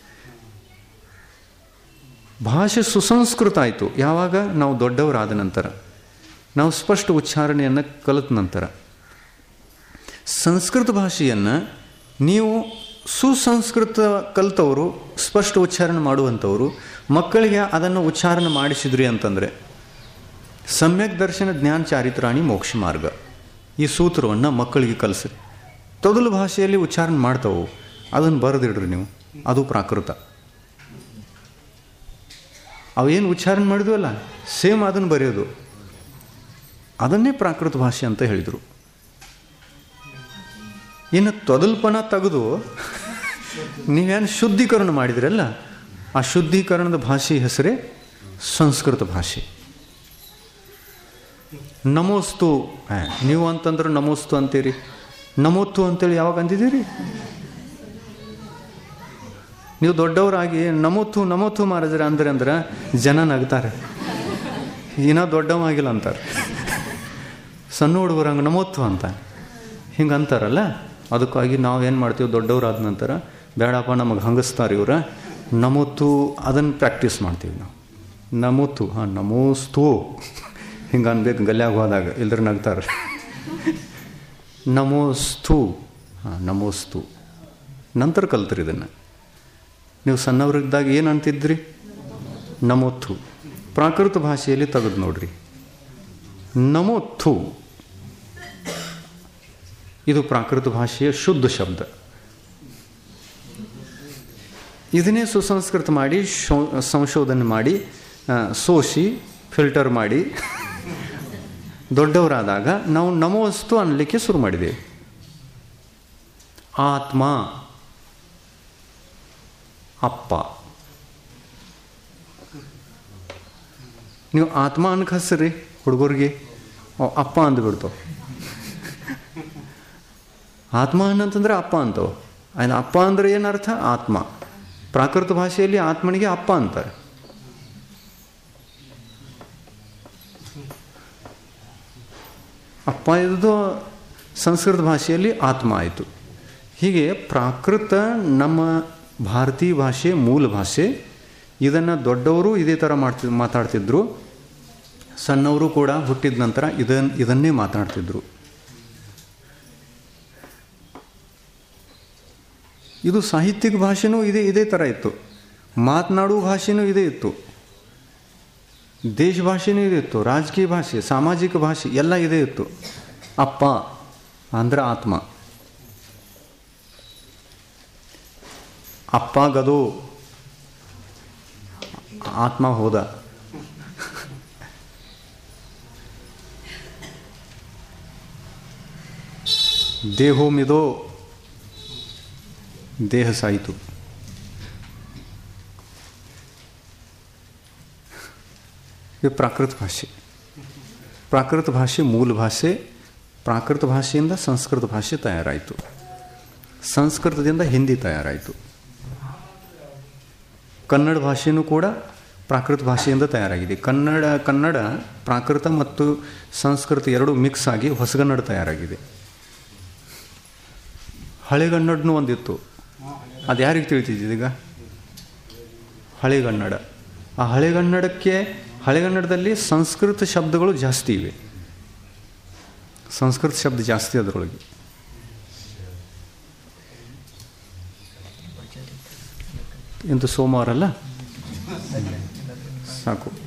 ಭಾಷೆ ಸುಸಂಸ್ಕೃತ ಆಯಿತು ಯಾವಾಗ ನಾವು ದೊಡ್ಡವರಾದ ನಂತರ ನಾವು ಸ್ಪಷ್ಟ ಉಚ್ಚಾರಣೆಯನ್ನು ಕಲಿತ ನಂತರ ಸಂಸ್ಕೃತ ಭಾಷೆಯನ್ನು ನೀವು ಸುಸಂಸ್ಕೃತ ಕಲಿತವರು ಸ್ಪಷ್ಟ ಉಚ್ಚಾರಣೆ ಮಾಡುವಂಥವರು ಮಕ್ಕಳಿಗೆ ಅದನ್ನು ಉಚ್ಚಾರಣೆ ಮಾಡಿಸಿದ್ರಿ ಅಂತಂದರೆ ಸಮ್ಯಕ್ ದರ್ಶನ ಜ್ಞಾನ ಚಾರಿತ್ರಾಣಿ ಮೋಕ್ಷ ಮಾರ್ಗ ಈ ಸೂತ್ರವನ್ನು ಮಕ್ಕಳಿಗೆ ಕಲಿಸ್ರಿ ತೊದಲು ಭಾಷೆಯಲ್ಲಿ ಉಚ್ಚಾರಣೆ ಮಾಡ್ತಾವು ಅದನ್ನು ಬರೆದಿಡ್ರಿ ನೀವು ಅದು ಪ್ರಾಕೃತ ಅವೇನು ಉಚ್ಚಾರಣೆ ಮಾಡಿದ್ವಲ್ಲ ಸೇಮ್ ಅದನ್ನು ಬರೆಯೋದು ಅದನ್ನೇ ಪ್ರಾಕೃತ ಭಾಷೆ ಅಂತ ಹೇಳಿದರು ಇನ್ನು ತೊದಲ್ಪನ ತೆಗೆದು ನೀವೇನು ಶುದ್ಧೀಕರಣ ಮಾಡಿದ್ರಲ್ಲ ಆ ಶುದ್ಧೀಕರಣದ ಭಾಷೆ ಹೆಸರೇ ಸಂಸ್ಕೃತ ಭಾಷೆ ನಮೋಸ್ತು ಆ, ನೀವು ಅಂತಂದ್ರೆ ನಮೋಸ್ತು ಅಂತೀರಿ ನಮೋತ್ತು ಅಂತೇಳಿ ಯಾವಾಗ ಅಂದಿದ್ದೀರಿ ನೀವು ದೊಡ್ಡವರಾಗಿ ನಮೋತ್ತು ನಮೋತ್ತು ಮಾರಾಜರ ಅಂದ್ರೆ ಅಂದ್ರೆ ಜನ ನಗ್ತಾರೆ ಏನೋ ದೊಡ್ಡವಾಗಿಲ್ಲ ಅಂತಾರೆ ಸಣ್ಣ ಹುಡುಗರು ಹಂಗೆ ನಮೋತ್ತು ಅಂತ ಹಿಂಗೆ ಅಂತಾರಲ್ಲ ಅದಕ್ಕಾಗಿ ನಾವು ಏನು ಮಾಡ್ತೀವಿ ದೊಡ್ಡವರಾದ ನಂತರ ಬೇಡಪ್ಪ ನಮಗೆ ಹಂಗಿಸ್ತಾರೆ ಇವ್ರ ನಮೋತ್ತು ಅದನ್ನು ಪ್ರಾಕ್ಟೀಸ್ ಮಾಡ್ತೀವಿ ನಾವು ನಮೋತ್ತು ಹಾಂ ನಮೋಸ್ತು ಹಿಂಗೆ ಅನ್ಬೇಕು ಗಲ್ಯಾಗ ಹೋದಾಗ ಇಲ್ದ್ರ ನಗ್ತಾರೆ ನಮೋಸ್ತು ಹಾಂ ನಮೋಸ್ತು ನಂತರ ಕಲ್ತ್ರಿ ಇದನ್ನು ನೀವು ಸಣ್ಣವರಿದ್ದಾಗ ಏನು ಅಂತಿದ್ರಿ ನಮೋಥು ಪ್ರಾಕೃತ ಭಾಷೆಯಲ್ಲಿ ತೆಗೆದು ನೋಡ್ರಿ ನಮೋಥು ಇದು ಪ್ರಾಕೃತ ಭಾಷೆಯ ಶುದ್ಧ ಶಬ್ದ ಇದನ್ನೇ ಸುಸಂಸ್ಕೃತ ಮಾಡಿ ಶೋ ಸಂಶೋಧನೆ ಮಾಡಿ ಆ, ಸೋಸಿ ಫಿಲ್ಟರ್ ಮಾಡಿ ದೊಡ್ಡವರಾದಾಗ ನಾವು ನಮೋಸ್ತು ಅನ್ನಲಿಕ್ಕೆ ಶುರು ಮಾಡಿದ್ದೇವೆ ಆತ್ಮ ಅಪ್ಪ ನೀವು ಆತ್ಮ ಅನ್ಕ ಹಸ್ರಿ ಹುಡುಗರಿಗೆ ಅವ್ ಅಪ್ಪ ಅಂದ್ಬಿಡ್ತಾವ ಆತ್ಮ ಅನ್ನಂತಂದ್ರೆ ಅಪ್ಪ ಅಂತವ ಆಯ್ತು ಅಪ್ಪ ಅಂದ್ರೆ ಏನರ್ಥ ಆತ್ಮ ಪ್ರಾಕೃತ ಭಾಷೆಯಲ್ಲಿ ಆತ್ಮನಿಗೆ ಅಪ್ಪ ಅಂತಾರೆ ಅಪ್ಪ ಇದ್ದು ಸಂಸ್ಕೃತ ಭಾಷೆಯಲ್ಲಿ ಆತ್ಮ ಆಯಿತು ಹೀಗೆ ಪ್ರಾಕೃತ ನಮ್ಮ ಭಾರತೀಯ ಭಾಷೆ ಮೂಲ ಭಾಷೆ ಇದನ್ನು ದೊಡ್ಡವರು ಇದೇ ಥರ ಮಾಡ್ತಿ ಮಾತಾಡ್ತಿದ್ರು ಸಣ್ಣವರು ಕೂಡ ಹುಟ್ಟಿದ ನಂತರ ಇದನ್ ಇದನ್ನೇ ಮಾತಾಡ್ತಿದ್ರು ಇದು ಸಾಹಿತ್ಯಿಕ ಭಾಷೆನೂ ಇದೇ ಇದೇ ಥರ ಇತ್ತು ಮಾತನಾಡುವ ಭಾಷೆನೂ ಇದೇ ಇತ್ತು ದೇಶ ಭಾಷೆನೂ ಇದೇ ಇತ್ತು ರಾಜಕೀಯ ಭಾಷೆ ಸಾಮಾಜಿಕ ಭಾಷೆ ಎಲ್ಲ ಇದೇ ಇತ್ತು ಅಪ್ಪ ಅಂದ್ರೆ ಆತ್ಮ ಅಪ್ಪ ಗದು ಆತ್ಮ ಹೋದ ದೇಹೋ ಮಿದೋ ದೇಹ ಸಾಯಿತು ಇದು ಪ್ರಾಕೃತ ಭಾಷೆ ಪ್ರಾಕೃತ ಭಾಷೆ ಮೂಲ ಭಾಷೆ ಪ್ರಾಕೃತ ಭಾಷೆಯಿಂದ ಸಂಸ್ಕೃತ ಭಾಷೆ ತಯಾರಾಯಿತು ಸಂಸ್ಕೃತದಿಂದ ಹಿಂದಿ ತಯಾರಾಯಿತು ಕನ್ನಡ ಭಾಷೆಯೂ ಕೂಡ ಪ್ರಾಕೃತ ಭಾಷೆಯಿಂದ ತಯಾರಾಗಿದೆ ಕನ್ನಡ ಕನ್ನಡ ಪ್ರಾಕೃತ ಮತ್ತು ಸಂಸ್ಕೃತ ಎರಡೂ ಮಿಕ್ಸ್ ಆಗಿ ಹೊಸಗನ್ನಡ ತಯಾರಾಗಿದೆ ಹಳೆಗನ್ನಡನೂ ಒಂದಿತ್ತು ಅದು ಯಾರಿಗೆ ತಿಳಿತಿದ್ದೀಗ ಹಳೆಗನ್ನಡ ಆ ಹಳೆಗನ್ನಡಕ್ಕೆ ಹಳೆಗನ್ನಡದಲ್ಲಿ ಸಂಸ್ಕೃತ ಶಬ್ದಗಳು ಜಾಸ್ತಿ ಇವೆ ಸಂಸ್ಕೃತ ಶಬ್ದ ಜಾಸ್ತಿ ಅದರೊಳಗೆ ಇಂದು ಸೋಮವಾರ ಅಲ್ಲ ಸಾಕು